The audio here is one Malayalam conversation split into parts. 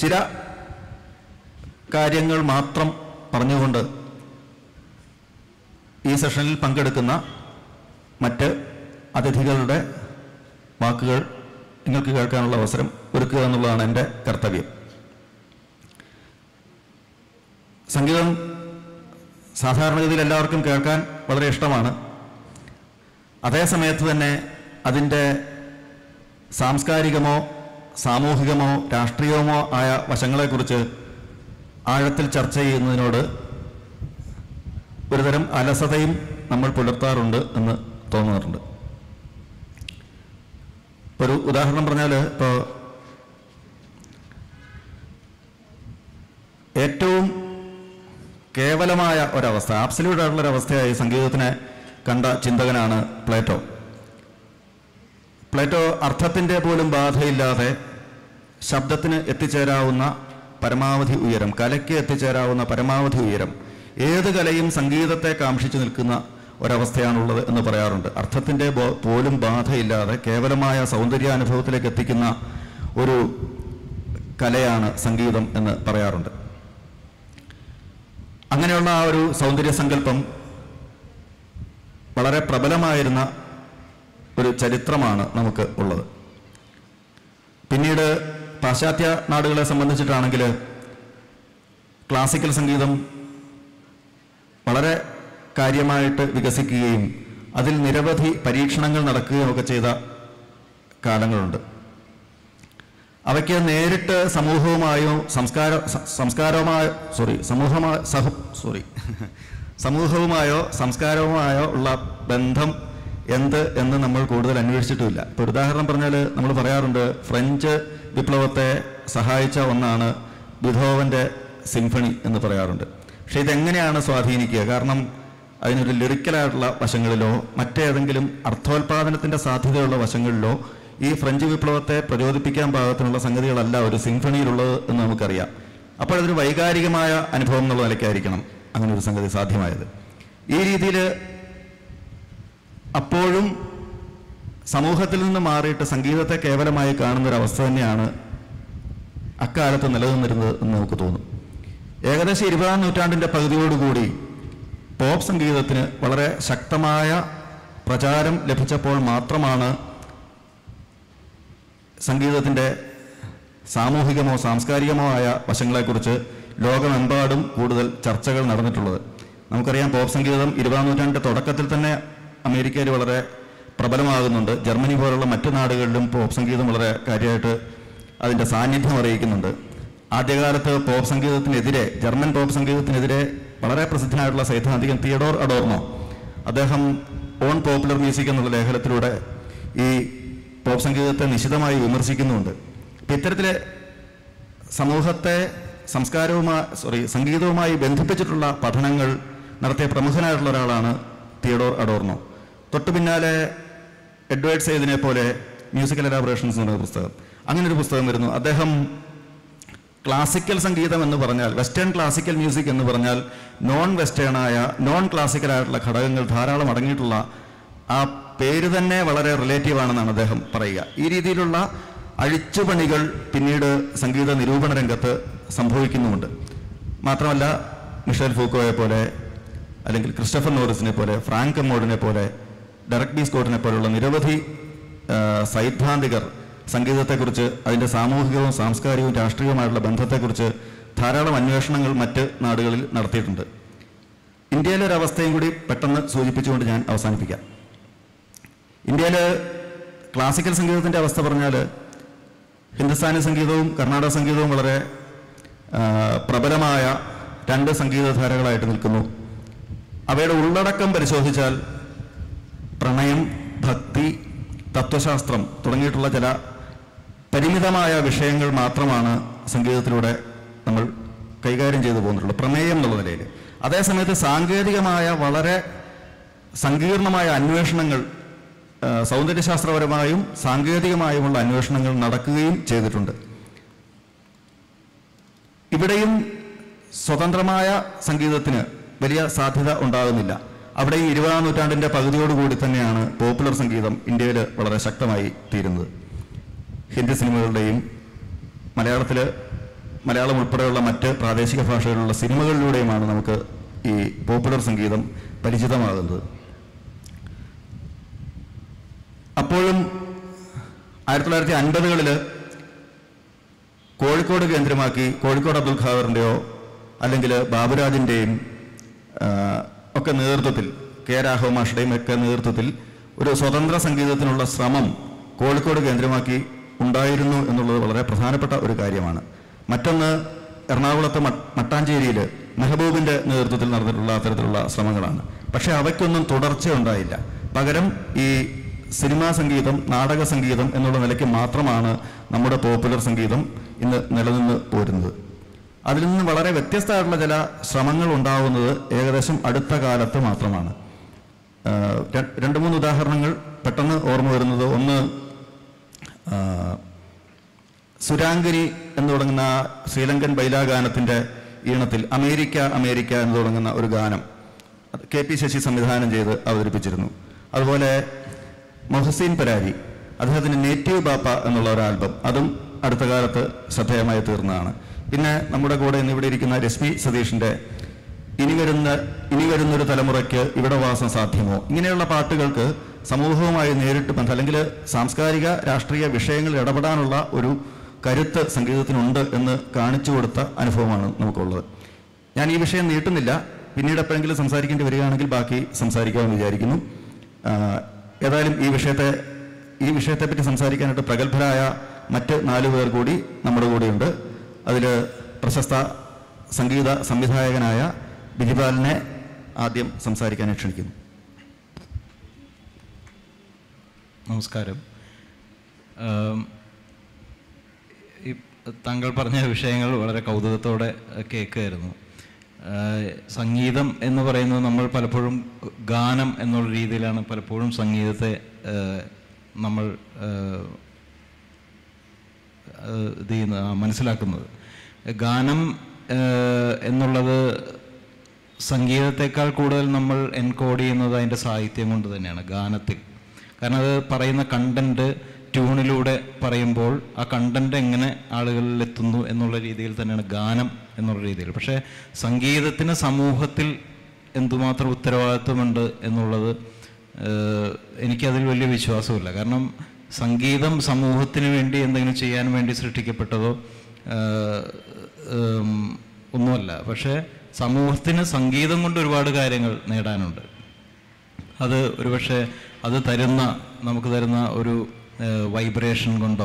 ചില കാര്യങ്ങൾ മാത്രം പറഞ്ഞുകൊണ്ട് ഈ സെഷനിൽ പങ്കെടുക്കുന്ന മറ്റ് അതിഥികളുടെ വാക്കുകൾ നിങ്ങൾക്ക് കേൾക്കാനുള്ള അവസരം ഒരുക്കുക എന്നുള്ളതാണ് എൻ്റെ കർത്തവ്യം സംഗീതം സാധാരണഗതിയിൽ എല്ലാവർക്കും കേൾക്കാൻ വളരെ ഇഷ്ടമാണ് അതേ സമയത്ത് തന്നെ അതിൻ്റെ സാംസ്കാരികമോ സാമൂഹികമോ രാഷ്ട്രീയമോ ആയ വശങ്ങളെക്കുറിച്ച് ആഴത്തിൽ ചർച്ച ചെയ്യുന്നതിനോട് ഒരുതരം അലസതയും നമ്മൾ പുലർത്താറുണ്ട് എന്ന് തോന്നാറുണ്ട് ഒരു ഉദാഹരണം പറഞ്ഞാൽ ഇപ്പോൾ ഏറ്റവും കേവലമായ ഒരവസ്ഥ ആബ്സല്യൂട്ട് ആയിട്ടുള്ള ഒരവസ്ഥയായി സംഗീതത്തിനെ കണ്ട ചിന്തകനാണ് പ്ലേറ്റോ പ്ലേറ്റോ അർത്ഥത്തിൻ്റെ പോലും ബാധയില്ലാതെ ശബ്ദത്തിന് എത്തിച്ചേരാവുന്ന പരമാവധി ഉയരം കലയ്ക്ക് എത്തിച്ചേരാവുന്ന പരമാവധി ഉയരം ഏത് കലയും സംഗീതത്തെ കാക്ഷിച്ചു നിൽക്കുന്ന ഒരവസ്ഥയാണുള്ളത് എന്ന് പറയാറുണ്ട് അർത്ഥത്തിൻ്റെ ബോ- പോലും ബാധയില്ലാതെ കേവലമായ സൗന്ദര്യാനുഭവത്തിലേക്ക് എത്തിക്കുന്ന ഒരു കലയാണ് സംഗീതം എന്ന് പറയാറുണ്ട് അങ്ങനെയുള്ള ആ ഒരു സൗന്ദര്യ സങ്കല്പം വളരെ പ്രബലമായിരുന്ന ഒരു ചരിത്രമാണ് നമുക്ക് ഉള്ളത് പിന്നീട് പാശ്ചാത്യ നാടുകളെ സംബന്ധിച്ചിട്ടാണെങ്കിൽ ക്ലാസിക്കൽ സംഗീതം വളരെ കാര്യമായിട്ട് വികസിക്കുകയും അതിൽ നിരവധി പരീക്ഷണങ്ങൾ നടക്കുകയും ഒക്കെ ചെയ്ത കാലങ്ങളുണ്ട് അവയ്ക്ക് നേരിട്ട് സമൂഹവുമായോ സംസ്കാര സ- സംസ്കാരവുമായോ സോറി സമൂഹമാ സഹ സോറി സമൂഹവുമായോ സംസ്കാരവുമായോ ഉള്ള ബന്ധം എന്ത് എന്ന് നമ്മൾ കൂടുതൽ അന്വേഷിച്ചിട്ടുമില്ല ഇപ്പോൾ ഒരു ഉദാഹരണം പറഞ്ഞാൽ നമ്മൾ പറയാറുണ്ട് ഫ്രഞ്ച് വിപ്ലവത്തെ സഹായിച്ച ഒന്നാണ് ബിധോവൻ്റെ സിംഫണി എന്ന് പറയാറുണ്ട് പക്ഷേ ഇതെങ്ങനെയാണ് സ്വാധീനിക്കുക കാരണം അതിനൊരു ലിറിക്കലായിട്ടുള്ള വശങ്ങളിലോ മറ്റേതെങ്കിലും അർത്ഥോൽപാദനത്തിൻ്റെ സാധ്യതയുള്ള വശങ്ങളിലോ ഈ ഫ്രഞ്ച് വിപ്ലവത്തെ പ്രചോദിപ്പിക്കാൻ പാകത്തിനുള്ള സംഗതികളല്ല ഒരു സിംഫണിയിലുള്ളത് എന്ന് നമുക്കറിയാം അപ്പോൾ അതൊരു വൈകാരികമായ അനുഭവം എന്നുള്ള നിലയ്ക്കായിരിക്കണം അങ്ങനെ ഒരു സംഗതി സാധ്യമായത് ഈ രീതിയിൽ അപ്പോഴും സമൂഹത്തിൽ നിന്ന് മാറിയിട്ട് സംഗീതത്തെ കേവലമായി കാണുന്ന ഒരു അവസ്ഥ തന്നെയാണ് അക്കാലത്ത് നിലനിന്നിരുന്നത് എന്ന് നമുക്ക് തോന്നും ഏകദേശം ഇരുപതാം നൂറ്റാണ്ടിൻ്റെ പകുതിയോടുകൂടി പോപ്പ് സംഗീതത്തിന് വളരെ ശക്തമായ പ്രചാരം ലഭിച്ചപ്പോൾ മാത്രമാണ് സംഗീതത്തിൻ്റെ സാമൂഹികമോ സാംസ്കാരികമോ ആയ വശങ്ങളെക്കുറിച്ച് ലോകമെമ്പാടും കൂടുതൽ ചർച്ചകൾ നടന്നിട്ടുള്ളത് നമുക്കറിയാം പോപ്പ് സംഗീതം ഇരുപതാം നൂറ്റാണ്ടിൻ്റെ തുടക്കത്തിൽ തന്നെ അമേരിക്കയിൽ വളരെ പ്രബലമാകുന്നുണ്ട് ജർമ്മനി പോലുള്ള മറ്റു നാടുകളിലും പോപ്പ് സംഗീതം വളരെ കാര്യമായിട്ട് അതിൻ്റെ സാന്നിധ്യം അറിയിക്കുന്നുണ്ട് ആദ്യകാലത്ത് പോപ്പ് സംഗീതത്തിനെതിരെ ജർമ്മൻ പോപ്പ് സംഗീതത്തിനെതിരെ വളരെ പ്രസിദ്ധനായിട്ടുള്ള സൈദ്ധാന്തികൻ തിയഡോർ അഡോർണോ അദ്ദേഹം ഓൺ പോപ്പുലർ മ്യൂസിക് എന്നുള്ള ലേഖനത്തിലൂടെ ഈ പോപ്പ് സംഗീതത്തെ നിശിതമായി വിമർശിക്കുന്നുമുണ്ട് അപ്പം ഇത്തരത്തിലെ സമൂഹത്തെ സംസ്കാരവുമായി സോറി സംഗീതവുമായി ബന്ധിപ്പിച്ചിട്ടുള്ള പഠനങ്ങൾ നടത്തിയ പ്രമുഖനായിട്ടുള്ള ഒരാളാണ് തിയഡോർ അഡോർണോ തൊട്ടു പിന്നാലെ എഡ്വേർഡ് സെയ്ദിനെ പോലെ മ്യൂസിക്കൽ എലാബറേഷൻസ് എന്ന പുസ്തകം അങ്ങനെ ഒരു പുസ്തകം വരുന്നു അദ്ദേഹം ക്ലാസിക്കൽ സംഗീതം എന്ന് പറഞ്ഞാൽ വെസ്റ്റേൺ ക്ലാസിക്കൽ മ്യൂസിക് എന്ന് പറഞ്ഞാൽ നോൺ വെസ്റ്റേൺ ആയ നോൺ ക്ലാസിക്കൽ ആയിട്ടുള്ള ഘടകങ്ങൾ ധാരാളം അടങ്ങിയിട്ടുള്ള ആ പേര് തന്നെ വളരെ റിലേറ്റീവ് ആണെന്നാണ് അദ്ദേഹം പറയുക ഈ രീതിയിലുള്ള അഴിച്ചുപണികൾ പിന്നീട് സംഗീത നിരൂപണ രംഗത്ത് സംഭവിക്കുന്നുമുണ്ട് മാത്രമല്ല മിഷേൽ ഫൂക്കോയെ പോലെ അല്ലെങ്കിൽ ക്രിസ്റ്റഫർ നോറിസിനെ പോലെ ഫ്രാങ്ക് എമ്മോഡിനെ പോലെ ഡെറക് ബി സ്കോട്ടിനെ പോലുള്ള നിരവധി ആ, സൈദ്ധാന്തികർ സംഗീതത്തെക്കുറിച്ച് അതിൻ്റെ സാമൂഹികവും സാംസ്കാരികവും രാഷ്ട്രീയവുമായിട്ടുള്ള ബന്ധത്തെക്കുറിച്ച് ധാരാളം അന്വേഷണങ്ങൾ മറ്റ് നാടുകളിൽ നടത്തിയിട്ടുണ്ട് ഇന്ത്യയിലെ ഒരു അവസ്ഥയും കൂടി പെട്ടെന്ന് സൂചിപ്പിച്ചുകൊണ്ട് ഞാൻ അവസാനിപ്പിക്കാം ഇന്ത്യയിൽ ക്ലാസിക്കൽ സംഗീതത്തിൻ്റെ അവസ്ഥ പറഞ്ഞാൽ ഹിന്ദുസ്ഥാനി സംഗീതവും കർണാടക സംഗീതവും വളരെ ആ, പ്രബലമായ രണ്ട് സംഗീതധാരകളായിട്ട് നിൽക്കുന്നു അവയുടെ ഉള്ളടക്കം പരിശോധിച്ചാൽ പ്രണയം ഭക്തി തത്വശാസ്ത്രം തുടങ്ങിയിട്ടുള്ള ചില പരിമിതമായ വിഷയങ്ങൾ മാത്രമാണ് സംഗീതത്തിലൂടെ നമ്മൾ കൈകാര്യം ചെയ്തു പോകുന്നുള്ളൂ പ്രമേയം എന്നുള്ള നിലയിൽ അതേസമയത്ത് സാങ്കേതികമായ വളരെ സങ്കീർണമായ അന്വേഷണങ്ങൾ ആ, സൗന്ദര്യശാസ്ത്രപരമായും സാങ്കേതികമായുമുള്ള അന്വേഷണങ്ങൾ നടക്കുകയും ചെയ്തിട്ടുണ്ട് ഇവിടെയും സ്വതന്ത്രമായ സംഗീതത്തിന് വലിയ സാധ്യത ഉണ്ടാകുന്നില്ല അവിടെ ഈ ഇരുപതാം നൂറ്റാണ്ടിൻ്റെ പകുതിയോടുകൂടി തന്നെയാണ് പോപ്പുലർ സംഗീതം ഇന്ത്യയിൽ വളരെ ശക്തമായി തീരുന്നത് ഹിന്ദി സിനിമകളുടെയും മലയാളത്തിൽ മലയാളം ഉൾപ്പെടെയുള്ള മറ്റ് പ്രാദേശിക ഭാഷകളിലുള്ള സിനിമകളിലൂടെയുമാണ് നമുക്ക് ഈ പോപ്പുലർ സംഗീതം പരിചിതമാകുന്നത് അപ്പോഴും ആയിരത്തി തൊള്ളായിരത്തി അൻപതുകളിൽ കോഴിക്കോട് കേന്ദ്രമാക്കി കോഴിക്കോട് അബ്ദുൽ ഖാദറിൻ്റെയോ അല്ലെങ്കിൽ ബാബുരാജിൻ്റെയും ഒക്കെ നേതൃത്വത്തിൽ കെ രാഘവ മാഷയുടെയും ഒക്കെ നേതൃത്വത്തിൽ ഒരു സ്വതന്ത്ര സംഗീതത്തിനുള്ള ശ്രമം കോഴിക്കോട് കേന്ദ്രമാക്കി ഉണ്ടായിരുന്നു എന്നുള്ളത് വളരെ പ്രധാനപ്പെട്ട ഒരു കാര്യമാണ് മറ്റൊന്ന് എറണാകുളത്ത് മട്ട്- മട്ടാഞ്ചേരിയിൽ മെഹബൂബിൻ്റെ നേതൃത്വത്തിൽ നടന്നിട്ടുള്ള അത്തരത്തിലുള്ള ശ്രമങ്ങളാണ് പക്ഷേ അവയ്ക്കൊന്നും തുടർച്ചയുണ്ടായില്ല പകരം ഈ സിനിമാ സംഗീതം നാടക സംഗീതം എന്നുള്ള നിലയ്ക്ക് മാത്രമാണ് നമ്മുടെ പോപ്പുലർ സംഗീതം ഇന്ന് നിലനിന്ന് പോരുന്നത് അതിൽ നിന്ന് വളരെ വ്യത്യസ്തമായിട്ടുള്ള ചില ശ്രമങ്ങൾ ഉണ്ടാവുന്നത് ഏകദേശം അടുത്ത കാലത്ത് മാത്രമാണ് ആ, ര- രണ്ട് മൂന്ന് ഉദാഹരണങ്ങൾ പെട്ടെന്ന് ഓർമ്മ വരുന്നത് ഒന്ന് ആ, സുരാംഗിനി എന്ന് തുടങ്ങുന്ന ആ ശ്രീലങ്കൻ ബൈലാഗാനത്തിൻ്റെ ഈണത്തിൽ അമേരിക്ക അമേരിക്ക എന്ന് തുടങ്ങുന്ന ഒരു ഗാനം അത് കെ പി ശശി സംവിധാനം ചെയ്ത് അവതരിപ്പിച്ചിരുന്നു അതുപോലെ മൊഹസീൻ പരാരി അദ്ദേഹത്തിൻ്റെ നേറ്റീവ് ബാപ്പ എന്നുള്ള ഒരു ആൽബം അതും അടുത്ത കാലത്ത് ശ്രദ്ധേയമായി തീർന്നതാണ് പിന്നെ നമ്മുടെ കൂടെ ഇന്ന് ഇവിടെ ഇരിക്കുന്ന രശ്മി സതീഷിൻ്റെ ഇനി വരുന്ന ഇനി വരുന്നൊരു തലമുറയ്ക്ക് ഇവിടെ വാസം സാധ്യമോ ഇങ്ങനെയുള്ള പാട്ടുകൾക്ക് സമൂഹവുമായി നേരിട്ട് ബന്ധം അല്ലെങ്കിൽ സാംസ്കാരിക രാഷ്ട്രീയ വിഷയങ്ങളിൽ ഇടപെടാനുള്ള ഒരു കരുത്ത് സംഗീതത്തിനുണ്ട് എന്ന് കാണിച്ചു കൊടുത്ത അനുഭവമാണ് നമുക്കുള്ളത് ഞാൻ ഈ വിഷയം നീട്ടുന്നില്ല പിന്നീട് എപ്പോഴെങ്കിലും സംസാരിക്കേണ്ടി വരികയാണെങ്കിൽ ബാക്കി സംസാരിക്കാമെന്ന് വിചാരിക്കുന്നു ആ, ഏതായാലും ഈ വിഷയത്തെ ഈ വിഷയത്തെപ്പറ്റി സംസാരിക്കാനായിട്ട് പ്രഗത്ഭരായ മറ്റ് നാലു പേർ കൂടി നമ്മുടെ കൂടെയുണ്ട് അതിൽ പ്രശസ്ത സംഗീത സംവിധായകനായ ബിജിപാലിനെ ആദ്യം സംസാരിക്കാനായി ക്ഷണിക്കുന്നു നമസ്കാരം ആം, ഈ താങ്കൾ പറഞ്ഞ വിഷയങ്ങൾ വളരെ കൗതുകത്തോടെ കേൾക്കുമായിരുന്നു ആ, സംഗീതം എന്ന് പറയുന്നത് നമ്മൾ പലപ്പോഴും ഗാനം എന്നുള്ള രീതിയിലാണ് പലപ്പോഴും സംഗീതത്തെ ആ, നമ്മൾ ആ, ആ, ഇത് ചെയ്യുന്ന ആ, മനസ്സിലാക്കുന്നത് ഗാനം ആ, എന്നുള്ളത് സംഗീതത്തെക്കാൾ കൂടുതൽ നമ്മൾ എൻകോഡ് ചെയ്യുന്നത് അതിൻ്റെ സാഹിത്യം കൊണ്ട് തന്നെയാണ് ഗാനത്തിൽ കാരണം അത് പറയുന്ന കണ്ടന്റ് ട്യൂണിലൂടെ പറയുമ്പോൾ ആ കണ്ടന്റ് എങ്ങനെ ആളുകളിൽ എത്തുന്നു എന്നുള്ള രീതിയിൽ തന്നെയാണ് ഗാനം എന്നുള്ള രീതിയിൽ പക്ഷേ സംഗീതത്തിന് സമൂഹത്തിൽ എന്തുമാത്രം ഉത്തരവാദിത്വമുണ്ട് എന്നുള്ളത് ഏഹ്, എനിക്കതിൽ വലിയ വിശ്വാസമില്ല കാരണം സംഗീതം സമൂഹത്തിന് വേണ്ടി എന്തെങ്കിലും ചെയ്യാൻ വേണ്ടി സൃഷ്ടിക്കപ്പെട്ടതോ ഏഹ്, ഉം, ഒന്നുമല്ല പക്ഷേ സമൂഹത്തിന് സംഗീതം കൊണ്ട് ഒരുപാട് കാര്യങ്ങൾ നേടാനുണ്ട് അത് ഒരുപക്ഷെ അത് തരുന്ന നമുക്ക് തരുന്ന ഒരു വൈബ്രേഷൻ കൊണ്ടോ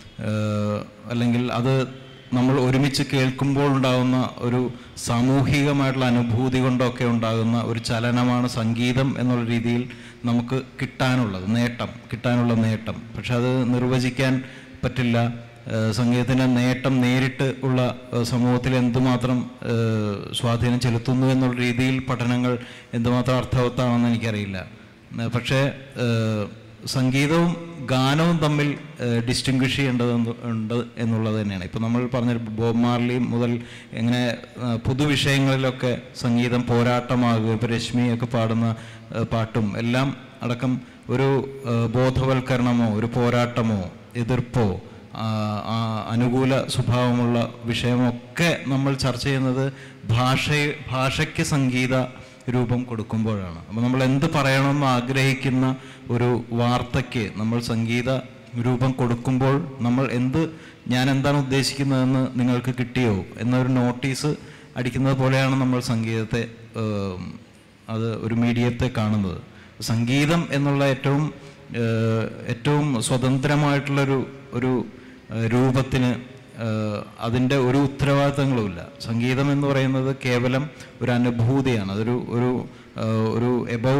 ഏഹ്, അല്ലെങ്കിൽ അത് നമ്മൾ ഒരുമിച്ച് കേൾക്കുമ്പോൾ ഉണ്ടാകുന്ന ഒരു സാമൂഹികമായിട്ടുള്ള അനുഭൂതി കൊണ്ടൊക്കെ ഉണ്ടാകുന്ന ഒരു ചലനമാണ് സംഗീതം എന്നുള്ള രീതിയിൽ നമുക്ക് കിട്ടാനുള്ളത് നേട്ടം കിട്ടാനുള്ള നേട്ടം പക്ഷെ അത് നിർവചിക്കാൻ പറ്റില്ല ഏഹ് സംഗീതത്തിൻ്റെ നേട്ടം നേരിട്ട് ഉള്ള ഏഹ് സമൂഹത്തിൽ എന്തുമാത്രം ഏഹ് സ്വാധീനം ചെലുത്തുന്നു എന്നുള്ള രീതിയിൽ പഠനങ്ങൾ എന്തുമാത്രം അർത്ഥവത്താണെന്ന് എനിക്കറിയില്ല ഏഹ് പക്ഷേ ഏഹ് സംഗീതവും ഗാനവും തമ്മിൽ ഡിസ്റ്റിങ്വിഷ് ചെയ്യേണ്ടത് എന്ന്- ഉണ്ട് എന്നുള്ളത് തന്നെയാണ് ഇപ്പോൾ നമ്മൾ പറഞ്ഞ ബോബ് മാർലി മുതൽ എങ്ങനെ ഏഹ് പൊതുവിഷയങ്ങളിലൊക്കെ സംഗീതം പോരാട്ടമാകുക ഇപ്പോൾ രശ്മിയൊക്കെ പാടുന്ന ഏഹ് പാട്ടും എല്ലാം അടക്കം ഒരു ഏഹ് ബോധവൽക്കരണമോ ഒരു പോരാട്ടമോ എതിർപ്പോ ആ, ആ അനുകൂല സ്വഭാവമുള്ള വിഷയമൊക്കെ നമ്മൾ ചർച്ച ചെയ്യുന്നത് ഭാഷ ഭാഷയ്ക്ക് സംഗീത രൂപം കൊടുക്കുമ്പോഴാണ് അപ്പോൾ നമ്മൾ എന്ത് പറയണമെന്ന് ആഗ്രഹിക്കുന്ന ഒരു വാർത്തയ്ക്ക് നമ്മൾ സംഗീത രൂപം കൊടുക്കുമ്പോൾ നമ്മൾ എന്ത് ഞാൻ എന്താണ് ഉദ്ദേശിക്കുന്നതെന്ന് നിങ്ങൾക്ക് കിട്ടിയോ എന്നൊരു നോട്ടീസ് അടിക്കുന്നത് പോലെയാണ് നമ്മൾ സംഗീതത്തെ ഏം, അത് ഒരു മീഡിയത്തെ കാണുന്നത് സംഗീതം എന്നുള്ള ഏറ്റവും ഏഹ്, ഏറ്റവും സ്വതന്ത്രമായിട്ടുള്ളൊരു ഒരു ഏഹ്, രൂപത്തിന് ഏഹ്, അതിൻ്റെ ഒരു ഉത്തരവാദിത്തങ്ങളുമില്ല സംഗീതം എന്ന് പറയുന്നത് കേവലം ഒരു അനുഭൂതിയാണ് അതൊരു ഒരു ഏഹ്, ഒരു എബവ്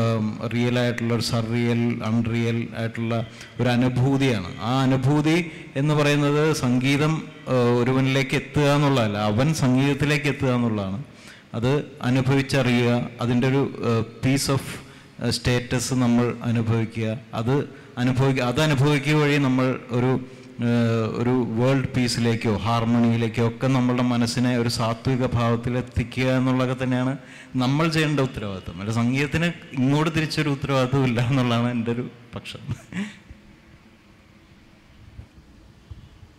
റിയൽ ആയിട്ടുള്ള ഒരു സർറിയൽ അൺറിയൽ ആയിട്ടുള്ള ഒരു അനുഭൂതിയാണ് ആ അനുഭൂതി എന്ന് പറയുന്നത് സംഗീതം ഏഹ്, ഒരുവനിലേക്ക് എത്തുക എന്നുള്ളതല്ല അവൻ സംഗീതത്തിലേക്ക് എത്തുക എന്നുള്ളതാണ് അത് അനുഭവിച്ചറിയുക അതിൻ്റെ ഒരു പീസ് ഓഫ് സ്റ്റേറ്റസ് നമ്മൾ അനുഭവിക്കുക അത് അനുഭവിക്കുക അത് അനുഭവിക്കുക വഴി നമ്മൾ ഒരു ഏഹ്, ഒരു വേൾഡ് പീസിലേക്കോ ഹാർമണിയിലേക്കോ ഒക്കെ നമ്മളുടെ മനസ്സിനെ ഒരു സാത്വിക ഭാവത്തിൽ എത്തിക്കുക എന്നുള്ളതൊക്കെ തന്നെയാണ് നമ്മൾ ചെയ്യേണ്ട ഉത്തരവാദിത്വം അല്ല സംഗീതത്തിന് ഇങ്ങോട്ട് തിരിച്ചൊരു ഉത്തരവാദിത്വം ഇല്ല എന്നുള്ളതാണ് എൻ്റെ ഒരു പക്ഷം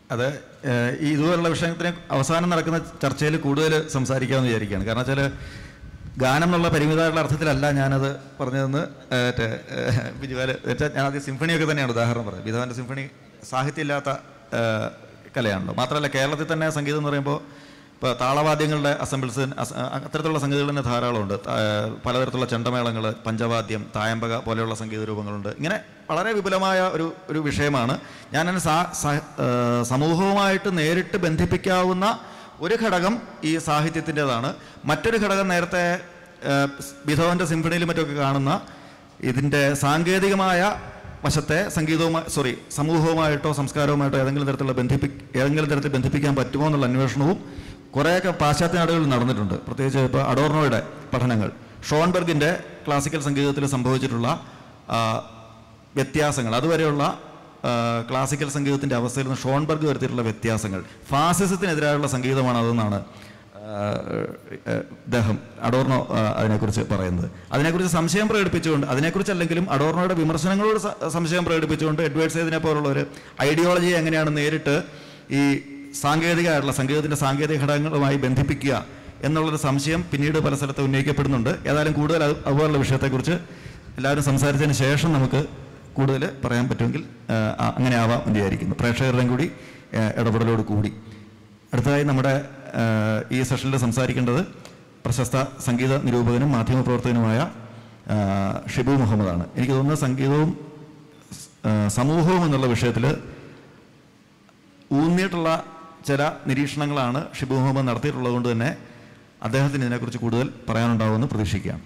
അത് ഏഹ്, ഈ ഇതുപോലുള്ള വിഷയത്തിന് അവസാനം നടക്കുന്ന ചർച്ചയിൽ കൂടുതൽ സംസാരിക്കാമെന്ന് വിചാരിക്കുകയാണ് കാരണം വെച്ചാൽ ഗാനം എന്നുള്ള പരിമിതമായിട്ടുള്ള അർത്ഥത്തിലല്ല ഞാനത് പറഞ്ഞതെന്ന് ഏഹ്, മറ്റേ ഏഹ്, ബിജുവാല് വെച്ചാൽ ഞാൻ ആദ്യം സിംഫണിയൊക്കെ തന്നെയാണ് ഉദാഹരണം പറഞ്ഞത് ബിധവാൻ്റെ സിംഫണി സാഹിത്യമില്ലാത്ത ഏഹ്, കലയാണല്ലോ മാത്രമല്ല കേരളത്തിൽ തന്നെ സംഗീതം എന്ന് പറയുമ്പോൾ ഇപ്പോൾ താളവാദ്യങ്ങളുടെ അസംബിൾസ് അത്തരത്തിലുള്ള സംഗീതങ്ങൾ തന്നെ ധാരാളമുണ്ട് താ- പലതരത്തിലുള്ള ചെണ്ടമേളങ്ങൾ പഞ്ചവാദ്യം തായമ്പക പോലെയുള്ള സംഗീത രൂപങ്ങളുണ്ട് ഇങ്ങനെ വളരെ വിപുലമായ ഒരു ഒരു വിഷയമാണ് ഞാൻ സാ സ- ഏഹ് സമൂഹവുമായിട്ട് നേരിട്ട് ബന്ധിപ്പിക്കാവുന്ന ഒരു ഘടകം ഈ സാഹിത്യത്തിൻ്റെതാണ് മറ്റൊരു ഘടകം നേരത്തെ ഏഹ്, ബിധവൻ്റെ സിംഫണിയിലും മറ്റൊക്കെ കാണുന്ന ഇതിൻ്റെ സാങ്കേതികമായ വശത്തെ സംഗീതവുമായി സോറി സമൂഹവുമായിട്ടോ സംസ്കാരവുമായിട്ടോ ഏതെങ്കിലും തരത്തിലുള്ള ബന്ധിപ്പി ഏതെങ്കിലും തരത്തിൽ ബന്ധിപ്പിക്കാൻ പറ്റുമോ എന്നുള്ള അന്വേഷണവും കുറേയൊക്കെ പാശ്ചാത്യ നാടുകളിൽ നടന്നിട്ടുണ്ട് പ്രത്യേകിച്ച് ഇപ്പോൾ അഡോർണോയുടെ പഠനങ്ങൾ ഷോൺബർഗിൻ്റെ ക്ലാസിക്കൽ സംഗീതത്തിൽ സംഭവിച്ചിട്ടുള്ള ആ, വ്യത്യാസങ്ങൾ അതുവരെയുള്ള ആ, ക്ലാസിക്കൽ സംഗീതത്തിൻ്റെ അവസ്ഥയിൽ നിന്ന് ഷോൺബർഗ് വരുത്തിയിട്ടുള്ള വ്യത്യാസങ്ങൾ ഫാസിസത്തിനെതിരായുള്ള സംഗീതമാണ് അതെന്നാണ് ആ, ഏഹ്, ഇദ്ദേഹം അഡോർണോ ആ, അതിനെക്കുറിച്ച് പറയുന്നത് അതിനെക്കുറിച്ച് സംശയം പ്രകടിപ്പിച്ചുകൊണ്ട് അതിനെക്കുറിച്ചല്ലെങ്കിലും അഡോർണോയുടെ വിമർശനങ്ങളോട് സ- സംശയം പ്രകടിപ്പിച്ചുകൊണ്ട് എഡ്വേർഡ് സേതിനെ പോലുള്ള ഒരു ഐഡിയോളജിയെ എങ്ങനെയാണ് നേരിട്ട് ഈ സാങ്കേതികമായിട്ടുള്ള സംഗീതത്തിൻ്റെ സാങ്കേതിക ഘടകങ്ങളുമായി ബന്ധിപ്പിക്കുക എന്നുള്ളൊരു സംശയം പിന്നീട് പല സ്ഥലത്ത് ഉന്നയിക്കപ്പെടുന്നുണ്ട് ഏതായാലും കൂടുതൽ അത് അതുപോലുള്ള വിഷയത്തെക്കുറിച്ച് എല്ലാവരും സംസാരിച്ചതിന് ശേഷം നമുക്ക് കൂടുതൽ പറയാൻ പറ്റുമെങ്കിൽ ആ, ആ- അങ്ങനെ ആവാം എന്ന് വിചാരിക്കുന്നു പ്രേക്ഷകരുടെയും കൂടി ആ, ഇടപെടലോട് കൂടി അടുത്തതായി നമ്മുടെ ആ, ഈ സെഷനിൽ സംസാരിക്കേണ്ടത് പ്രശസ്ത സംഗീത നിരൂപകനും മാധ്യമപ്രവർത്തകനുമായ ആ, ഷിബു മുഹമ്മദാണ് എനിക്ക് തോന്നുന്നത് സംഗീതവും ആ, സമൂഹവും എന്നുള്ള വിഷയത്തിൽ ഊന്നിയിട്ടുള്ള ചില നിരീക്ഷണങ്ങളാണ് ഷിബു മുഹമ്മദ് നടത്തിയിട്ടുള്ളത് കൊണ്ട് തന്നെ അദ്ദേഹത്തിന് ഇതിനെക്കുറിച്ച് കൂടുതൽ പറയാനുണ്ടാവുമെന്ന് പ്രതീക്ഷിക്കുകയാണ്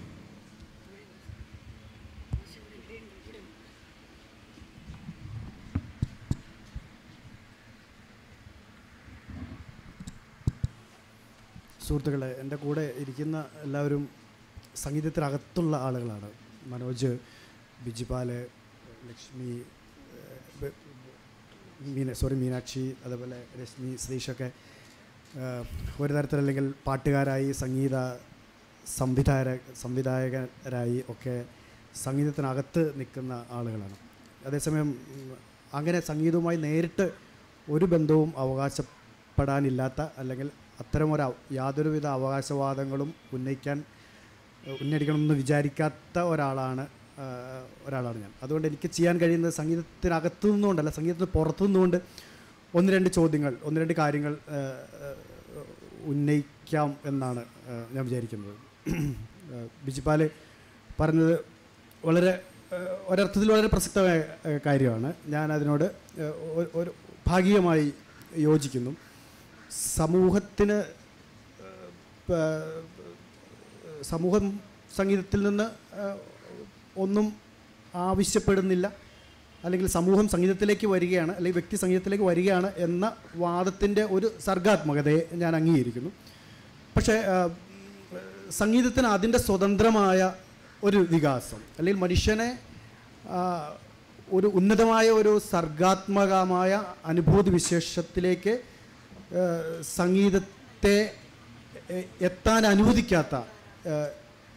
സുഹൃത്തുക്കളെ എൻ്റെ കൂടെ ഇരിക്കുന്ന എല്ലാവരും സംഗീതത്തിനകത്തുള്ള ആളുകളാണ് മനോജ് ബിജിപാല് ലക്ഷ്മി ഏഹ്, ബ- മീന സോറി മീനാക്ഷി അതേപോലെ രശ്മി ശ്രീഷൊക്കെ ഏഹ്, ഒരു തരത്തിലല്ലെങ്കിൽ പാട്ടുകാരായി സംഗീത സംവിധായക സംവിധായകരായി ഒക്കെ സംഗീതത്തിനകത്ത് നിൽക്കുന്ന ആളുകളാണ് അതേസമയം ഉം, അങ്ങനെ സംഗീതവുമായി നേരിട്ട് ഒരു ബന്ധവും അവകാശപ്പെടാനില്ലാത്ത അല്ലെങ്കിൽ അത്തരമൊരു അവ- യാതൊരുവിധ അവകാശവാദങ്ങളും ഉന്നയിക്കാൻ ഏഹ്, ഉന്നയിക്കണമെന്ന് വിചാരിക്കാത്ത ഒരാളാണ് ആഹ്, ഒരാളാണ് ഞാൻ അതുകൊണ്ട് എനിക്ക് ചെയ്യാൻ കഴിയുന്നത് സംഗീതത്തിനകത്തു നിന്നുകൊണ്ടല്ല സംഗീതത്തിന് പുറത്തു നിന്നുകൊണ്ട് ഒന്ന് രണ്ട് ചോദ്യങ്ങൾ ഒന്ന് രണ്ട് കാര്യങ്ങൾ ഏഹ്, ഏഹ്, ഉന്നയിക്കാം എന്നാണ് ഏഹ്, ഞാൻ വിചാരിക്കുന്നത് ഏഹ്, ബിജിപാല് പറഞ്ഞത് വളരെ ഏഹ്, ഒരർത്ഥത്തിൽ വളരെ പ്രസക്തമായ ഏഹ്, കാര്യമാണ് ഞാൻ അതിനോട് ഏഹ്, ഒരു- ഒരു ഭാഗികമായി യോജിക്കുന്നു സമൂഹത്തിന് ഏഹ്, പ- സമൂഹം സംഗീതത്തിൽ നിന്ന് ഏഹ്, ഒന്നും ആവശ്യപ്പെടുന്നില്ല അല്ലെങ്കിൽ സമൂഹം സംഗീതത്തിലേക്ക് വരികയാണ് അല്ലെങ്കിൽ വ്യക്തി സംഗീതത്തിലേക്ക് വരികയാണ് എന്ന വാദത്തിൻ്റെ ഒരു സർഗാത്മകതയെ ഞാൻ അംഗീകരിക്കുന്നു പക്ഷേ ഏഹ്, സംഗീതത്തിന് അതിൻ്റെ സ്വതന്ത്രമായ ഒരു വികാസം അല്ലെങ്കിൽ മനുഷ്യനെ ആ, ഒരു ഉന്നതമായ ഒരു സർഗാത്മകമായ അനുഭൂതി വിശേഷത്തിലേക്ക് ഏഹ്, സംഗീതത്തെ എ- എത്താൻ അനുവദിക്കാത്ത ഏഹ്,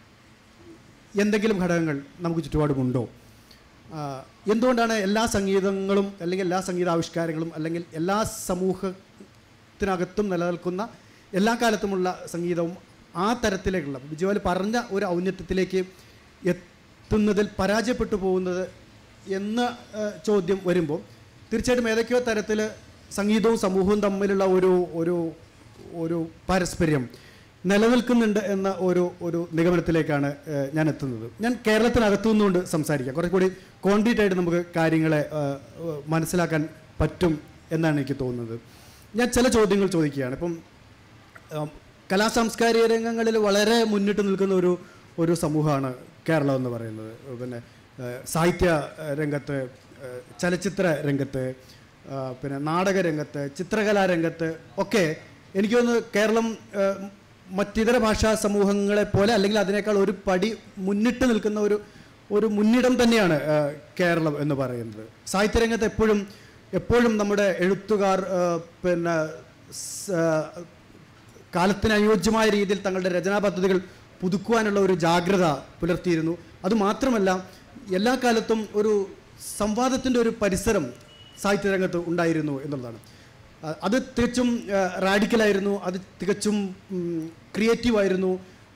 എന്തെങ്കിലും ഘടകങ്ങൾ നമുക്ക് ചുറ്റുപാടുമുണ്ടോ ആ, എന്തുകൊണ്ടാണ് എല്ലാ സംഗീതങ്ങളും അല്ലെങ്കിൽ എല്ലാ സംഗീതാവിഷ്കാരങ്ങളും അല്ലെങ്കിൽ എല്ലാ സമൂഹത്തിനകത്തും നിലനിൽക്കുന്ന എല്ലാ കാലത്തുമുള്ള സംഗീതവും ആ തരത്തിലേക്കുള്ള ബിജുവാൽ പറഞ്ഞ ഒരു ഔന്നത്യത്തിലേക്ക് എത്തുന്നതിൽ പരാജയപ്പെട്ടു പോകുന്നത് എന്ന ആ, ചോദ്യം വരുമ്പോൾ തീർച്ചയായിട്ടും ഏതൊക്കെയോ തരത്തിൽ സംഗീതവും സമൂഹവും തമ്മിലുള്ള ഒരു ഒരു ഒരു പാരസ്പര്യം നിലനിൽക്കുന്നുണ്ട് എന്ന ഒരു ഒരു നിഗമനത്തിലേക്കാണ് ഏഹ്, ഞാൻ എത്തുന്നത് ഞാൻ കേരളത്തിനകത്തു നിന്നുകൊണ്ട് സംസാരിക്കാം കുറേ കൂടി കോൺക്രീറ്റ് ആയിട്ട് നമുക്ക് കാര്യങ്ങളെ ഏഹ്, ഏഹ്, മനസ്സിലാക്കാൻ പറ്റും എന്നാണ് എനിക്ക് തോന്നുന്നത് ഞാൻ ചില ചോദ്യങ്ങൾ ചോദിക്കുകയാണ് ഇപ്പം ഉം, കലാസാംസ്കാരിക രംഗങ്ങളിൽ വളരെ മുന്നിട്ട് നിൽക്കുന്ന ഒരു ഒരു സമൂഹമാണ് കേരളം എന്ന് പറയുന്നത് പിന്നെ ഏഹ്, സാഹിത്യ ഏഹ്, രംഗത്ത് ഏഹ്, ചലച്ചിത്ര രംഗത്ത് ഏഹ്, പിന്നെ നാടക രംഗത്ത് ചിത്രകലാ രംഗത്ത് ഒക്കെ എനിക്ക് തോന്നുന്നു കേരളം ഏഹ്, മറ്റിതര ഭാഷാ സമൂഹങ്ങളെ പോലെ അല്ലെങ്കിൽ അതിനേക്കാൾ ഒരു പടി മുന്നിട്ട് നിൽക്കുന്ന ഒരു ഒരു മുന്നിടം തന്നെയാണ് ഏഹ്, കേരളം എന്ന് പറയുന്നത് സാഹിത്യരംഗത്ത് എപ്പോഴും എപ്പോഴും നമ്മുടെ എഴുത്തുകാർ ഏഹ്, പിന്നെ സ്- ഏഹ്, കാലത്തിന് അനുയോജ്യമായ രീതിയിൽ തങ്ങളുടെ രചനാ പദ്ധതികൾ പുതുക്കുവാനുള്ള ഒരു ജാഗ്രത പുലർത്തിയിരുന്നു അതുമാത്രമല്ല എല്ലാ കാലത്തും ഒരു സംവാദത്തിൻ്റെ ഒരു പരിസരം സാഹിത്യരംഗത്ത് ഉണ്ടായിരുന്നു എന്നുള്ളതാണ് ആ, അത് തികച്ചും റാഡിക്കലായിരുന്നു അത് തികച്ചും ക്രിയേറ്റീവായിരുന്നു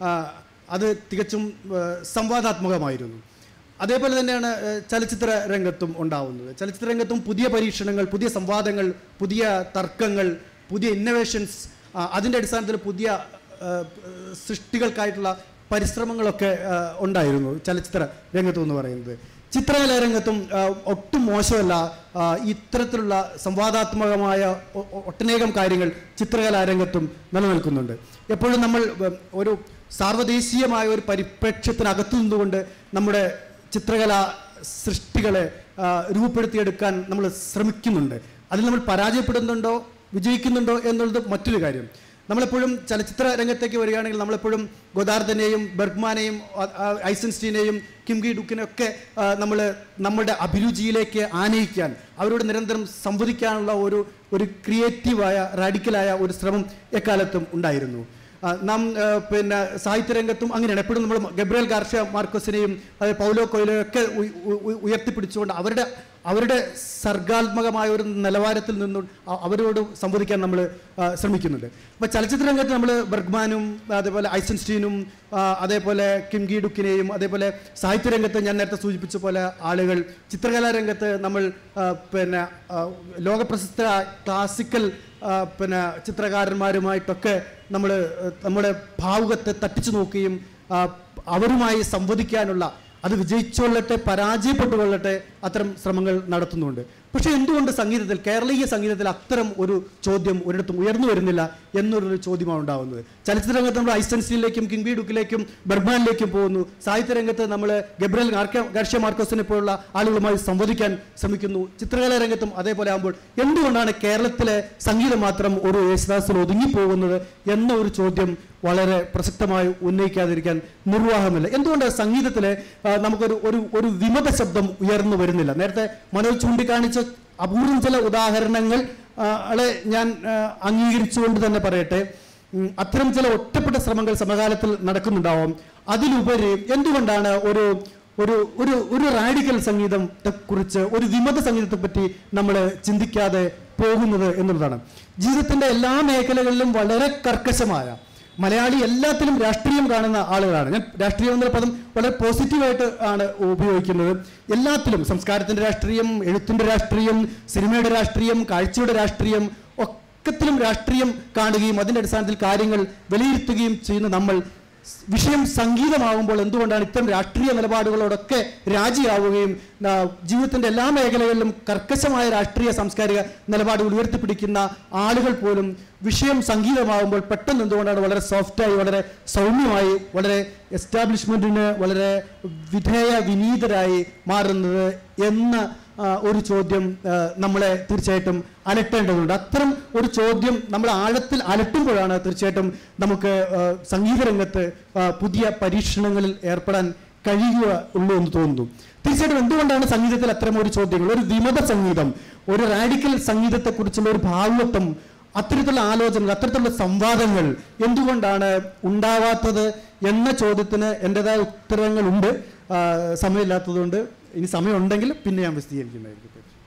അത് തികച്ചും ആ, സംവാദാത്മകമായിരുന്നു അതേപോലെ തന്നെയാണ് ഏഹ്, ചലച്ചിത്ര രംഗത്തും ഉണ്ടാവുന്നത് ചലച്ചിത്ര രംഗത്തും പുതിയ പരീക്ഷണങ്ങൾ പുതിയ സംവാദങ്ങൾ പുതിയ തർക്കങ്ങൾ പുതിയ ഇന്നവേഷൻസ് അതിൻ്റെ അടിസ്ഥാനത്തിൽ പുതിയ ഏഹ്, സൃഷ്ടികൾക്കായിട്ടുള്ള പരിശ്രമങ്ങളൊക്കെ ഏഹ്, ഉണ്ടായിരുന്നു ചലച്ചിത്ര രംഗത്തും എന്ന് പറയുന്നത് ചിത്രകലാ രംഗത്തും ഏഹ്, ഒട്ടും മോശമല്ല ആ, ഇത്തരത്തിലുള്ള സംവാദാത്മകമായ ഒ- ഒ- ഒട്ടനേകം കാര്യങ്ങൾ ചിത്രകലാ രംഗത്തും നിലനിൽക്കുന്നുണ്ട് എപ്പോഴും നമ്മൾ ഏഹ്, ഒരു സാർവദേശീയമായ ഒരു പരിപ്രേക്ഷ്യത്തിനകത്തു നിന്നുകൊണ്ട് നമ്മുടെ ചിത്രകലാ സൃഷ്ടികളെ ആ, രൂപപ്പെടുത്തിയെടുക്കാൻ നമ്മൾ ശ്രമിക്കുന്നുണ്ട് അതിൽ നമ്മൾ പരാജയപ്പെടുന്നുണ്ടോ വിജയിക്കുന്നുണ്ടോ എന്നുള്ളത് മറ്റൊരു കാര്യം നമ്മളെപ്പോഴും ചലച്ചിത്ര രംഗത്തേക്ക് വരികയാണെങ്കിൽ നമ്മളെപ്പോഴും ഗോദാർദനെയും ബർഗ്മാനെയും ആ, ആ, ഐസൻസ്റ്റീനെയും കിംഗി ഡുക്കിനെ ഒക്കെ നമ്മൾ നമ്മുടെ അഭിരുചിയിലേക്ക് ആനയിക്കാൻ അവരോട് നിരന്തരം സംവദിക്കാനുള്ള ഒരു ഒരു ക്രിയേറ്റീവായ റാഡിക്കലായ ഒരു ശ്രമം എക്കാലത്തും ഉണ്ടായിരുന്നു ആ, നാം ആ, പിന്നെ സാഹിത്യരംഗത്തും അങ്ങനെയാണ് എപ്പോഴും നമ്മൾ ഗബ്രിയൽ ഗാർഷ്യ മാർക്കോസിനെയും അതായത് പൗലോ കൊയിലെയും ഒക്കെ ഉയ- ഉയ- ഉയർത്തിപ്പിടിച്ചുകൊണ്ട് അവരുടെ അവരുടെ സർഗാത്മകമായ ഒരു നിലവാരത്തിൽ നിന്നും അ- അവരോട് സംവദിക്കാൻ നമ്മൾ ശ്രമിക്കുന്നുണ്ട് അപ്പോൾ ചലച്ചിത്ര രംഗത്ത് നമ്മൾ ബർഗ്മാനും അതേപോലെ ഐസൻസ്റ്റീനും ആ, അതേപോലെ കിംഗി ഡുക്കിനെയും അതേപോലെ സാഹിത്യരംഗത്ത് ഞാൻ നേരത്തെ സൂചിപ്പിച്ച പോലെ ആളുകൾ ചിത്രകലാ രംഗത്ത് നമ്മൾ ആ, പിന്നെ ആ, ലോകപ്രശസ്ത ക്ലാസിക്കൽ ആ, പിന്നെ ചിത്രകാരന്മാരുമായിട്ടൊക്കെ നമ്മൾ നമ്മുടെ ഭാവുകത്തെ തട്ടിച്ചു നോക്കുകയും ആ, അവരുമായി സംവദിക്കാനുള്ള അത് വിജയിച്ചുകൊള്ളട്ടെ പരാജയപ്പെട്ടുകൊള്ളട്ടെ അത്തരം ശ്രമങ്ങൾ നടത്തുന്നുണ്ട് പക്ഷേ എന്തുകൊണ്ട് സംഗീതത്തിൽ കേരളീയ സംഗീതത്തിൽ അത്തരം ഒരു ചോദ്യം ഒരിടത്തും ഉയർന്നു വരുന്നില്ല എന്നൊരു ചോദ്യമാണ് ഉണ്ടാകുന്നത് ചലച്ചിത്ര രംഗത്ത് നമ്മൾ ഐസൻസ്റ്റീനിലേക്കും കിംബി ഡുക്കിലേക്കും ബർമാനിലേക്കും പോകുന്നു സാഹിത്യ രംഗത്ത് നമ്മൾ ഗബ്രൽ ഗാർഷ്യ മാർക്കോസിനെ പോലുള്ള ആളുകളുമായി സംവദിക്കാൻ ശ്രമിക്കുന്നു ചിത്രകലാ രംഗത്തും അതേപോലെ ആകുമ്പോൾ എന്തുകൊണ്ടാണ് കേരളത്തിലെ സംഗീതം മാത്രം ഒരു യേശുദാസിൽ ഒതുങ്ങിപ്പോകുന്നത് എന്ന ഒരു ചോദ്യം വളരെ പ്രസക്തമായി ഉന്നയിക്കാതിരിക്കാൻ നിർവാഹമില്ല എന്തുകൊണ്ട് സംഗീതത്തിലെ ആ, നമുക്കൊരു ഒരു ഒരു വിമത ശബ്ദം ഉയർന്നു വരുന്നില്ല നേരത്തെ മനോജ് ചൂണ്ടിക്കാണിച്ച അപൂർവം ചില ഉദാഹരണങ്ങൾ ആ, ളെ ഞാൻ ആ, അംഗീകരിച്ചുകൊണ്ട് തന്നെ പറയട്ടെ ഉം, അത്തരം ചില ഒറ്റപ്പെട്ട ശ്രമങ്ങൾ സമകാലത്തിൽ നടക്കുന്നുണ്ടാവും അതിലുപരി എന്തുകൊണ്ടാണ് ഒരു ഒരു ഒരു ഒരു റാഡിക്കൽ സംഗീതത്തെ കുറിച്ച് ഒരു വിമത സംഗീതത്തെ പറ്റി നമ്മൾ ചിന്തിക്കാതെ പോകുന്നത് എന്നുള്ളതാണ് ജീവിതത്തിന്റെ എല്ലാ മേഖലകളിലും വളരെ കർക്കശമായ മലയാളി എല്ലാത്തിലും രാഷ്ട്രീയം കാണുന്ന ആളുകളാണ് ഞാൻ രാഷ്ട്രീയം എന്നുള്ള പദം വളരെ പോസിറ്റീവായിട്ട് ആണ് ഉപയോഗിക്കുന്നത് എല്ലാത്തിലും സംസ്കാരത്തിന്റെ രാഷ്ട്രീയം എഴുത്തിന്റെ രാഷ്ട്രീയം സിനിമയുടെ രാഷ്ട്രീയം കാഴ്ചയുടെ രാഷ്ട്രീയം ഒക്കത്തിലും രാഷ്ട്രീയം കാണുകയും അതിന്റെ അടിസ്ഥാനത്തിൽ കാര്യങ്ങൾ വിലയിരുത്തുകയും ചെയ്യുന്ന നമ്മൾ വിഷയം സംഗീതമാകുമ്പോൾ എന്തുകൊണ്ടാണ് ഇത്തരം രാഷ്ട്രീയ നിലപാടുകളോടൊക്കെ രാജിയാവുകയും ആ, ജീവിതത്തിന്റെ എല്ലാ മേഖലകളിലും കർക്കശമായ രാഷ്ട്രീയ സാംസ്കാരിക നിലപാടുകൾ ഉയർത്തിപ്പിടിക്കുന്ന ആളുകൾ പോലും വിഷയം സംഗീതമാകുമ്പോൾ പെട്ടെന്ന് എന്തുകൊണ്ടാണ് വളരെ സോഫ്റ്റായി വളരെ സൗമ്യമായി വളരെ എസ്റ്റാബ്ലിഷ്മെന്റിന് വളരെ വിധേയ വിനീതരായി മാറുന്നത് എന്ന ആ, ഒരു ചോദ്യം ആ, നമ്മളെ തീർച്ചയായിട്ടും അലട്ടേണ്ടതുണ്ട് അത്തരം ഒരു ചോദ്യം നമ്മൾ ആഴത്തിൽ അലട്ടുമ്പോഴാണ് തീർച്ചയായിട്ടും നമുക്ക് ആ, സംഗീത രംഗത്ത് ആ, പുതിയ പരീക്ഷണങ്ങളിൽ ഏർപ്പെടാൻ കഴിയുക ഉള്ളൂ എന്ന് തോന്നുന്നു തീർച്ചയായിട്ടും എന്തുകൊണ്ടാണ് സംഗീതത്തിൽ അത്തരം ഒരു ചോദ്യങ്ങൾ ഒരു വിമത സംഗീതം ഒരു റാഡിക്കൽ സംഗീതത്തെക്കുറിച്ചുള്ള ഒരു ഭാവുകത്വം അത്തരത്തിലുള്ള ആലോചനകൾ അത്തരത്തിലുള്ള സംവാദങ്ങൾ എന്തുകൊണ്ടാണ് ഉണ്ടാവാത്തത് എന്ന ചോദ്യത്തിന് എൻ്റെതായ ഉത്തരങ്ങളുണ്ട് ആ, സമയമില്ലാത്തതുകൊണ്ട് ഇനി സമയമുണ്ടെങ്കിൽ പിന്നെ ഞാൻ വിശദീകരിക്കുന്നതായിരിക്കും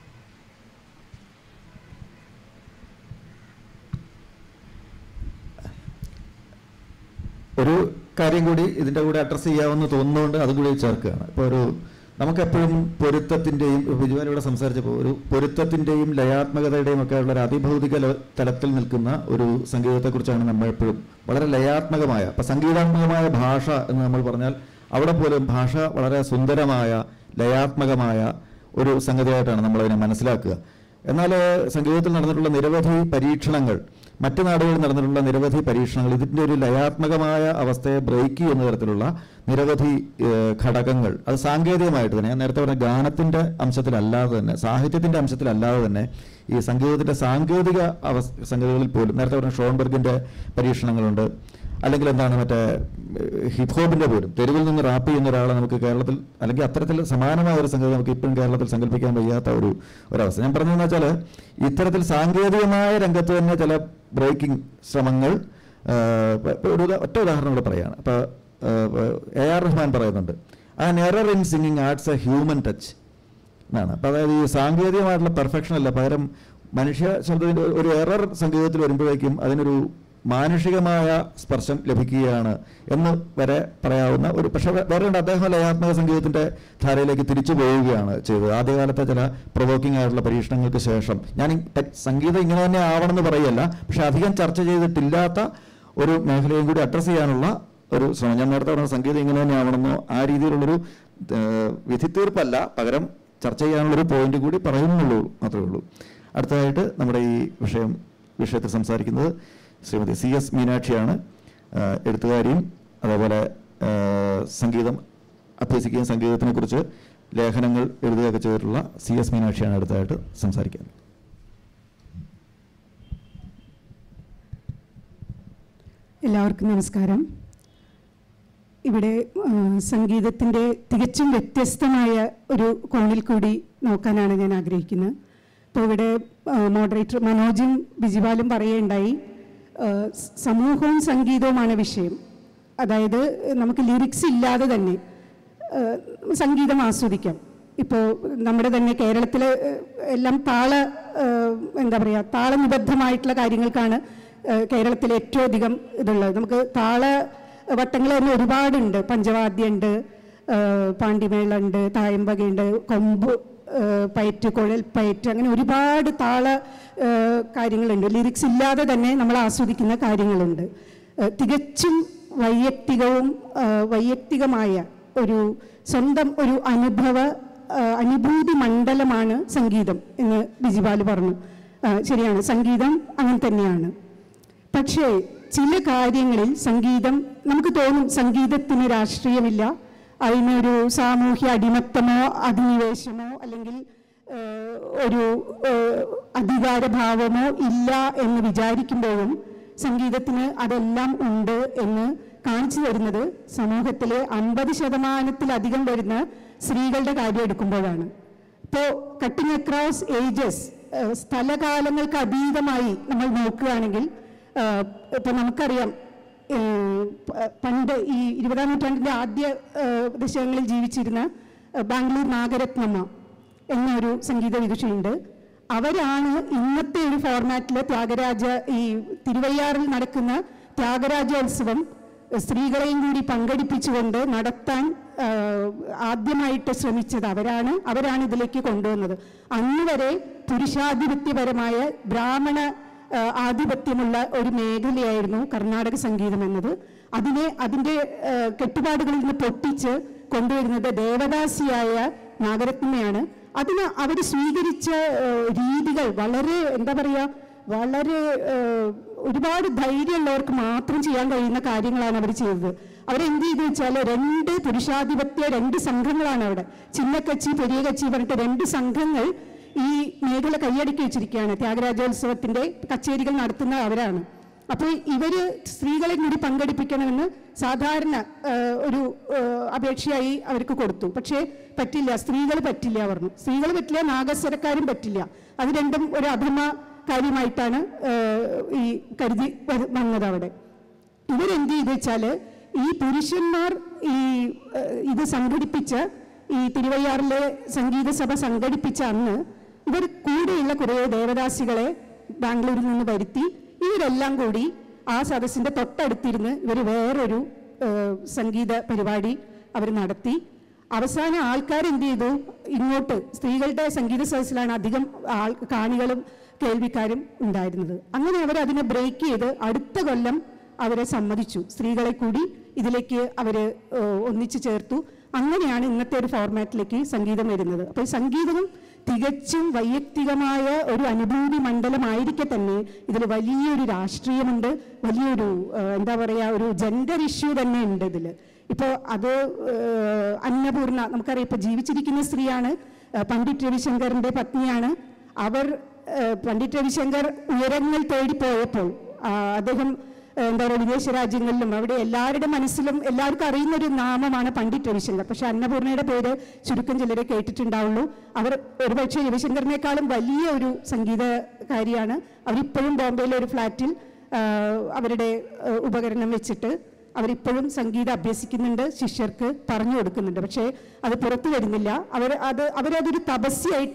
ഒരു കാര്യം കൂടി ഇതിൻ്റെ കൂടെ അഡ്രസ്സ് ചെയ്യാമെന്ന് തോന്നുന്നതുകൊണ്ട് അതും കൂടി ചേർക്കുകയാണ് ഇപ്പോൾ ഒരു നമുക്കെപ്പോഴും പൊരുത്തത്തിൻ്റെയും ബിജുവാൻ ഇവിടെ സംസാരിച്ചപ്പോൾ ഒരു പൊരുത്തത്തിൻ്റെയും ലയാത്മകതയുടെയും ഒക്കെ ഉള്ള ഒരു അതിഭൗതിക ല- തലത്തിൽ നിൽക്കുന്ന ഒരു സംഗീതത്തെക്കുറിച്ചാണ് നമ്മൾ എപ്പോഴും വളരെ ലയാത്മകമായ അപ്പം സംഗീതാത്മകമായ ഭാഷ എന്ന് നമ്മൾ പറഞ്ഞാൽ അവിടെ പോലും ഭാഷ വളരെ സുന്ദരമായ ലയാത്മകമായ ഒരു സംഗതിയായിട്ടാണ് നമ്മളതിനെ മനസ്സിലാക്കുക എന്നാൽ സംഗീതത്തിൽ നടന്നിട്ടുള്ള നിരവധി പരീക്ഷണങ്ങൾ മറ്റ് നാടുകളിൽ നടന്നിട്ടുള്ള നിരവധി പരീക്ഷണങ്ങൾ ഇതിൻ്റെ ഒരു ലയാത്മകമായ അവസ്ഥയെ ബ്രേക്ക് ചെയ്യുന്ന തരത്തിലുള്ള നിരവധി ഏഹ്, ഘടകങ്ങൾ അത് സാങ്കേതികമായിട്ട് തന്നെ ഞാൻ നേരത്തെ പറഞ്ഞ ഗാനത്തിൻ്റെ അംശത്തിലല്ലാതെ തന്നെ സാഹിത്യത്തിൻ്റെ അംശത്തിലല്ലാതെ തന്നെ ഈ സംഗീതത്തിൻ്റെ സാങ്കേതിക അവസ് സംഗതികളിൽ പോലും നേരത്തെ പറഞ്ഞ ഷോൺബർഗിൻ്റെ പരീക്ഷണങ്ങളുണ്ട് അല്ലെങ്കിൽ എന്താണ് മറ്റേ ഹിപ് ഹോപ്പിന്റെ പോലും തെരുവിൽ നിന്ന് റാപ്പ് ചെയ്യുന്ന ഒരാളെ നമുക്ക് കേരളത്തിൽ അല്ലെങ്കിൽ അത്തരത്തിൽ സമാനമായ ഒരു സംഗതി നമുക്ക് ഇപ്പോഴും കേരളത്തിൽ സങ്കല്പിക്കാൻ വയ്യാത്ത ഒരു ഒരവസ്ഥ ഞാൻ പറഞ്ഞതെന്ന് വെച്ചാൽ ഇത്തരത്തിൽ സാങ്കേതികമായ രംഗത്ത് തന്നെ ചില ബ്രേക്കിംഗ് ശ്രമങ്ങൾ ആ, ഇപ്പൊ ഒരു ഉദാ- ഒറ്റ ഉദാഹരണം കൂടെ പറയാണ് അപ്പോൾ എ ആർ റഹ്മാൻ പറയുന്നുണ്ട് ആ error in singing arts a human touch എന്നാണ് അപ്പോൾ അതായത് ഈ സാങ്കേതികമായിട്ടുള്ള പെർഫെക്ഷൻ അല്ല പകരം മനുഷ്യ ശബ്ദത്തിൻ്റെ ഒരു- ഒരു എറർ സംഗീതത്തിൽ വരുമ്പോഴേക്കും അതിനൊരു മാനുഷികമായ സ്പർശം ലഭിക്കുകയാണ് എന്ന് വരെ പറയാവുന്ന ഒരു പക്ഷേ വേ- വേറെ ഉണ്ട് അദ്ദേഹം ലയാത്മക സംഗീതത്തിൻ്റെ ധാരയിലേക്ക് തിരിച്ചു പോവുകയാണ് ചെയ്തത് ആദ്യകാലത്തെ ചില പ്രൊവോക്കിംഗ് ആയിട്ടുള്ള പരീക്ഷണങ്ങൾക്ക് ശേഷം ഞാൻ ഈ ടെ- സംഗീതം ഇങ്ങനെ തന്നെ ആവണമെന്ന് പറയല്ല പക്ഷെ അധികം ചർച്ച ചെയ്തിട്ടില്ലാത്ത ഒരു മേഖലയും കൂടി അഡ്രസ്സ് ചെയ്യാനുള്ള ഒരു ശ്രമം ഞാൻ നേരത്തെ പറഞ്ഞ സംഗീതം ഇങ്ങനെ തന്നെ ആവണമെന്നോ ആ രീതിയിലുള്ളൊരു ഏഹ്, വിധിത്തീർപ്പല്ല പകരം ചർച്ച ചെയ്യാനുള്ളൊരു പോയിന്റ് കൂടി പറയുന്നുള്ളൂ മാത്രമേ ഉള്ളൂ അടുത്തതായിട്ട് നമ്മുടെ ഈ വിഷയം വിഷയത്തിൽ സംസാരിക്കുന്നത് ശ്രീമതി സി എസ് മീനാക്ഷിയാണ് ഏഹ്, എഴുത്തുകാരിയും അതേപോലെ ഏഹ്, സംഗീതം അഭ്യസിക്കുകയും സംഗീതത്തിനെ കുറിച്ച് ലേഖനങ്ങൾ എഴുതുകയൊക്കെ ചെയ്തിട്ടുള്ള സി എസ് മീനാക്ഷിയാണ് അടുത്തതായിട്ട് സംസാരിക്കുന്നത് എല്ലാവർക്കും നമസ്കാരം ഇവിടെ സംഗീതത്തിൻ്റെ തികച്ചും വ്യത്യസ്തമായ ഒരു കോണിൽ കൂടി നോക്കാനാണ് ഞാൻ ആഗ്രഹിക്കുന്നത് ഇപ്പോൾ ഇവിടെ മോഡറേറ്റർ മനോജും ബിജിപാലും പറയുകയുണ്ടായി ആ, സ് സമൂഹവും സംഗീതവുമാണ് വിഷയം അതായത് നമുക്ക് ലിറിക്സ് ഇല്ലാതെ തന്നെ ആ, സംഗീതം ആസ്വദിക്കാം ഇപ്പോൾ നമ്മുടെ തന്നെ കേരളത്തിൽ എല്ലാം താള ആ, എന്താ പറയുക താളനിബദ്ധമായിട്ടുള്ള കാര്യങ്ങൾക്കാണ് ആ, കേരളത്തിൽ ഏറ്റവും അധികം ഇതുള്ളത് നമുക്ക് താള വട്ടങ്ങൾ തന്നെ ഒരുപാടുണ്ട് പഞ്ചവാദ്യമുണ്ട് ആ, പാണ്ടിമേളുണ്ട് തായമ്പകയുണ്ട് കൊമ്പ് ആ, പയറ്റ് കുഴൽ പയറ്റ് അങ്ങനെ ഒരുപാട് താള ആ, കാര്യങ്ങളുണ്ട് ലിറിക്സ് ഇല്ലാതെ തന്നെ നമ്മൾ ആസ്വദിക്കുന്ന കാര്യങ്ങളുണ്ട് ആ, തികച്ചും വൈയക്തികവും ആ, വൈയക്തികമായ ഒരു സ്വന്തം ഒരു അനുഭവ ആ, അനുഭൂതി മണ്ഡലമാണ് സംഗീതം എന്ന് ബിജിപാല് പറഞ്ഞു ആ, ശരിയാണ് സംഗീതം അങ്ങനെ തന്നെയാണ് പക്ഷേ ചില കാര്യങ്ങളിൽ സംഗീതം നമുക്ക് തോന്നും സംഗീതത്തിന് രാഷ്ട്രീയമില്ല അതിനൊരു സാമൂഹ്യ അടിമത്തമോ അധിനിവേശമോ അല്ലെങ്കിൽ ഏഹ്, ഒരു ഏഹ്, അധികാരഭാവമോ ഇല്ല എന്ന് വിചാരിക്കുമ്പോഴും സംഗീതത്തിന് അതെല്ലാം ഉണ്ട് എന്ന് കാണിച്ചു തരുന്നത് സമൂഹത്തിലെ അമ്പത് ശതമാനത്തിലധികം വരുന്ന സ്ത്രീകളുടെ കാര്യം എടുക്കുമ്പോഴാണ് ഇപ്പോൾ കട്ടിങ് അക്രോസ് ഏജസ് സ്ഥലകാലങ്ങൾക്ക് അതീതമായി നമ്മൾ നോക്കുകയാണെങ്കിൽ ഇപ്പോൾ നമുക്കറിയാം ഏഹ്, പ- പണ്ട് ഈ ഇരുപതാം നൂറ്റാണ്ടിൻ്റെ ആദ്യ ഏഹ്, ദശകങ്ങളിൽ ജീവിച്ചിരുന്ന ഏഹ്, ബാംഗ്ലൂർ നാഗരത്നമ്മ എന്നൊരു സംഗീത വിദുഷയുണ്ട് അവരാണ് ഇന്നത്തെ ഒരു ഫോർമാറ്റിൽ ത്യാഗരാജ ഈ തിരുവയ്യാറിൽ നടക്കുന്ന ത്യാഗരാജോത്സവം സ്ത്രീകളെയും കൂടി പങ്കെടുപ്പിച്ചുകൊണ്ട് നടത്താൻ ആ, ആദ്യമായിട്ട് ശ്രമിച്ചത് അവരാണ് അവരാണ് ഇതിലേക്ക് കൊണ്ടുവന്നത് അന്ന് വരെ പുരുഷാധിപത്യപരമായ ബ്രാഹ്മണ ആ, ആധിപത്യമുള്ള ഒരു മേഖലയായിരുന്നു കർണാടക സംഗീതം എന്നത് അതിനെ അതിൻ്റെ ആ, കെട്ടുപാടുകളിൽ നിന്ന് പൊട്ടിച്ച് കൊണ്ടുവരുന്നത് ദേവദാസിയായ നാഗരത്നമ്മയാണ് അതിന് അവർ സ്വീകരിച്ച ആ, രീതികൾ വളരെ എന്താ പറയുക വളരെ ഏഹ്, ഒരുപാട് ധൈര്യമുള്ളവർക്ക് മാത്രം ചെയ്യാൻ കഴിയുന്ന കാര്യങ്ങളാണ് അവർ ചെയ്തത് അവരെന്ത് ചെയ്തു വെച്ചാൽ രണ്ട് പുരുഷാധിപത്യ രണ്ട് സംഘങ്ങളാണ് അവിടെ ചിന്നക്കച്ചി പെരിയ കച്ചി പറഞ്ഞിട്ട് രണ്ട് സംഘങ്ങൾ ഈ മേഖല കൈയടക്കി വെച്ചിരിക്കുകയാണ് ത്യാഗരാജോത്സവത്തിന്റെ കച്ചേരികൾ നടത്തുന്ന അവരാണ് അപ്പോൾ ഇവര് സ്ത്രീകളെ കൂടി പങ്കെടുപ്പിക്കണമെന്ന് സാധാരണ ഏഹ്, ഒരു ഏഹ്, അപേക്ഷയായി അവർക്ക് കൊടുത്തു പക്ഷേ പറ്റില്ല സ്ത്രീകൾ പറ്റില്ല പറഞ്ഞു സ്ത്രീകൾ പറ്റില്ല നാഗസ്വരക്കാരും പറ്റില്ല അത് രണ്ടും ഒരു അധമ കാര്യമായിട്ടാണ് ഏഹ്, ഈ കരുതി വര- വന്നത് അവിടെ ഇവരെന്ത് ചെയ്തു വെച്ചാൽ ഈ പുരുഷന്മാർ ഈ ഏഹ്, ഇത് സംഘടിപ്പിച്ച ഈ തിരുവയ്യാറിലെ സംഗീത സഭ സംഘടിപ്പിച്ച അന്ന് ഇവർ കൂടെയുള്ള കുറേ ദേവദാസികളെ ബാംഗ്ലൂരിൽ നിന്ന് വരുത്തി ഇവരെല്ലാം കൂടി ആ സദസ്സിന്റെ തൊട്ടടുത്തിരുന്ന് ഇവർ വേറൊരു ഏഹ്, സംഗീത പരിപാടി അവർ നടത്തി അവസാനം ആൾക്കാർ എന്ത് ചെയ്തു ഇങ്ങോട്ട് സ്ത്രീകളുടെ സംഗീത സദസ്സിലാണ് അധികം ആൾ കാണികളും കേൾവിക്കാരും ഉണ്ടായിരുന്നത് അങ്ങനെ അവർ അതിനെ ബ്രേക്ക് ചെയ്ത് അടുത്ത കൊല്ലം അവരെ സമ്മതിച്ചു സ്ത്രീകളെ കൂടി ഇതിലേക്ക് അവർ ഒന്നിച്ചു ചേർത്തു അങ്ങനെയാണ് ഇന്നത്തെ ഒരു ഫോർമാറ്റിലേക്ക് സംഗീതം വരുന്നത് അപ്പോൾ ഈ സംഗീതവും തികച്ചും വൈയക്തികമായ ഒരു അനുഭൂതി മണ്ഡലമായിരിക്കെ തന്നെ ഇതിൽ വലിയൊരു രാഷ്ട്രീയമുണ്ട് വലിയൊരു ഏഹ്, എന്താ പറയുക ഒരു ജെൻഡർ ഇഷ്യൂ തന്നെ ഉണ്ട് ഇതിൽ ഇപ്പോൾ അത് ഏഹ്, അന്നപൂർണ നമുക്കറിയാം ഇപ്പോൾ ജീവിച്ചിരിക്കുന്ന സ്ത്രീയാണ് ഏഹ്, പണ്ഡിറ്റ് രവിശങ്കറിൻ്റെ പത്നിയാണ് അവർ ഏഹ്, പണ്ഡിറ്റ് രവിശങ്കർ ഉയരങ്ങൾ തേടി പോയപ്പോൾ ആ, അദ്ദേഹം ഏഹ്, എന്താ പറയുക വിദേശ രാജ്യങ്ങളിലും അവിടെ എല്ലാവരുടെ മനസ്സിലും എല്ലാവർക്കും അറിയുന്ന ഒരു നാമമാണ് പണ്ഡിറ്റ് രവിശങ്കർ പക്ഷെ അന്നപൂർണയുടെ പേര് ചുരുക്കം ചിലരെ കേട്ടിട്ടുണ്ടാവുള്ളൂ അവർ ഒരുപക്ഷെ രവിശങ്കറിനേക്കാളും വലിയ ഒരു സംഗീതകാരിയാണ് അവരിപ്പോഴും ബോംബെയിലെ ഒരു ഫ്ലാറ്റിൽ ആഹ്, അവരുടെ ആഹ്, ഉപകരണം വെച്ചിട്ട് അവരിപ്പോഴും സംഗീതം അഭ്യസിക്കുന്നുണ്ട് ശിഷ്യർക്ക് പറഞ്ഞു കൊടുക്കുന്നുണ്ട് പക്ഷേ അത് പുറത്തു വരുന്നില്ല അവർ അത് അവരതൊരു തപസ്യായിട്ട്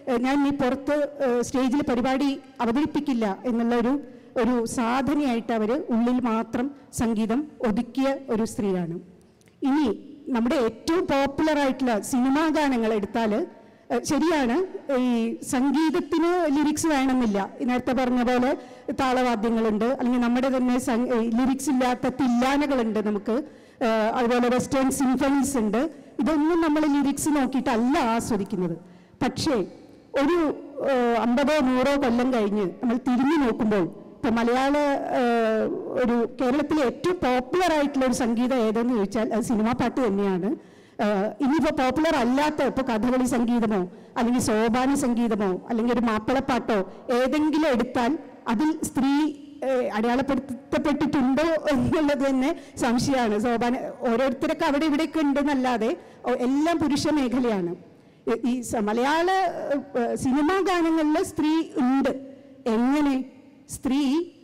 ഏഹ്, ഞാൻ ഈ പുറത്ത് സ്റ്റേജിൽ പരിപാടി അവതരിപ്പിക്കില്ല എന്നുള്ള ഒരു ഒരു സാധനയായിട്ട് അവർ ഉള്ളിൽ മാത്രം സംഗീതം ഒതുക്കിയ ഒരു സ്ത്രീയാണ് ഇനി നമ്മുടെ ഏറ്റവും പോപ്പുലർ ആയിട്ടുള്ള സിനിമാ ഗാനങ്ങൾ എടുത്താൽ ഏഹ്, ശരിയാണ് ഈ സംഗീതത്തിന് ലിറിക്സ് വേണമെന്നില്ല ഈ നേരത്തെ പറഞ്ഞ പോലെ താളവാദ്യങ്ങളുണ്ട് അല്ലെങ്കിൽ നമ്മുടെ തന്നെ ലിറിക്സ് ഇല്ലാത്ത തില്ലാനകളുണ്ട് നമുക്ക് ഏഹ്, അതുപോലെ വെസ്റ്റേൺ സിംഫണീസ് ഉണ്ട് ഇതൊന്നും നമ്മൾ ലിറിക്സ് നോക്കിയിട്ടല്ല ആസ്വദിക്കുന്നത് പക്ഷേ ഒരു ഏഹ്, അമ്പതോ നൂറോ കൊല്ലം കഴിഞ്ഞ് നമ്മൾ തിരിഞ്ഞു നോക്കുമ്പോൾ ഇപ്പൊ മലയാള ഏഹ്, ഒരു കേരളത്തിലെ ഏറ്റവും പോപ്പുലർ ആയിട്ടുള്ള ഒരു സംഗീതം ഏതെന്ന് ചോദിച്ചാൽ അത് സിനിമാ പാട്ട് തന്നെയാണ് ഏഹ്, ഇനിയിപ്പോ പോപ്പുലർ അല്ലാത്ത ഇപ്പൊ കഥകളി സംഗീതമോ അല്ലെങ്കിൽ സോപാന സംഗീതമോ അല്ലെങ്കിൽ ഒരു മാപ്പിളപ്പാട്ടോ ഏതെങ്കിലും എടുത്താൽ അതിൽ സ്ത്രീ ഏഹ്, അടയാളപ്പെടുത്തപ്പെട്ടിട്ടുണ്ടോ എന്നുള്ളത് തന്നെ സംശയമാണ് സോപാന ഓരോരുത്തരൊക്കെ അവിടെ ഇവിടെയൊക്കെ ഉണ്ടെന്നല്ലാതെ ഓ- എല്ലാം പുരുഷ മേഖലയാണ് ഈ- ഈ സ- മലയാള ഏഹ്, സിനിമാ ഗാനങ്ങളിൽ സ്ത്രീ ഉണ്ട് എങ്ങനെ സ്ത്രീ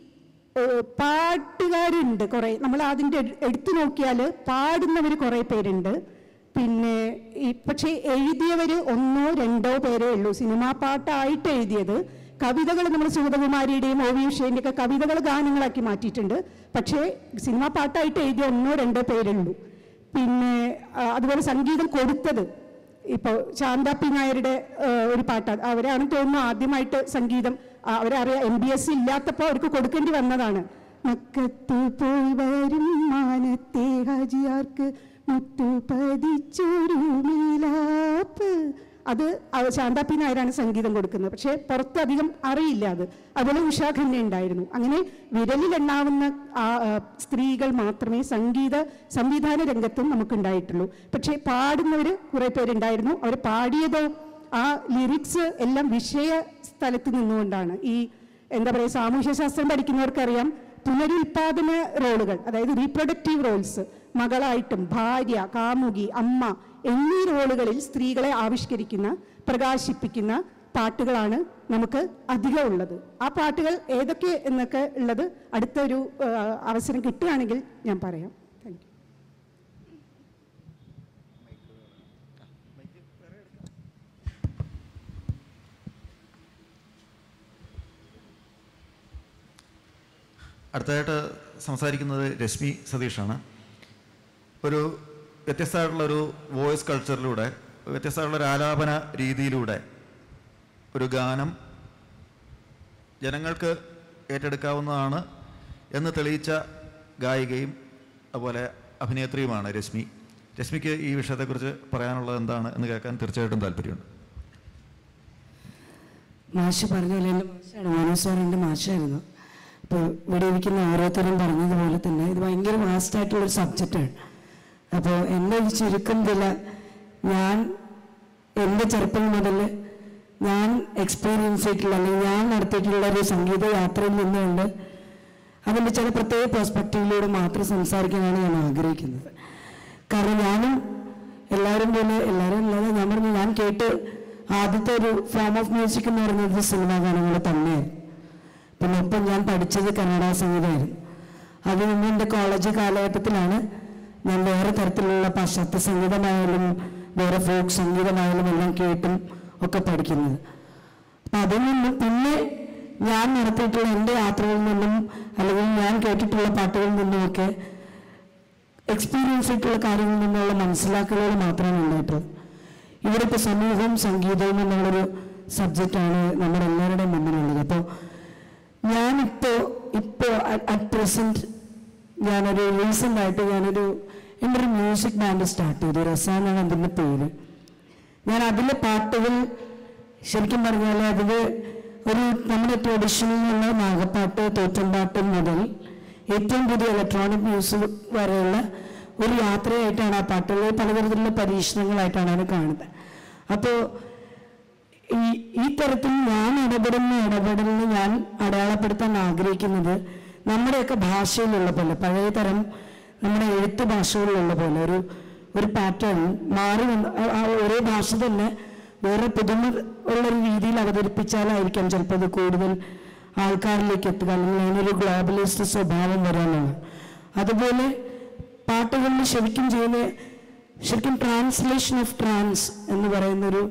ഏഹ്, പാട്ടുകാരുണ്ട് കുറേ നമ്മൾ അതിൻ്റെ എടുത്തു നോക്കിയാൽ പാടുന്നവർ കുറേ പേരുണ്ട് പിന്നെ ഈ പക്ഷേ എഴുതിയവർ ഒന്നോ രണ്ടോ പേരേ ഉള്ളൂ സിനിമാ പാട്ടായിട്ട് എഴുതിയത് കവിതകൾ നമ്മൾ സുഗതകുമാരിയുടെയും ഒ വി ഉഷേൻ്റെ ഒക്കെ കവിതകൾ ഗാനങ്ങളാക്കി മാറ്റിയിട്ടുണ്ട് പക്ഷേ സിനിമാ പാട്ടായിട്ട് എഴുതിയ ഒന്നോ രണ്ടോ പേരുള്ളൂ പിന്നെ ആ, അതുപോലെ സംഗീതം കൊടുത്തത് ഇപ്പോൾ ശാന്ത പി നായരുടെ ആ, ഒരു പാട്ട് അവരാണ് തോന്നുന്നു ആദ്യമായിട്ട് സംഗീതം ആ, അവരറിയാം എം ബി എസ് ഇല്ലാത്തപ്പോൾ അവർക്ക് കൊടുക്കേണ്ടി വന്നതാണ് മക്കത്തു പോയി വരും മാനത്തെ ഹാജിയാർക്ക് മുത്തു പതിച്ചൊരു മീലാപ്പ് അത് അവ- ശാന്ത പി നായരാണ് സംഗീതം കൊടുക്കുന്നത് പക്ഷേ പുറത്ത് അധികം അറിയില്ല അത് അതുപോലെ ഉഷാ ഖന്ന ഉണ്ടായിരുന്നു അങ്ങനെ വിരലിലെണ്ണാവുന്ന ആ, ആ, സ്ത്രീകൾ മാത്രമേ സംഗീത സംവിധാന രംഗത്തും നമുക്കുണ്ടായിട്ടുള്ളൂ പക്ഷേ പാടുന്നവർ കുറേ പേരുണ്ടായിരുന്നു അവർ പാടിയതോ ആ ലിറിക്സ് എല്ലാം വിഷയ സ്ഥലത്ത് നിന്നുകൊണ്ടാണ് ഈ എന്താ പറയുക സാമൂഹ്യശാസ്ത്രം പഠിക്കുന്നവർക്കറിയാം പുനരുൽപാദന റോളുകൾ അതായത് റീപ്രൊഡക്റ്റീവ് റോൾസ് മകളായിട്ടും ഭാര്യ കാമുകി അമ്മ എന്നീ റോളുകളിൽ സ്ത്രീകളെ ആവിഷ്കരിക്കുന്ന പ്രകാശിപ്പിക്കുന്ന പാട്ടുകളാണ് നമുക്ക് അധികം ഉള്ളത് ആ പാട്ടുകൾ ഏതൊക്കെ എന്നൊക്കെ ഉള്ളത് അടുത്തൊരു ആ, അവസരം കിട്ടുകയാണെങ്കിൽ ഞാൻ പറയാം താങ്ക് യു അടുത്തതായിട്ട് സംസാരിക്കുന്നത് രശ്മി സതീഷാണ് ഒരു വ്യത്യസ്തമായിട്ടുള്ള ഒരു വോയിസ് കൾച്ചറിലൂടെ വ്യത്യസ്തമായിട്ടുള്ള ഒരു ആലാപന രീതിയിലൂടെ ഒരു ഗാനം ജനങ്ങൾക്ക് ഏറ്റെടുക്കാവുന്നതാണ് എന്ന് തെളിയിച്ച ഗായികയും അതുപോലെ അഭിനേത്രിയുമാണ് രശ്മി രശ്മിക്ക് ഈ വിഷയത്തെക്കുറിച്ച് പറയാനുള്ളത് എന്താണ് എന്ന് കേൾക്കാൻ തീർച്ചയായിട്ടും താല്പര്യമുണ്ട് മാഷ് പറഞ്ഞാൽ എൻ്റെ മാഷാണ് മനു സാർ എൻ്റെ മാഷായിരുന്നു അപ്പോൾ ഇവിടെ ഇരിക്കുന്ന ഓരോരുത്തരും പറഞ്ഞതുപോലെ തന്നെ ഇത് ഭയങ്കര വാസ്റ്റായിട്ടുള്ളൊരു സബ്ജക്റ്റാണ് അപ്പോൾ എൻ്റെ ഒരു ചുരുക്കം വില ഞാൻ എൻ്റെ ചെറുപ്പം മുതൽ ഞാൻ എക്സ്പീരിയൻസ് ചെയ്തിട്ടുള്ള അല്ലെങ്കിൽ ഞാൻ നടത്തിയിട്ടുള്ള ഒരു സംഗീത യാത്രയിൽ നിന്നുകൊണ്ട് അതിൻ്റെ ചില പ്രത്യേക പെർസ്പെക്റ്റീവിലൂടെ മാത്രം സംസാരിക്കാനാണ് ഞാൻ ആഗ്രഹിക്കുന്നത് കാരണം ഞാനും എല്ലാവരും പോലെ എല്ലാവരും അല്ലാതെ ഞാൻ പറഞ്ഞു ഞാൻ കേട്ട് ആദ്യത്തെ ഒരു ഫോം ഓഫ് മ്യൂസിക് എന്ന് പറയുന്നത് സിനിമാ ഗാനങ്ങൾ തന്നെയായിരുന്നു പിന്നെ ഇപ്പം ഞാൻ പഠിച്ചത് കന്നഡ സംഗീതമായിരുന്നു അത് നിന്ന് എൻ്റെ കോളേജ് കാലഘട്ടത്തിലാണ് ഞാൻ വേറെ തരത്തിലുള്ള പാശ്ചാത്യ സംഗീതമായാലും വേറെ ഫോക്ക് സംഗീതമായാലും എല്ലാം കേട്ടും ഒക്കെ പഠിക്കുന്നത് അപ്പം അതിൽ നിന്നും പിന്നെ ഞാൻ നടത്തിയിട്ടുള്ള എൻ്റെ യാത്രകളിൽ നിന്നും അല്ലെങ്കിൽ ഞാൻ കേട്ടിട്ടുള്ള പാട്ടുകളിൽ നിന്നുമൊക്കെ എക്സ്പീരിയൻസ് ആയിട്ടുള്ള കാര്യങ്ങളിൽ നിന്നുള്ള മനസ്സിലാക്കലുകൾ മാത്രമേ ഉണ്ടായിട്ടുള്ളൂ ഇവിടെ ഇപ്പോൾ സമൂഹവും സംഗീതവും എന്നുള്ളൊരു സബ്ജക്റ്റാണ് നമ്മുടെ എല്ലാവരുടെയും മുന്നിലുള്ളത് അപ്പോൾ ഞാനിപ്പോൾ ഇപ്പോൾ അറ്റ് പ്രസൻറ്റ് ഞാനൊരു റീസെൻ്റ് ആയിട്ട് ഞാനൊരു എൻ്റെ ഒരു മ്യൂസിക് ബാൻഡ് സ്റ്റാർട്ട് ചെയ്തു രസ എന്നാണ് അതിൻ്റെ പേര് ഞാൻ അതിലെ പാട്ടുകൾ ശരിക്കും പറഞ്ഞാൽ അതിൽ ഒരു നമ്മുടെ ട്രഡീഷണൽ ഉള്ള നാഗപ്പാട്ട് തോറ്റമ്പാട്ട് മുതൽ ഏറ്റവും പുതിയ ഇലക്ട്രോണിക് മ്യൂസിക് വരെയുള്ള ഒരു യാത്രയായിട്ടാണ് ആ പാട്ടുകൾ പലതരത്തിലുള്ള പരീക്ഷണങ്ങളായിട്ടാണ് അത് കാണുന്നത് അപ്പോൾ ഈ ഈ തരത്തിൽ ഞാൻ ഇടപെടുന്ന ഇടപെടലിന് ഞാൻ അടയാളപ്പെടുത്താൻ ആഗ്രഹിക്കുന്നത് നമ്മുടെയൊക്കെ ഭാഷയിലുള്ള പോലെ പഴയ തരം നമ്മുടെ എഴുത്ത് ഭാഷകളിലുള്ള പോലെ ഒരു ഒരു പാറ്റേൺ മാറി വന്ന ആ- ആ ഒരേ ഭാഷ തന്നെ വേറെ പുതുമ ഉള്ളൊരു രീതിയിൽ അവതരിപ്പിച്ചാലായിരിക്കാം ചിലപ്പോൾ അത് കൂടുതൽ ആൾക്കാരിലേക്ക് എത്തുക അല്ലെങ്കിൽ അതിനൊരു ഗ്ലോബലിസ്റ്റ് സ്വഭാവം വരാനുള്ളത് അതുപോലെ പാട്ടുകളിൽ ശരിക്കും ചെയ്യുന്ന ശരിക്കും ട്രാൻസ്ലേഷൻ ഓഫ് ട്രാൻസ് എന്ന് പറയുന്നൊരു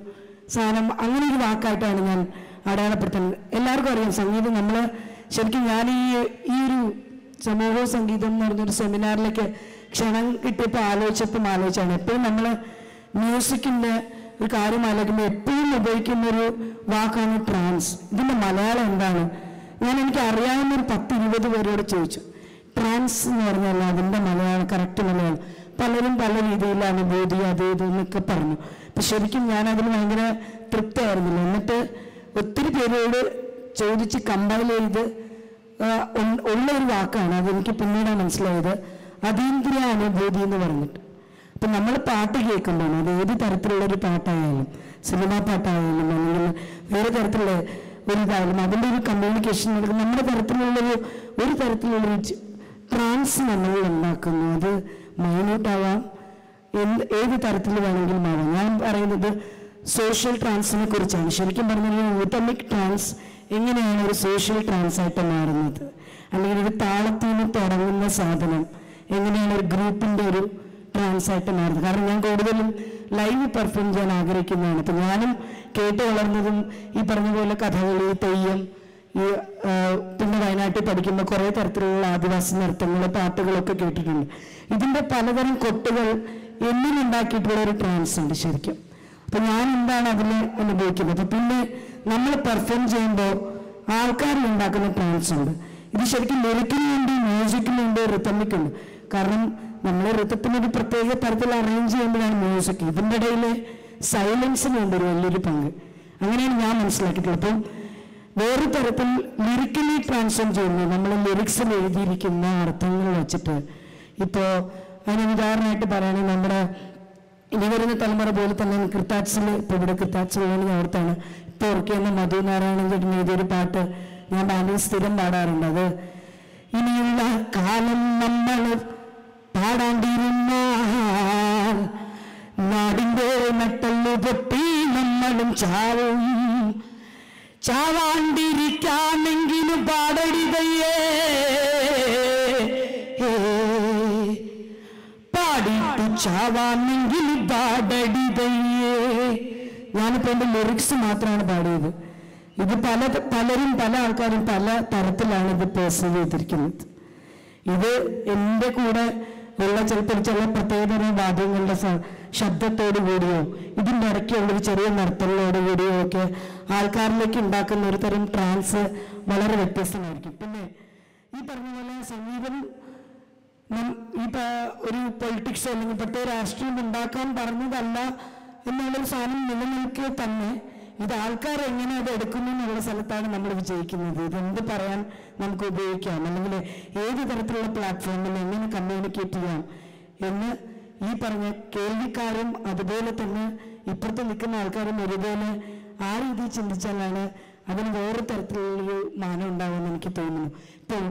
സാധനം അങ്ങനെ ഒരു വാക്കായിട്ടാണ് ഞാൻ അടയാളപ്പെടുത്തുന്നത് എല്ലാവർക്കും അറിയാം സംഗീതം നമ്മൾ ശരിക്കും ഞാൻ ഈ ഈ ഒരു സമൂഹ സംഗീതം എന്ന് പറഞ്ഞൊരു സെമിനാറിലേക്ക് ക്ഷണം കിട്ടിയപ്പോൾ ആലോചിച്ചപ്പം ആലോചിച്ചാണ് എപ്പോഴും നമ്മൾ മ്യൂസിക്കിൻ്റെ ഒരു കാര്യം ആലോചിക്കുമ്പോൾ എപ്പോഴും ഉപയോഗിക്കുന്ന ഒരു വാക്കാണ് ട്രാൻസ് ഇതിൻ്റെ മലയാളം എന്താണ് ഞാൻ എനിക്ക് അറിയാവുന്ന ഒരു പത്ത് ഇരുപത് പേരോട് ചോദിച്ചു ട്രാൻസ് എന്ന് പറഞ്ഞാൽ അതിൻ്റെ മലയാളം കറക്റ്റ് മലയാളം പലരും പല രീതിയിലാണ് ബോധി അത് ഇത് എന്നൊക്കെ പറഞ്ഞു അപ്പം ശരിക്കും ഞാൻ അതിന് ഭയങ്കര തൃപ്തമായിരുന്നില്ല എന്നിട്ട് ഒത്തിരി പേരോട് ചോദിച്ച് കമ്പൈൽ ചെയ്ത് ആ, ഉൾ- ഉള്ള ഒരു വാക്കാണ് അതെനിക്ക് പിന്നീടാണ് മനസ്സിലായത് അതീന്ദ്രിയ അനുഭൂതി എന്ന് പറഞ്ഞിട്ട് അപ്പം നമ്മൾ പാട്ട് കേൾക്കുമ്പോൾ അത് ഏത് തരത്തിലുള്ള ഒരു പാട്ടായാലും സിനിമാ പാട്ടായാലും അല്ലെങ്കിൽ വേറെ തരത്തിലുള്ള ഒരു ഇതായാലും അതിൻ്റെ ഒരു കമ്മ്യൂണിക്കേഷൻ നടക്കും നമ്മുടെ തരത്തിലുള്ളൊരു ഒരു തരത്തിലുള്ളൊരു ട്രാൻസ് നമ്മൾ ഉണ്ടാക്കുന്നു അത് മൈന്യൂട്ടാവാം എന്ത് ഏത് തരത്തിൽ വേണമെങ്കിലും ആവാം ഞാൻ പറയുന്നത് സോഷ്യൽ ട്രാൻസിനെ കുറിച്ചാണ് ശരിക്കും പറഞ്ഞാൽ യൂത്തമിക് ട്രാൻസ് എങ്ങനെയാണ് ഒരു സോഷ്യൽ ട്രാൻസ് ആയിട്ട് മാറുന്നത് അല്ലെങ്കിൽ ഒരു താളത്തിൽ നിന്ന് തുടങ്ങുന്ന സാധനം എങ്ങനെയാണ് ഒരു ഗ്രൂപ്പിന്റെ ഒരു ട്രാൻസ് ആയിട്ട് മാറുന്നത് കാരണം ഞാൻ കൂടുതലും ലൈവ് പെർഫോം ചെയ്യാൻ ആഗ്രഹിക്കുന്നതാണ് ഇപ്പം ഞാനും കേട്ട് വളർന്നതും ഈ പറഞ്ഞ പോലെ കഥകളി തെയ്യം ഈ ആ, പിന്നെ വയനാട്ടിൽ പഠിക്കുമ്പോൾ കുറേ തരത്തിലുള്ള ആദിവാസി നൃത്തങ്ങൾ പാട്ടുകളൊക്കെ കേട്ടിട്ടുണ്ട് ഇതിൻ്റെ പലതരം കൊട്ടുകൾ എന്നിലുണ്ടാക്കിയിട്ടുള്ള ഒരു ട്രാൻസ് ഉണ്ട് ശരിക്കും അപ്പൊ ഞാൻ എന്താണ് അതിൽ അനുഭവിക്കുന്നത് അപ്പൊ പിന്നെ നമ്മൾ പെർഫോം ചെയ്യുമ്പോൾ ആൾക്കാരിൽ ഉണ്ടാക്കുന്ന ട്രാൻസ് ഉണ്ട് ഇത് ശരിക്കും ലിറിക്കിനുണ്ട് മ്യൂസിക്കിനുണ്ട് റിത്തമിക്കുണ്ട് കാരണം നമ്മൾ റിത്തത്തിന് ഒരു പ്രത്യേക തരത്തിൽ അറേഞ്ച് ചെയ്യുമ്പോഴാണ് മ്യൂസിക് ഇതിൻ്റെ ഇടയിൽ സൈലൻസിനുണ്ട് ഒരു വലിയൊരു പങ്ക് അങ്ങനെയാണ് ഞാൻ മനസ്സിലാക്കിയിട്ടുള്ളത് അപ്പം വേറെ തരത്തിൽ ലിറിക്കലി ട്രാൻസ്ഫോം ചെയ്യുന്നു നമ്മൾ ലിറിക്സിൽ എഴുതിയിരിക്കുന്ന അർത്ഥങ്ങൾ വെച്ചിട്ട് ഇപ്പോൾ അതിന് ഉദാഹരണമായിട്ട് പറയുകയാണെങ്കിൽ നമ്മുടെ ഇനി വരുന്ന തലമുറ പോലെ തന്നെ കൃത്താച്ചിൽ ഇപ്പോൾ ഇവിടെ കൃത്താച്ചിലാണ് ഞാൻ ഓർത്താണ് ഇപ്പോൾ ഓർക്കുന്ന മധു നാരായണൻ ചേട്ടൻ എഴുതിയൊരു പാട്ട് ഞാൻ ബാൻഡിൽ സ്ഥിരം പാടാറുണ്ട് അത് ഇനിയുള്ള കാലം നമ്മൾ പാടാണ്ടിരുന്നാൽ നാടിൻ്റെ നട്ടല്ലു പൊട്ടി നമ്മളും ചാവും ചാവാണ്ടിരിക്കാമെങ്കിലും പാടടിതയ്യേ പാടിയിട്ടു ചാവാമെങ്കിലും പാടടിതയ്യേ ഞാനിപ്പോ എന്റെ ലിറിക്സ് മാത്രമാണ് പാടിയത് ഇത് പല പലരും പല ആൾക്കാരും പല തരത്തിലാണ് ഇത് പേഴ്സീവ് ചെയ്തിരിക്കുന്നത് ഇത് എൻ്റെ കൂടെ ഉള്ള ചിലപ്പോൾ ചില പ്രത്യേകതരം വാദ്യങ്ങളുടെ സ- ശബ്ദത്തോടു കൂടിയോ ഇതിൻ്റെ ഇടയ്ക്കുള്ള ഒരു ചെറിയ നിർത്തലോട് കൂടിയോ ഒക്കെ ആൾക്കാരിലേക്ക് ഉണ്ടാക്കുന്ന ഒരു തരം ട്രാൻസ് വളരെ വ്യത്യസ്തമായിരിക്കും പിന്നെ ഈ പറഞ്ഞ പോലെ സംഗീതം നം- ഈ പ- ഒരു പൊളിറ്റിക്സ് അല്ലെങ്കിൽ പ്രത്യേക രാഷ്ട്രീയം ഉണ്ടാക്കാൻ പറഞ്ഞതല്ല എന്നുള്ളൊരു സാധനം നിലനിൽക്കെ തന്നെ ഇത് ആൾക്കാർ എങ്ങനെ അത് എടുക്കുന്നു എന്നുള്ള സ്ഥലത്താണ് നമ്മൾ വിജയിക്കുന്നത് ഇതെന്ത് പറയാൻ നമുക്ക് ഉപയോഗിക്കാം അല്ലെങ്കിൽ ഏത് തരത്തിലുള്ള പ്ലാറ്റ്ഫോമിൽ എങ്ങനെ കമ്മ്യൂണിക്കേറ്റ് ചെയ്യാം എന്ന് ഈ പറഞ്ഞ കേൾവിക്കാരും അതുപോലെ തന്നെ ഇപ്പുറത്ത് നിൽക്കുന്ന ആൾക്കാരും ഒരുപോലെ ആ രീതിയിൽ ചിന്തിച്ചാലാണ് അതിന് വേറെ തരത്തിലുള്ളൊരു മാനം ഉണ്ടാവുമെന്ന് എനിക്ക് തോന്നുന്നു ഇപ്പോൾ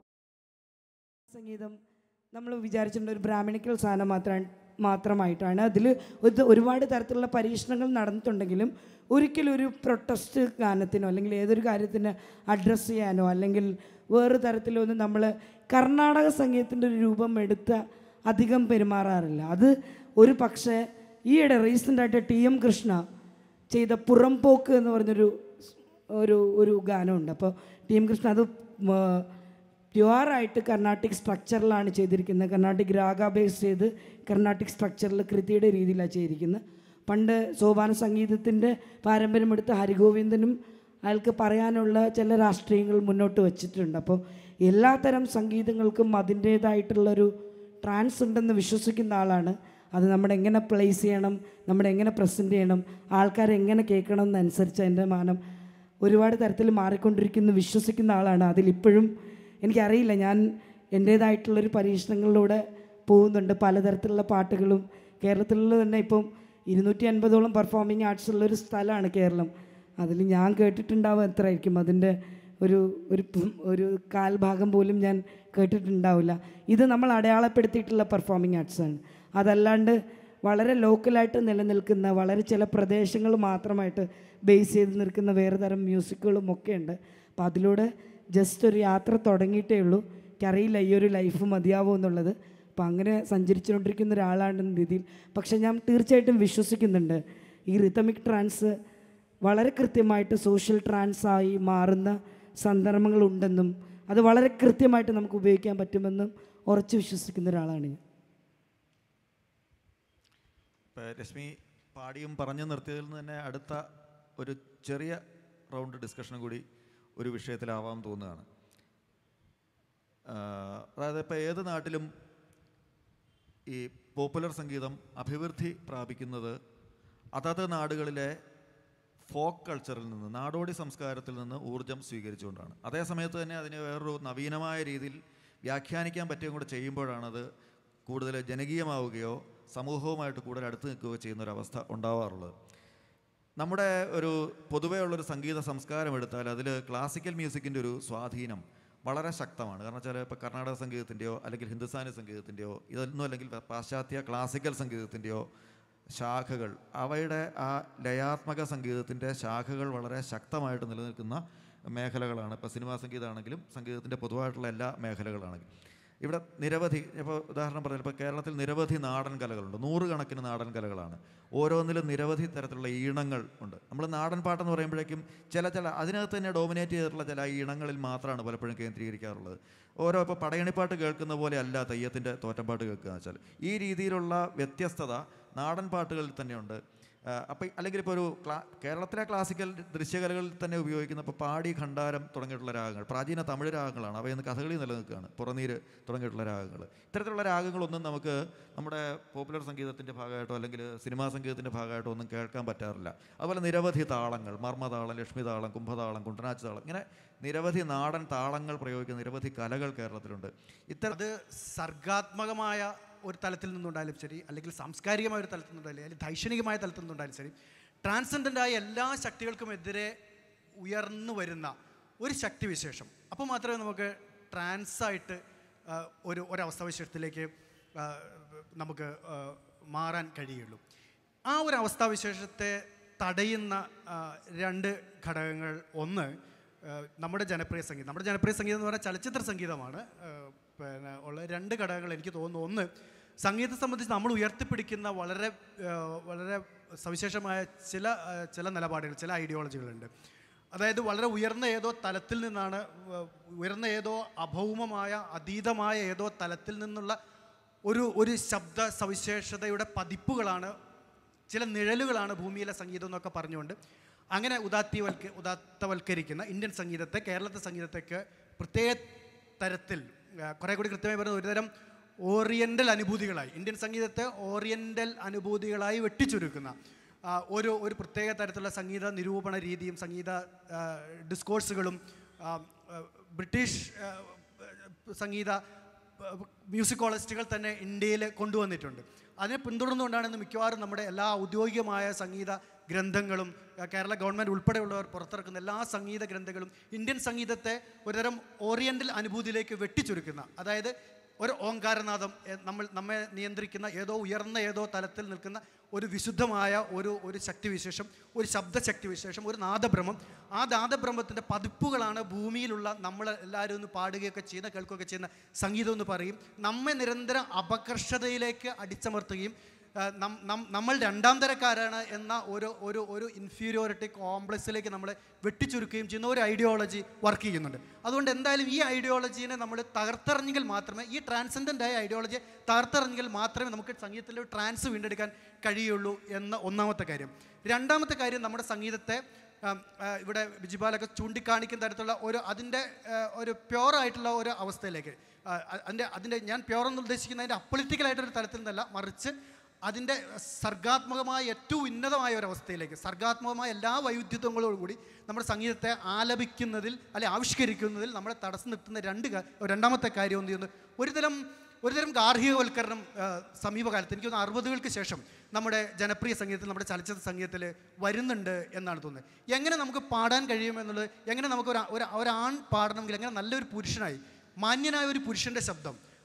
സംഗീതം നമ്മൾ വിചാരിച്ചിട്ടുണ്ട് ഒരു ബ്രാഹ്മണിക്കൽ സാധനം മാത്രം മാത്രമായിട്ടാണ് അതിൽ ഒരുപാട് തരത്തിലുള്ള പരീക്ഷണങ്ങൾ നടന്നിട്ടുണ്ടെങ്കിലും ഒരിക്കലും ഒരു പ്രൊട്ടസ്റ്റ് ഗാനത്തിനോ അല്ലെങ്കിൽ ഏതൊരു കാര്യത്തിന് അഡ്രസ്സ് ചെയ്യാനോ അല്ലെങ്കിൽ വേറെ തരത്തിലൊന്നും നമ്മൾ കർണാടക സംഗീതത്തിൻ്റെ ഒരു രൂപം എടുത്ത് അധികം പെരുമാറാറില്ല അത് ഒരു പക്ഷേ ഈയിടെ റീസെൻ്റായിട്ട് ടി എം കൃഷ്ണ ചെയ്ത പുറംപോക്ക് എന്ന് പറഞ്ഞൊരു ഒരു ഒരു ഗാനമുണ്ട് അപ്പോൾ ടി എം കൃഷ്ണ അത് പ്യുവറായിട്ട് കർണാട്ടിക് സ്ട്രക്ചറിലാണ് ചെയ്തിരിക്കുന്നത് കർണാട്ടിക് രാഗ ബേസ് ചെയ്ത് കർണാട്ടിക് സ്ട്രക്ചറിൽ കൃതിയുടെ രീതിയിലാണ് ചെയ്തിരിക്കുന്നത് പണ്ട് സോപാന സംഗീതത്തിൻ്റെ പാരമ്പര്യമെടുത്ത ഹരിഗോവിന്ദനും അയാൾക്ക് പറയാനുള്ള ചില രാഷ്ട്രീയങ്ങൾ മുന്നോട്ട് വച്ചിട്ടുണ്ട് അപ്പോൾ എല്ലാത്തരം സംഗീതങ്ങൾക്കും അതിൻ്റേതായിട്ടുള്ളൊരു ട്രാൻസ് ഉണ്ടെന്ന് വിശ്വസിക്കുന്ന ആളാണ് അത് നമ്മുടെ എങ്ങനെ പ്ലേസ് ചെയ്യണം നമ്മുടെ എങ്ങനെ പ്രസൻറ്റ് ചെയ്യണം ആൾക്കാർ എങ്ങനെ കേൾക്കണം എന്നനുസരിച്ച് അതിൻ്റെ മാനം ഒരുപാട് തരത്തിൽ മാറിക്കൊണ്ടിരിക്കുന്നു വിശ്വസിക്കുന്ന ആളാണ് അതിലിപ്പോഴും എനിക്കറിയില്ല ഞാൻ എൻ്റേതായിട്ടുള്ളൊരു പരീക്ഷണങ്ങളിലൂടെ പോകുന്നുണ്ട് പലതരത്തിലുള്ള പാട്ടുകളും കേരളത്തിലുള്ള തന്നെ ഇപ്പം ഇരുന്നൂറ്റി അൻപതോളം പെർഫോമിങ് ആർട്സ് ഉള്ളൊരു സ്ഥലമാണ് കേരളം അതിൽ ഞാൻ കേട്ടിട്ടുണ്ടാവും എത്രയായിരിക്കും അതിൻ്റെ ഒരു ഒരു പ്- ഒരു കാൽഭാഗം പോലും ഞാൻ കേട്ടിട്ടുണ്ടാവില്ല ഇത് നമ്മൾ അടയാളപ്പെടുത്തിയിട്ടുള്ള പെർഫോമിങ് ആർട്സാണ് അതല്ലാണ്ട് വളരെ ലോക്കലായിട്ട് നിലനിൽക്കുന്ന വളരെ ചില പ്രദേശങ്ങൾ മാത്രമായിട്ട് ബേസ് ചെയ്ത് നിൽക്കുന്ന വേറെ തരം മ്യൂസിക്കുകളും ഒക്കെ ഉണ്ട് അപ്പോൾ അതിലൂടെ ജസ്റ്റ് ഒരു യാത്ര തുടങ്ങിയിട്ടേ ഉള്ളൂ എനിക്കറിയില്ല ഈ ഒരു ലൈഫ് മതിയാവോ എന്നുള്ളത് അപ്പോൾ അങ്ങനെ സഞ്ചരിച്ചുകൊണ്ടിരിക്കുന്ന ഒരാളാണെന്ന രീതിയിൽ പക്ഷെ ഞാൻ തീർച്ചയായിട്ടും വിശ്വസിക്കുന്നുണ്ട് ഈ റിത്തമിക് ട്രാൻസ് വളരെ കൃത്യമായിട്ട് സോഷ്യൽ ട്രാൻസായി മാറുന്ന സന്ദർഭങ്ങളുണ്ടെന്നും അത് വളരെ കൃത്യമായിട്ട് നമുക്ക് ഉപയോഗിക്കാൻ പറ്റുമെന്നും ഉറച്ചു വിശ്വസിക്കുന്ന ഒരാളാണ് ഞാൻ ഇപ്പോൾ രശ്മി പാടിയും പറഞ്ഞു നിർത്തിയതിൽ നിന്ന് തന്നെ അടുത്ത ഒരു ചെറിയ റൗണ്ട് ഡിസ്കഷനും കൂടി ഒരു വിഷയത്തിലാവാൻ തോന്നുകയാണ് ആ, അതായത് ഇപ്പോൾ ഏത് നാട്ടിലും ഈ പോപ്പുലർ സംഗീതം അഭിവൃദ്ധി പ്രാപിക്കുന്നത് അതത് നാടുകളിലെ ഫോക്ക് കൾച്ചറിൽ നിന്ന് നാടോടി സംസ്കാരത്തിൽ നിന്ന് ഊർജം സ്വീകരിച്ചുകൊണ്ടാണ് അതേ സമയത്ത് തന്നെ അതിനെ വേറൊരു നവീനമായ രീതിയിൽ വ്യാഖ്യാനിക്കാൻ പറ്റുകയും കൂടെ ചെയ്യുമ്പോഴാണത് കൂടുതൽ ജനകീയമാവുകയോ സമൂഹവുമായിട്ട് കൂടുതൽ അടുത്ത് നിൽക്കുകയോ ചെയ്യുന്ന ഒരു അവസ്ഥ ഉണ്ടാവാറുള്ളത് നമ്മുടെ ഒരു പൊതുവേ ഉള്ളൊരു സംഗീത സംസ്കാരം എടുത്താൽ അതിൽ ക്ലാസിക്കൽ മ്യൂസിക്കിൻ്റെ ഒരു സ്വാധീനം വളരെ ശക്തമാണ് കാരണം വെച്ചാൽ ഇപ്പോൾ കർണാടക സംഗീതത്തിൻ്റെയോ അല്ലെങ്കിൽ ഹിന്ദുസ്ഥാനി സംഗീതത്തിൻ്റെയോ ഇതൊന്നും അല്ലെങ്കിൽ പാശ്ചാത്യ ക്ലാസിക്കൽ സംഗീതത്തിൻ്റെയോ ശാഖകൾ അവയുടെ ആ ലയാത്മക സംഗീതത്തിൻ്റെ ശാഖകൾ വളരെ ശക്തമായിട്ട് നിലനിൽക്കുന്ന മേഖലകളാണ് ഇപ്പോൾ സിനിമാ സംഗീതമാണെങ്കിലും സംഗീതത്തിൻ്റെ പൊതുവായിട്ടുള്ള എല്ലാ മേഖലകളാണെങ്കിലും ഇവിടെ നിരവധി ഇപ്പോൾ ഉദാഹരണം പറഞ്ഞാൽ ഇപ്പോൾ കേരളത്തിൽ നിരവധി നാടൻ കലകളുണ്ട് നൂറുകണക്കിന് നാടൻ കലകളാണ് ഓരോന്നിലും നിരവധി തരത്തിലുള്ള ഈണങ്ങൾ ഉണ്ട് നമ്മൾ നാടൻ പാട്ടെന്ന് പറയുമ്പോഴേക്കും ചില ചില അതിനകത്ത് തന്നെ ഡോമിനേറ്റ് ചെയ്തിട്ടുള്ള ചില ഈണങ്ങളിൽ മാത്രമാണ് പലപ്പോഴും കേന്ദ്രീകരിക്കാറുള്ളത് ഓരോ ഇപ്പോൾ പടയണിപ്പാട്ട് കേൾക്കുന്ന പോലെ അല്ല തെയ്യത്തിൻ്റെ തോറ്റമ്പാട്ട് കേൾക്കുക എന്ന് വെച്ചാൽ ഈ രീതിയിലുള്ള വ്യത്യസ്തത നാടൻ പാട്ടുകളിൽ തന്നെയുണ്ട് അപ്പോൾ അല്ലെങ്കിൽ ഇപ്പോൾ ഒരു ക്ലാ കേരളത്തിലെ ക്ലാസിക്കൽ ദൃശ്യകലകളിൽ തന്നെ ഉപയോഗിക്കുന്ന ഇപ്പോൾ പാടി ഖണ്ഡാരം തുടങ്ങിയിട്ടുള്ള രാഗങ്ങൾ പ്രാചീന തമിഴ് രാഗങ്ങളാണ് അവയെന്ന് കഥകളി നിലനിൽക്കുകയാണ് പുറനീര് തുടങ്ങിയിട്ടുള്ള രാഗങ്ങൾ ഇത്തരത്തിലുള്ള രാഗങ്ങളൊന്നും നമുക്ക് നമ്മുടെ പോപ്പുലർ സംഗീതത്തിൻ്റെ ഭാഗമായിട്ടോ അല്ലെങ്കിൽ സിനിമാ സംഗീതത്തിൻ്റെ ഭാഗമായിട്ടോ ഒന്നും കേൾക്കാൻ പറ്റാറില്ല അതുപോലെ നിരവധി താളങ്ങൾ മർമ്മതാളം ലക്ഷ്മിതാളം കുംഭതാളം കുണ്ടനാച്ച് താളം ഇങ്ങനെ നിരവധി നാടൻ താളങ്ങൾ പ്രയോഗിക്കുന്ന നിരവധി കലകൾ കേരളത്തിലുണ്ട് ഇത്തരം അത് സർഗാത്മകമായ ഒരു തലത്തിൽ നിന്നുണ്ടായാലും ശരി അല്ലെങ്കിൽ സാംസ്കാരികമായ ഒരു തലത്തിൽ നിന്നുണ്ടായാലും അല്ലെങ്കിൽ ദൈക്ഷണികമായ തലത്തിൽ നിന്നുണ്ടായാലും ശരി ട്രാൻസെൻഡൻ്റായ എല്ലാ ശക്തികൾക്കുമെതിരെ ഉയർന്നു വരുന്ന ഒരു ശക്തി വിശേഷം അപ്പോൾ മാത്രമേ നമുക്ക് ട്രാൻസായിട്ട് ആ, ഒരു ഒരവസ്ഥാവിശേഷത്തിലേക്ക് ആ, നമുക്ക് ആ, മാറാൻ കഴിയുള്ളൂ ആ ഒരു അവസ്ഥാവിശേഷത്തെ തടയുന്ന ആ, രണ്ട് ഘടകങ്ങൾ ഒന്ന് ആ, നമ്മുടെ ജനപ്രിയ സംഗീതം നമ്മുടെ ജനപ്രിയ സംഗീതം എന്ന് പറഞ്ഞാൽ ചലച്ചിത്ര സംഗീതമാണ് ആ, പിന്നെ ഉള്ള രണ്ട് ഘടകങ്ങൾ എനിക്ക് തോന്നുന്നു ഒന്ന് സംഗീതത്തെ സംബന്ധിച്ച് നമ്മൾ ഉയർത്തിപ്പിടിക്കുന്ന വളരെ ആ, വളരെ സവിശേഷമായ ചില ആ, ചില നിലപാടുകൾ ചില ഐഡിയോളജികളുണ്ട് അതായത് വളരെ ഉയർന്ന ഏതോ തലത്തിൽ നിന്നാണ് ആ, ഉയർന്ന ഏതോ അഭൗമമായ അതീതമായ ഏതോ തലത്തിൽ നിന്നുള്ള ഒരു ഒരു ശബ്ദ സവിശേഷതയുടെ പതിപ്പുകളാണ് ചില നിഴലുകളാണ് ഭൂമിയിലെ സംഗീതം എന്നൊക്കെ പറഞ്ഞുകൊണ്ട് അങ്ങനെ ഉദാത്തീവൽക്ക ഉദാത്തവൽക്കരിക്കുന്ന ഇന്ത്യൻ സംഗീതത്തെ കേരളത്തെ സംഗീതത്തേക്ക് പ്രത്യേക തരത്തിൽ ആ, കുറേ കൂടി കൃത്യമായി പറയുന്നത് ഒരുതരം ഓറിയൻ്റൽ അനുഭൂതികളായി ഇന്ത്യൻ സംഗീതത്തെ ഓറിയൻ്റൽ അനുഭൂതികളായി വെട്ടിച്ചുരുക്കുന്ന ആ, ഒരു ഒരു പ്രത്യേക തരത്തിലുള്ള സംഗീത നിരൂപണ രീതിയും സംഗീത ആ, ഡിസ്കോഴ്സുകളും ആ, ആ, ബ്രിട്ടീഷ് ആ, സംഗീത മ്യൂസിക്കോളജിസ്റ്റുകൾ തന്നെ ഇന്ത്യയിൽ കൊണ്ടുവന്നിട്ടുണ്ട് അതിനെ പിന്തുടർന്നുകൊണ്ടാണ് ഇന്ന് മിക്കവാറും നമ്മുടെ എല്ലാ ഔദ്യോഗികമായ സംഗീത ഗ്രന്ഥങ്ങളും ആ, കേരള ഗവൺമെൻറ് ഉൾപ്പെടെയുള്ളവർ പുറത്തിറക്കുന്ന എല്ലാ സംഗീത ഗ്രന്ഥങ്ങളും ഇന്ത്യൻ സംഗീതത്തെ ഒരുതരം ഓറിയൻ്റൽ അനുഭൂതിയിലേക്ക് വെട്ടിച്ചുരുക്കുന്ന അതായത് ഒരു ഓങ്കാരനാഥം എ, നമ്മൾ നമ്മെ നിയന്ത്രിക്കുന്ന ഏതോ ഉയർന്ന ഏതോ തലത്തിൽ നിൽക്കുന്ന ഒരു വിശുദ്ധമായ ഒരു ഒരു ശക്തിവിശേഷം ഒരു ശബ്ദശക്തി വിശേഷം ഒരു നാദബ്രഹ്മം ആ നാദബ്രഹ്മത്തിൻ്റെ പതിപ്പുകളാണ് ഭൂമിയിലുള്ള നമ്മൾ എല്ലാവരും ഒന്ന് പാടുകയൊക്കെ ചെയ്യുന്ന കേൾക്കുകയൊക്കെ ചെയ്യുന്ന സംഗീതം എന്ന് പറയും നമ്മെ നിരന്തരം അപകർഷതയിലേക്ക് അടിച്ചമർത്തുകയും ആ, നം- നം- നമ്മൾ രണ്ടാം തരക്കാരാണ് എന്ന ഒരു ഒരു ഒരു ഇൻഫീരിയോറിറ്റി കോംപ്ലക്സിലേക്ക് നമ്മളെ വെട്ടിച്ചുരുക്കുകയും ചെയ്യുന്ന ഒരു ഐഡിയോളജി വർക്ക് ചെയ്യുന്നുണ്ട് അതുകൊണ്ട് എന്തായാലും ഈ ഐഡിയോളജീനെ നമ്മൾ തകർത്തെറിഞ്ഞെങ്കിൽ മാത്രമേ ഈ ട്രാൻസെൻഡൻ്റ് ആയ ഐഡിയോളജിയെ തകർത്തെറിഞ്ഞെങ്കിൽ മാത്രമേ നമുക്ക് സംഗീതത്തിൽ ഒരു ട്രാൻസ് വീണ്ടെടുക്കാൻ കഴിയുള്ളൂ എന്ന ഒന്നാമത്തെ കാര്യം രണ്ടാമത്തെ കാര്യം നമ്മുടെ സംഗീതത്തെ ആം, ആ, ഇവിടെ ബിജിപാലൊക്കെ ചൂണ്ടിക്കാണിക്കുന്ന തരത്തിലുള്ള ഒരു അതിൻ്റെ ആ, ഒരു പ്യോർ ആയിട്ടുള്ള ഒരു അവസ്ഥയിലേക്ക് ആ, അ- അതിൻ്റെ അതിൻ്റെ ഞാൻ പ്യോർ എന്ന് ഉദ്ദേശിക്കുന്നത് അതിൻ്റെ അപ്പൊളിറ്റിക്കലായിട്ടൊരു തലത്തിൽ നിന്നല്ല മറിച്ച് അതിൻ്റെ സർഗാത്മകമായ ഏറ്റവും ഉന്നതമായ ഒരു അവസ്ഥയിലേക്ക് സർഗാത്മകമായ എല്ലാ വൈവിധ്യത്വങ്ങളോടും കൂടി നമ്മുടെ സംഗീതത്തെ ആലപിക്കുന്നതിൽ അല്ലെ ആവിഷ്കരിക്കുന്നതിൽ നമ്മളെ തടസ്സം നിർത്തുന്ന രണ്ട് കാ- രണ്ടാമത്തെ കാര്യം എന്ത് ചെയ്യുന്നു ഒരുതരം ഒരുതരം ഗാർഹികവൽക്കരണം ആ, സമീപകാലത്ത് എനിക്ക് തോന്നുന്നു അറുപതുകൾക്ക് ശേഷം നമ്മുടെ ജനപ്രിയ സംഗീതത്തിൽ നമ്മുടെ ചലച്ചിത്ര സംഗീതത്തിൽ വരുന്നുണ്ട് എന്നാണ് തോന്നുന്നത് എങ്ങനെ നമുക്ക് പാടാൻ കഴിയുമെന്നുള്ളത് എങ്ങനെ നമുക്ക് ഒരു ഒരു ഒരാൺ പാടണമെങ്കിൽ എങ്ങനെ നല്ലൊരു പുരുഷനായി മാന്യനായ ഒരു പുരുഷൻ്റെ ശബ്ദം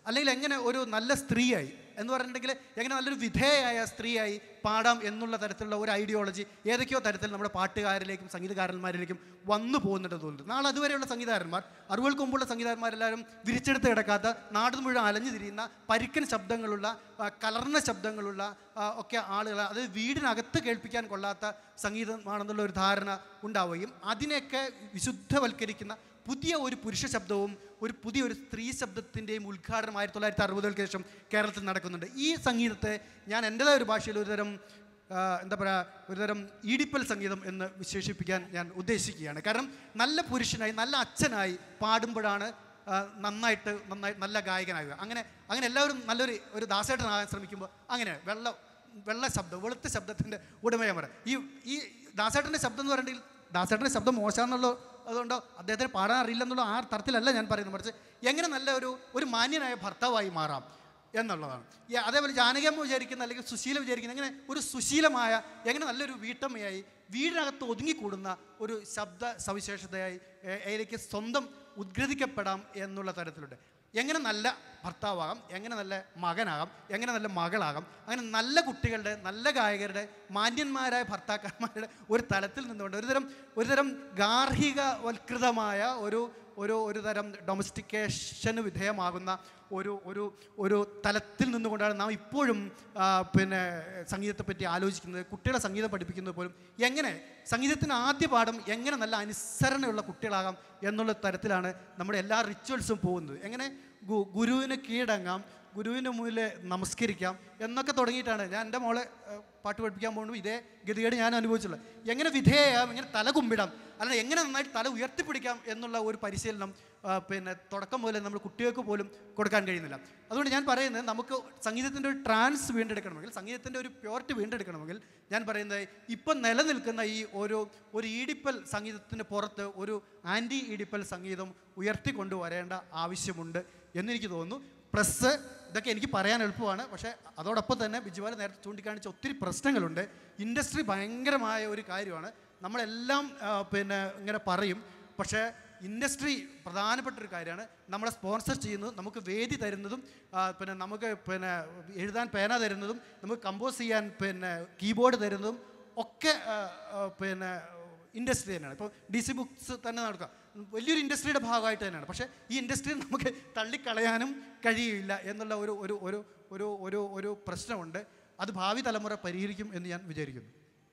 അല്ലെങ്കിൽ എങ്ങനെ ഒരു നല്ല സ്ത്രീയായി എന്ന് പറഞ്ഞിട്ടുണ്ടെങ്കിൽ എങ്ങനെ നല്ലൊരു വിധേയായ സ്ത്രീയായി പാടാം എന്നുള്ള തരത്തിലുള്ള ഒരു ഐഡിയോളജി ഏതൊക്കെയോ തരത്തിൽ നമ്മുടെ പാട്ടുകാരിലേക്കും സംഗീതകാരന്മാരിലേക്കും വന്നു പോകുന്നുണ്ട് തോന്നുന്നു നാളെ അതുവരെയുള്ള സംഗീതകാരന്മാർ അറിവുകൾക്ക് മുമ്പുള്ള സംഗീതകാരന്മാരെല്ലാവരും വിരിച്ചെടുത്ത് കിടക്കാത്ത നാട് മുഴുവൻ അലഞ്ഞു തിരിയുന്ന പരുക്കൻ ശബ്ദങ്ങളുള്ള ആ, കലർന്ന ശബ്ദങ്ങളുള്ള ആ, ഒക്കെ ആളുകൾ അത് വീടിനകത്ത് കേൾപ്പിക്കാൻ കൊള്ളാത്ത സംഗീതമാണെന്നുള്ള ഒരു ധാരണ ഉണ്ടാവുകയും അതിനെയൊക്കെ വിശുദ്ധവൽക്കരിക്കുന്ന പുതിയ ഒരു പുരുഷ ശബ്ദവും ഒരു പുതിയ ഒരു സ്ത്രീ ശബ്ദത്തിൻ്റെയും ഉദ്ഘാടനം ആയിരത്തി തൊള്ളായിരത്തി അറുപതുകൾക്ക് ശേഷം കേരളത്തിൽ നടക്കുന്നുണ്ട് ഈ സംഗീതത്തെ ഞാൻ എൻ്റെതായ ഒരു ഭാഷയിൽ ഒരുതരം ആ, എന്താ പറയുക ഒരുതരം ഈടിപ്പൽ സംഗീതം എന്ന് വിശേഷിപ്പിക്കാൻ ഞാൻ ഉദ്ദേശിക്കുകയാണ് കാരണം നല്ല പുരുഷനായി നല്ല അച്ഛനായി പാടുമ്പോഴാണ് ആ, നന്നായിട്ട് നന്നായി നല്ല ഗായകനാകുക അങ്ങനെ അങ്ങനെ എല്ലാവരും നല്ലൊരു ഒരു ദാസേട്ടനാകാൻ ശ്രമിക്കുമ്പോൾ അങ്ങനെ വെള്ള വെള്ള ശബ്ദം വെളുത്ത ശബ്ദത്തിൻ്റെ ഉടമയാൻ പറയാം ഈ ഈ ദാസേട്ടൻ്റെ ശബ്ദം എന്ന് പറഞ്ഞിട്ടുണ്ടെങ്കിൽ ദാസേട്ടൻ്റെ ശബ്ദം മോശമാണെന്നുള്ള അതുകൊണ്ടോ അദ്ദേഹത്തിന് പാടാൻ അറിയില്ല എന്നുള്ള ആ തരത്തിലല്ല ഞാൻ പറയുന്നത് മറിച്ച് എങ്ങനെ നല്ല ഒരു ഒരു മാന്യനായ ഭർത്താവായി മാറാം എന്നുള്ളതാണ് ഈ അതേപോലെ ജാനകിയമ്മ വിചാരിക്കുന്ന അല്ലെങ്കിൽ സുശീല വിചാരിക്കുന്ന എങ്ങനെ ഒരു സുശീലമായ എങ്ങനെ നല്ലൊരു വീട്ടമ്മയായി വീടിനകത്ത് ഒതുങ്ങിക്കൂടുന്ന ഒരു ശബ്ദ സവിശേഷതയായി ഏ- ഏലേക്ക് സ്വന്തം ഉദ്ഗ്രഥിക്കപ്പെടാം എന്നുള്ള തരത്തിലുണ്ട് എങ്ങനെ നല്ല ഭർത്താവാകാം എങ്ങനെ നല്ല മകനാകാം എങ്ങനെ നല്ല മകളാകാം അങ്ങനെ നല്ല കുട്ടികളുടെ നല്ല ഗായകരുടെ മാന്യന്മാരായ ഭർത്താക്കന്മാരുടെ ഒരു തലത്തിൽ നിന്നുകൊണ്ട് ഒരുതരം ഒരുതരം ഗാർഹികവൽകൃതമായ ഒരു ഒരു ഒരു തരം ഡൊമസ്റ്റിക്കേഷന് വിധേയമാകുന്ന ഒരു ഒരു ഒരു തലത്തിൽ നിന്നുകൊണ്ടാണ് നാം ഇപ്പോഴും ആ, പിന്നെ സംഗീതത്തെപ്പറ്റി ആലോചിക്കുന്നത് കുട്ടികളെ സംഗീതം പഠിപ്പിക്കുന്നത് പോലും എങ്ങനെ സംഗീതത്തിന് ആദ്യ പാഠം എങ്ങനെ നല്ല അനുസരണയുള്ള കുട്ടികളാകാം എന്നുള്ള തരത്തിലാണ് നമ്മുടെ എല്ലാ റിച്വൽസും പോകുന്നത് എങ്ങനെ ഗു- ഗുരുവിന് കീഴടങ്ങാം ഗുരുവിന് മുന്നിൽ നമസ്കരിക്കാം എന്നൊക്കെ തുടങ്ങിയിട്ടാണ് ഞാൻ എൻ്റെ മോളെ ഏഹ്, പാട്ട് പഠിപ്പിക്കാൻ പോകുമ്പോൾ ഇതേ ഗതികേട് ഞാൻ അനുഭവിച്ചുള്ളത് എങ്ങനെ വിധേയാം എങ്ങനെ തല കുമ്പിടാം അല്ല എങ്ങനെ നന്നായിട്ട് തല ഉയർത്തിപ്പിടിക്കാം എന്നുള്ള ഒരു പരിശീലനം ആ, പിന്നെ തുടക്കം മുതലേ നമ്മൾ കുട്ടികൾക്ക് പോലും കൊടുക്കാൻ കഴിയുന്നില്ല അതുകൊണ്ട് ഞാൻ പറയുന്നത് നമുക്ക് സംഗീതത്തിൻ്റെ ഒരു ട്രാൻസ് വീണ്ടെടുക്കണമെങ്കിൽ സംഗീതത്തിൻ്റെ ഒരു പ്യോറിറ്റി വീണ്ടെടുക്കണമെങ്കിൽ ഞാൻ പറയുന്നത് ഇപ്പം നിലനിൽക്കുന്ന ഈ ഒരു ഒരു ഈടിപ്പൽ സംഗീതത്തിന് പുറത്ത് ഒരു ആൻറ്റി ഈടിപ്പൽ സംഗീതം ഉയർത്തിക്കൊണ്ടുവരേണ്ട ആവശ്യമുണ്ട് എന്നെനിക്ക് തോന്നുന്നു പ്രസ് ഇതൊക്കെ എനിക്ക് പറയാൻ എളുപ്പമാണ് പക്ഷേ അതോടൊപ്പം തന്നെ ബിജുവാൽ നേരത്തെ ചൂണ്ടിക്കാണിച്ച ഒത്തിരി പ്രശ്നങ്ങളുണ്ട് ഇൻഡസ്ട്രി ഭയങ്കരമായ ഒരു കാര്യമാണ് നമ്മളെല്ലാം ആ, പിന്നെ ഇങ്ങനെ പറയും പക്ഷേ ഇൻഡസ്ട്രി പ്രധാനപ്പെട്ട ഒരു കാര്യമാണ് നമ്മളെ സ്പോൺസർ ചെയ്യുന്നതും നമുക്ക് വേദി തരുന്നതും ആ, പിന്നെ നമുക്ക് പിന്നെ എഴുതാൻ പേന തരുന്നതും നമുക്ക് കമ്പോസ് ചെയ്യാൻ പിന്നെ കീബോർഡ് തരുന്നതും ഒക്കെ ആ, ആ, പിന്നെ ഇൻഡസ്ട്രി തന്നെയാണ് ഇപ്പോൾ ഡി സി ബുക്സ് തന്നെ നടക്കുക വലിയൊരു ഇൻഡസ്ട്രിയുടെ ഭാഗമായിട്ട് തന്നെയാണ് പക്ഷേ ഈ ഇൻഡസ്ട്രി നമുക്ക് തള്ളിക്കളയാനും കഴിയില്ല എന്നുള്ള ഒരു ഒരു ഒരു ഒരു ഒരു ഒരു പ്രശ്നമുണ്ട് അത് ഭാവി തലമുറ പരിഹരിക്കും എന്ന് ഞാൻ വിചാരിക്കുന്നു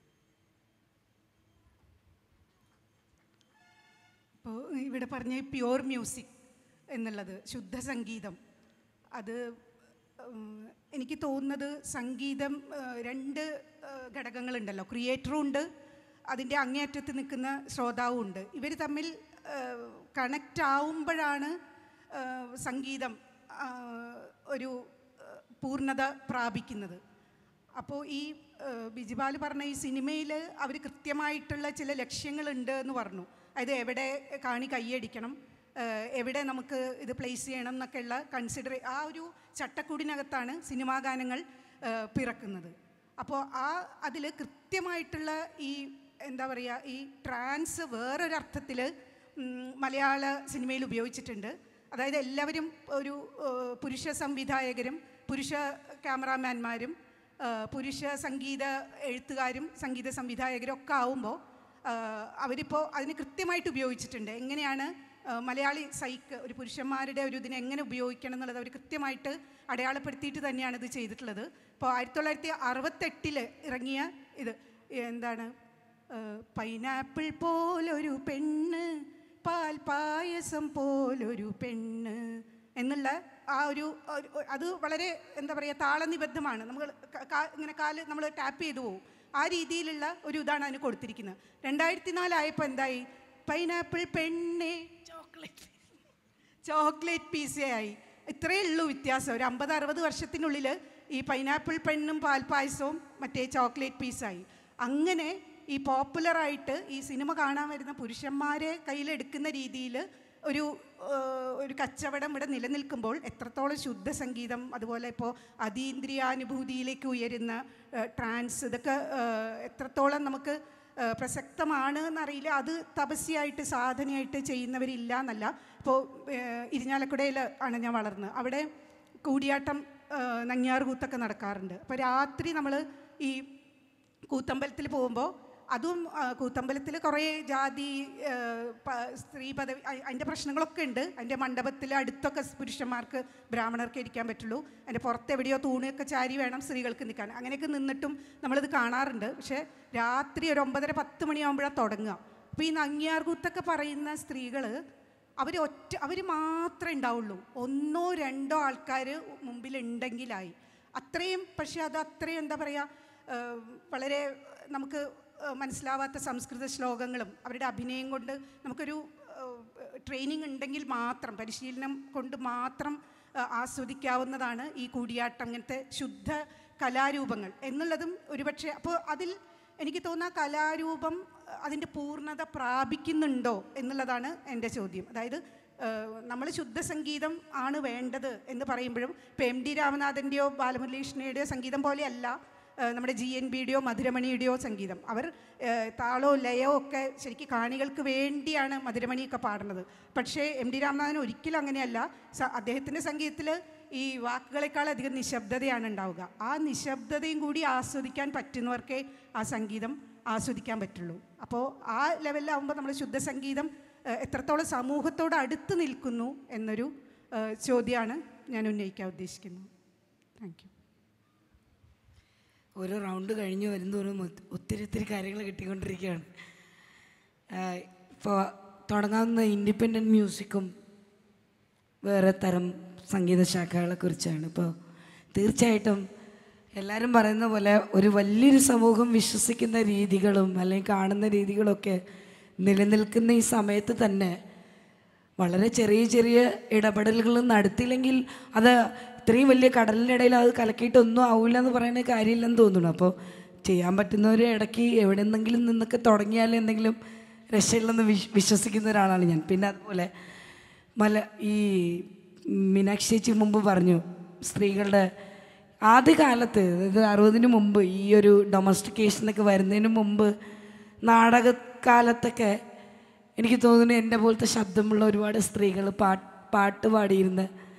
ഇപ്പോൾ ഇവിടെ പറഞ്ഞ പ്യുവർ മ്യൂസിക് എന്നുള്ളത് ശുദ്ധ സംഗീതം അത് ഉം, എനിക്ക് തോന്നുന്നത് സംഗീതം ആ, രണ്ട് ആ, ഘടകങ്ങളുണ്ടല്ലോ ക്രിയേറ്ററും ഉണ്ട് അതിൻ്റെ അങ്ങേയറ്റത്ത് നിൽക്കുന്ന ശ്രോതാവും ഉണ്ട് ഇവർ തമ്മിൽ കണക്റ്റ് ആവുമ്പോഴാണ് ആ, സംഗീതം ആ, ഒരു ആ, പൂർണ്ണത പ്രാപിക്കുന്നത് അപ്പോൾ ഈ ഏഹ്, ബിജിപാൽ പറഞ്ഞ ഈ സിനിമയിൽ അവർ കൃത്യമായിട്ടുള്ള ചില ലക്ഷ്യങ്ങളുണ്ട് എന്ന് പറഞ്ഞു അതായത് എവിടെ കാണി കൈയടിക്കണം ഏഹ്, എവിടെ നമുക്ക് ഇത് പ്ലേസ് ചെയ്യണം എന്നൊക്കെയുള്ള കൺസിഡർ ആ ഒരു ചട്ടക്കൂടിനകത്താണ് സിനിമാ ഗാനങ്ങൾ ഏഹ്, പിറക്കുന്നത് അപ്പോൾ ആ അതിൽ കൃത്യമായിട്ടുള്ള ഈ എന്താ പറയുക ഈ ട്രാൻസ് വേറൊരർത്ഥത്തിൽ മലയാള സിനിമയിൽ ഉപയോഗിച്ചിട്ടുണ്ട് അതായത് എല്ലാവരും ഒരു ഏഹ്, പുരുഷ സംവിധായകരും പുരുഷ ക്യാമറാമാൻമാരും ഏഹ്, പുരുഷ സംഗീത എഴുത്തുകാരും സംഗീത സംവിധായകരും ഒക്കെ ആവുമ്പോൾ അവരിപ്പോൾ അതിന് കൃത്യമായിട്ട് ഉപയോഗിച്ചിട്ടുണ്ട് എങ്ങനെയാണ് ഏഹ്, മലയാളി സൈക്ക് ഒരു പുരുഷന്മാരുടെ ഒരു ഇതിനെ എങ്ങനെ ഉപയോഗിക്കണം എന്നുള്ളത് അവർ കൃത്യമായിട്ട് അടയാളപ്പെടുത്തിയിട്ട് തന്നെയാണ് ഇത് ചെയ്തിട്ടുള്ളത് ഇപ്പോൾ ആയിരത്തി തൊള്ളായിരത്തി അറുപത്തെട്ടിൽ ഇറങ്ങിയ ഇത് എന്താണ് ഏഹ്, പൈനാപ്പിൾ പോലൊരു പെണ്ണ് പാൽ പായസം പോലൊരു പെണ്ണ് എന്നുള്ള ആ ഒരു ഒരു- അത് വളരെ എന്താ പറയുക താളനിബദ്ധമാണ് നമ്മൾ ക- കാ- ഇങ്ങനെ കാല് നമ്മൾ ടാപ്പ് ചെയ്തു പോകും ആ രീതിയിലുള്ള ഒരു ഇതാണ് അതിന് കൊടുത്തിരിക്കുന്നത് രണ്ടായിരത്തി നാലായപ്പോൾ എന്തായി പൈനാപ്പിൾ പെണ്ണെ ചോക്ലേറ്റ് ചോക്ലേറ്റ് പീസേ ആയി ഇത്രയേ ഉള്ളൂ വ്യത്യാസം ഒരു അമ്പത് അറുപത് വർഷത്തിനുള്ളിൽ ഈ പൈനാപ്പിൾ പെണ്ണും പാൽപ്പായസവും മറ്റേ ചോക്ലേറ്റ് പീസായി അങ്ങനെ ഈ പോപ്പുലറായിട്ട് ഈ സിനിമ കാണാൻ വരുന്ന പുരുഷന്മാരെ കയ്യിലെടുക്കുന്ന രീതിയിൽ ഒരു ഏഹ്, ഒരു കച്ചവടം ഇവിടെ നിലനിൽക്കുമ്പോൾ എത്രത്തോളം ശുദ്ധ സംഗീതം അതുപോലെ ഇപ്പോൾ അതീന്ദ്രിയാനുഭൂതിയിലേക്ക് ഉയരുന്ന ഏഹ്, ട്രാൻസ് ഇതൊക്കെ ഏഹ്, എത്രത്തോളം നമുക്ക് ഏഹ്, പ്രസക്തമാണ് എന്നറിയില്ല അത് തപസ്യായിട്ട് സാധനയായിട്ട് ചെയ്യുന്നവരില്ല എന്നല്ല ഇപ്പോൾ ഏഹ്, ഇരിഞ്ഞാലക്കുടയിൽ ആണ് ഞാൻ വളർന്നത് അവിടെ കൂടിയാട്ടം ആ, നങ്ങ്യാർ കൂത്തൊക്കെ നടക്കാറുണ്ട് അപ്പോൾ രാത്രി നമ്മൾ ഈ കൂത്തമ്പലത്തിൽ പോകുമ്പോൾ അതും ആ, കൂത്തമ്പലത്തിൽ കുറേ ജാതി ആ, പ- സ്ത്രീ പദവി അ- അതിൻ്റെ പ്രശ്നങ്ങളൊക്കെ ഉണ്ട് അതിൻ്റെ മണ്ഡപത്തിൽ അടുത്തൊക്കെ പുരുഷന്മാർക്ക് ബ്രാഹ്മണർക്ക് ഇരിക്കാൻ പറ്റുള്ളൂ അതിൻ്റെ പുറത്ത് എവിടെയോ തൂണൊക്കെ ചാരി വേണം സ്ത്രീകൾക്ക് നിൽക്കാൻ അങ്ങനെയൊക്കെ നിന്നിട്ടും നമ്മളിത് കാണാറുണ്ട് പക്ഷേ രാത്രി ഒരു ഒമ്പതര പത്ത് മണിയാകുമ്പോഴാണ് തുടങ്ങുക അപ്പോൾ ഈ നങ്ങിയാർ കൂത്തൊക്കെ പറയുന്ന സ്ത്രീകൾ അവർ ഒറ്റ അവർ മാത്രമേ ഉണ്ടാവുള്ളൂ ഒന്നോ രണ്ടോ ആൾക്കാർ മുമ്പിലുണ്ടെങ്കിലായി അത്രയും പക്ഷേ അത് അത്രയും എന്താ പറയുക ഏഹ് വളരെ നമുക്ക് ഏഹ് മനസ്സിലാവാത്ത സംസ്കൃത ശ്ലോകങ്ങളും അവരുടെ അഭിനയം കൊണ്ട് നമുക്കൊരു ട്രെയിനിങ് ഉണ്ടെങ്കിൽ മാത്രം പരിശീലനം കൊണ്ട് മാത്രം ഏഹ് ആസ്വദിക്കാവുന്നതാണ് ഈ കൂടിയാട്ടം ഇങ്ങനത്തെ ശുദ്ധ കലാരൂപങ്ങൾ എന്നുള്ളതും ഒരുപക്ഷെ അപ്പോൾ അതിൽ എനിക്ക് തോന്നുന്ന ആ കലാരൂപം അഹ് അതിൻ്റെ പൂർണ്ണത പ്രാപിക്കുന്നുണ്ടോ എന്നുള്ളതാണ് എൻ്റെ ചോദ്യം അതായത് നമ്മൾ ശുദ്ധസംഗീതം ആണ് വേണ്ടത് എന്ന് പറയുമ്പോഴും ഇപ്പം എം ഡി രാമനാഥൻ്റെയോ ബാലമുരളീകൃഷ്ണയുടെയോ സംഗീതം പോലെയല്ല ഏഹ് നമ്മുടെ ജി എൻ ബിയുടെയോ മധുരമണിയുടെയോ സംഗീതം അവർ ഏഹ് താളവും ലയവും ഒക്കെ ശരിക്കും കാണികൾക്ക് വേണ്ടിയാണ് മധുരമണിയൊക്കെ പാടുന്നത് പക്ഷേ എം ഡി രാമനാഥൻ ഒരിക്കലും അങ്ങനെയല്ല സ- അദ്ദേഹത്തിൻ്റെ സംഗീതത്തിൽ ഈ വാക്കുകളെക്കാൾ അധികം നിശബ്ദതയാണ് ഉണ്ടാവുക ആ നിശബ്ദതയും കൂടി ആസ്വദിക്കാൻ പറ്റുന്നവർക്കേ ആ സംഗീതം ആസ്വദിക്കാൻ പറ്റുള്ളൂ അപ്പോൾ ആ ലെവലിലാവുമ്പോൾ നമ്മൾ ശുദ്ധസംഗീതം ഏഹ് എത്രത്തോളം സമൂഹത്തോട് അടുത്ത് നിൽക്കുന്നു എന്നൊരു ഏഹ് ചോദ്യമാണ് ഞാൻ ഉന്നയിക്കാൻ ഉദ്ദേശിക്കുന്നത് താങ്ക് യു ഓരോ റൗണ്ട് കഴിഞ്ഞ് വരുന്തോറും ഒത്ത്- ഒത്തിരി ഒത്തിരി കാര്യങ്ങൾ കിട്ടിക്കൊണ്ടിരിക്കുകയാണ് ഇപ്പോൾ തുടങ്ങാവുന്ന ഇൻഡിപെൻഡൻറ്റ് മ്യൂസിക്കും വേറെ തരം സംഗീത ശാഖകളെ കുറിച്ചാണ് ഇപ്പോൾ തീർച്ചയായിട്ടും എല്ലാവരും പറയുന്ന പോലെ ഒരു വലിയൊരു സമൂഹം വിശ്വസിക്കുന്ന രീതികളും അല്ലെങ്കിൽ കാണുന്ന രീതികളൊക്കെ നിലനിൽക്കുന്ന ഈ സമയത്ത് തന്നെ വളരെ ചെറിയ ചെറിയ ഇടപെടലുകൾ നടത്തിയില്ലെങ്കിൽ അത് ഇത്രയും വലിയ കടലിൻ്റെ ഇടയിൽ അത് കലക്കിയിട്ടൊന്നും ആവില്ല എന്ന് പറയുന്ന കാര്യമില്ലെന്ന് തോന്നുന്നു അപ്പോൾ ചെയ്യാൻ പറ്റുന്നവർ ഇടയ്ക്ക് എവിടെ നിന്നെങ്കിലും നിന്നൊക്കെ തുടങ്ങിയാൽ എന്തെങ്കിലും രക്ഷയില്ലെന്ന് വിശ് വിശ്വസിക്കുന്ന ഒരാളാണ് ഞാൻ പിന്നെ അതുപോലെ മല ഈ മീനാക്ഷി ചേച്ചി മുമ്പ് പറഞ്ഞു സ്ത്രീകളുടെ ആദ്യകാലത്ത് അതായത് അറുപതിന് മുമ്പ് ഈ ഒരു ഡൊമസ്റ്റിക്കേഷനൊക്കെ വരുന്നതിന് മുമ്പ് നാടകക്കാലത്തൊക്കെ എനിക്ക് തോന്നുന്നു എൻ്റെ പോലത്തെ ശബ്ദമുള്ള ഒരുപാട് സ്ത്രീകൾ പാട്ട് പാട്ട് പാടിയിരുന്ന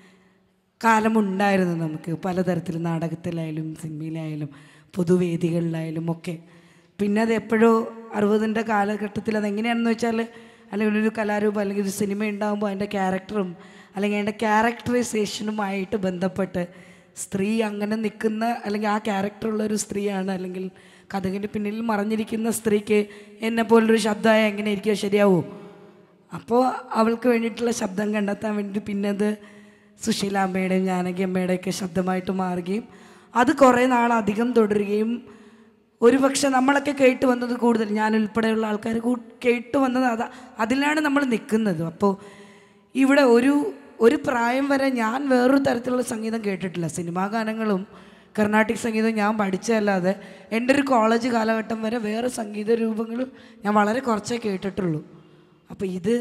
കാലമുണ്ടായിരുന്നു നമുക്ക് പലതരത്തിൽ നാടകത്തിലായാലും സിനിമയിലായാലും പൊതുവേദികളിലായാലും ഒക്കെ പിന്നെ അത് എപ്പോഴോ അറുപതിൻ്റെ കാലഘട്ടത്തിൽ അതെങ്ങനെയാണെന്ന് വെച്ചാൽ അല്ലെങ്കിൽ ഒരു കലാരൂപം അല്ലെങ്കിൽ ഒരു സിനിമ ഉണ്ടാകുമ്പോൾ അതിൻ്റെ ക്യാരക്ടറും അല്ലെങ്കിൽ അതിൻ്റെ ക്യാരക്ടറൈസേഷനുമായിട്ട് ബന്ധപ്പെട്ട് സ്ത്രീ അങ്ങനെ നിൽക്കുന്ന അല്ലെങ്കിൽ ആ ക്യാരക്ടറുള്ള ഒരു സ്ത്രീയാണ് അല്ലെങ്കിൽ കഥകിൻ്റെ പിന്നിൽ മറഞ്ഞിരിക്കുന്ന സ്ത്രീക്ക് എന്നെ പോലൊരു ശബ്ദമായ എങ്ങനെ ഇരിക്കുക ശരിയാവോ അപ്പോൾ അവൾക്ക് വേണ്ടിയിട്ടുള്ള ശബ്ദം കണ്ടെത്താൻ വേണ്ടി പിന്നെ അത് സുശീലാമ്മയുടെയും ജാനകി അമ്മയുടെയൊക്കെ ശബ്ദമായിട്ട് മാറുകയും അത് കുറേ നാളധികം തുടരുകയും ഒരുപക്ഷെ നമ്മളൊക്കെ കേട്ട് വന്നത് കൂടുതൽ ഞാൻ ഉൾപ്പെടെയുള്ള ആൾക്കാർ കൂ- കേട്ട് വന്നത് അതാ അതിലാണ് നമ്മൾ നിൽക്കുന്നത് അപ്പോൾ ഇവിടെ ഒരു ഒരു പ്രായം വരെ ഞാൻ വേറൊരു തരത്തിലുള്ള സംഗീതം കേട്ടിട്ടില്ല സിനിമാ ഗാനങ്ങളും കർണാട്ടിക് സംഗീതം ഞാൻ പഠിച്ചതല്ലാതെ എൻ്റെ ഒരു കോളേജ് കാലഘട്ടം വരെ വേറെ സംഗീത രൂപങ്ങളും ഞാൻ വളരെ കുറച്ചേ കേട്ടിട്ടുള്ളൂ അപ്പോൾ ഇത്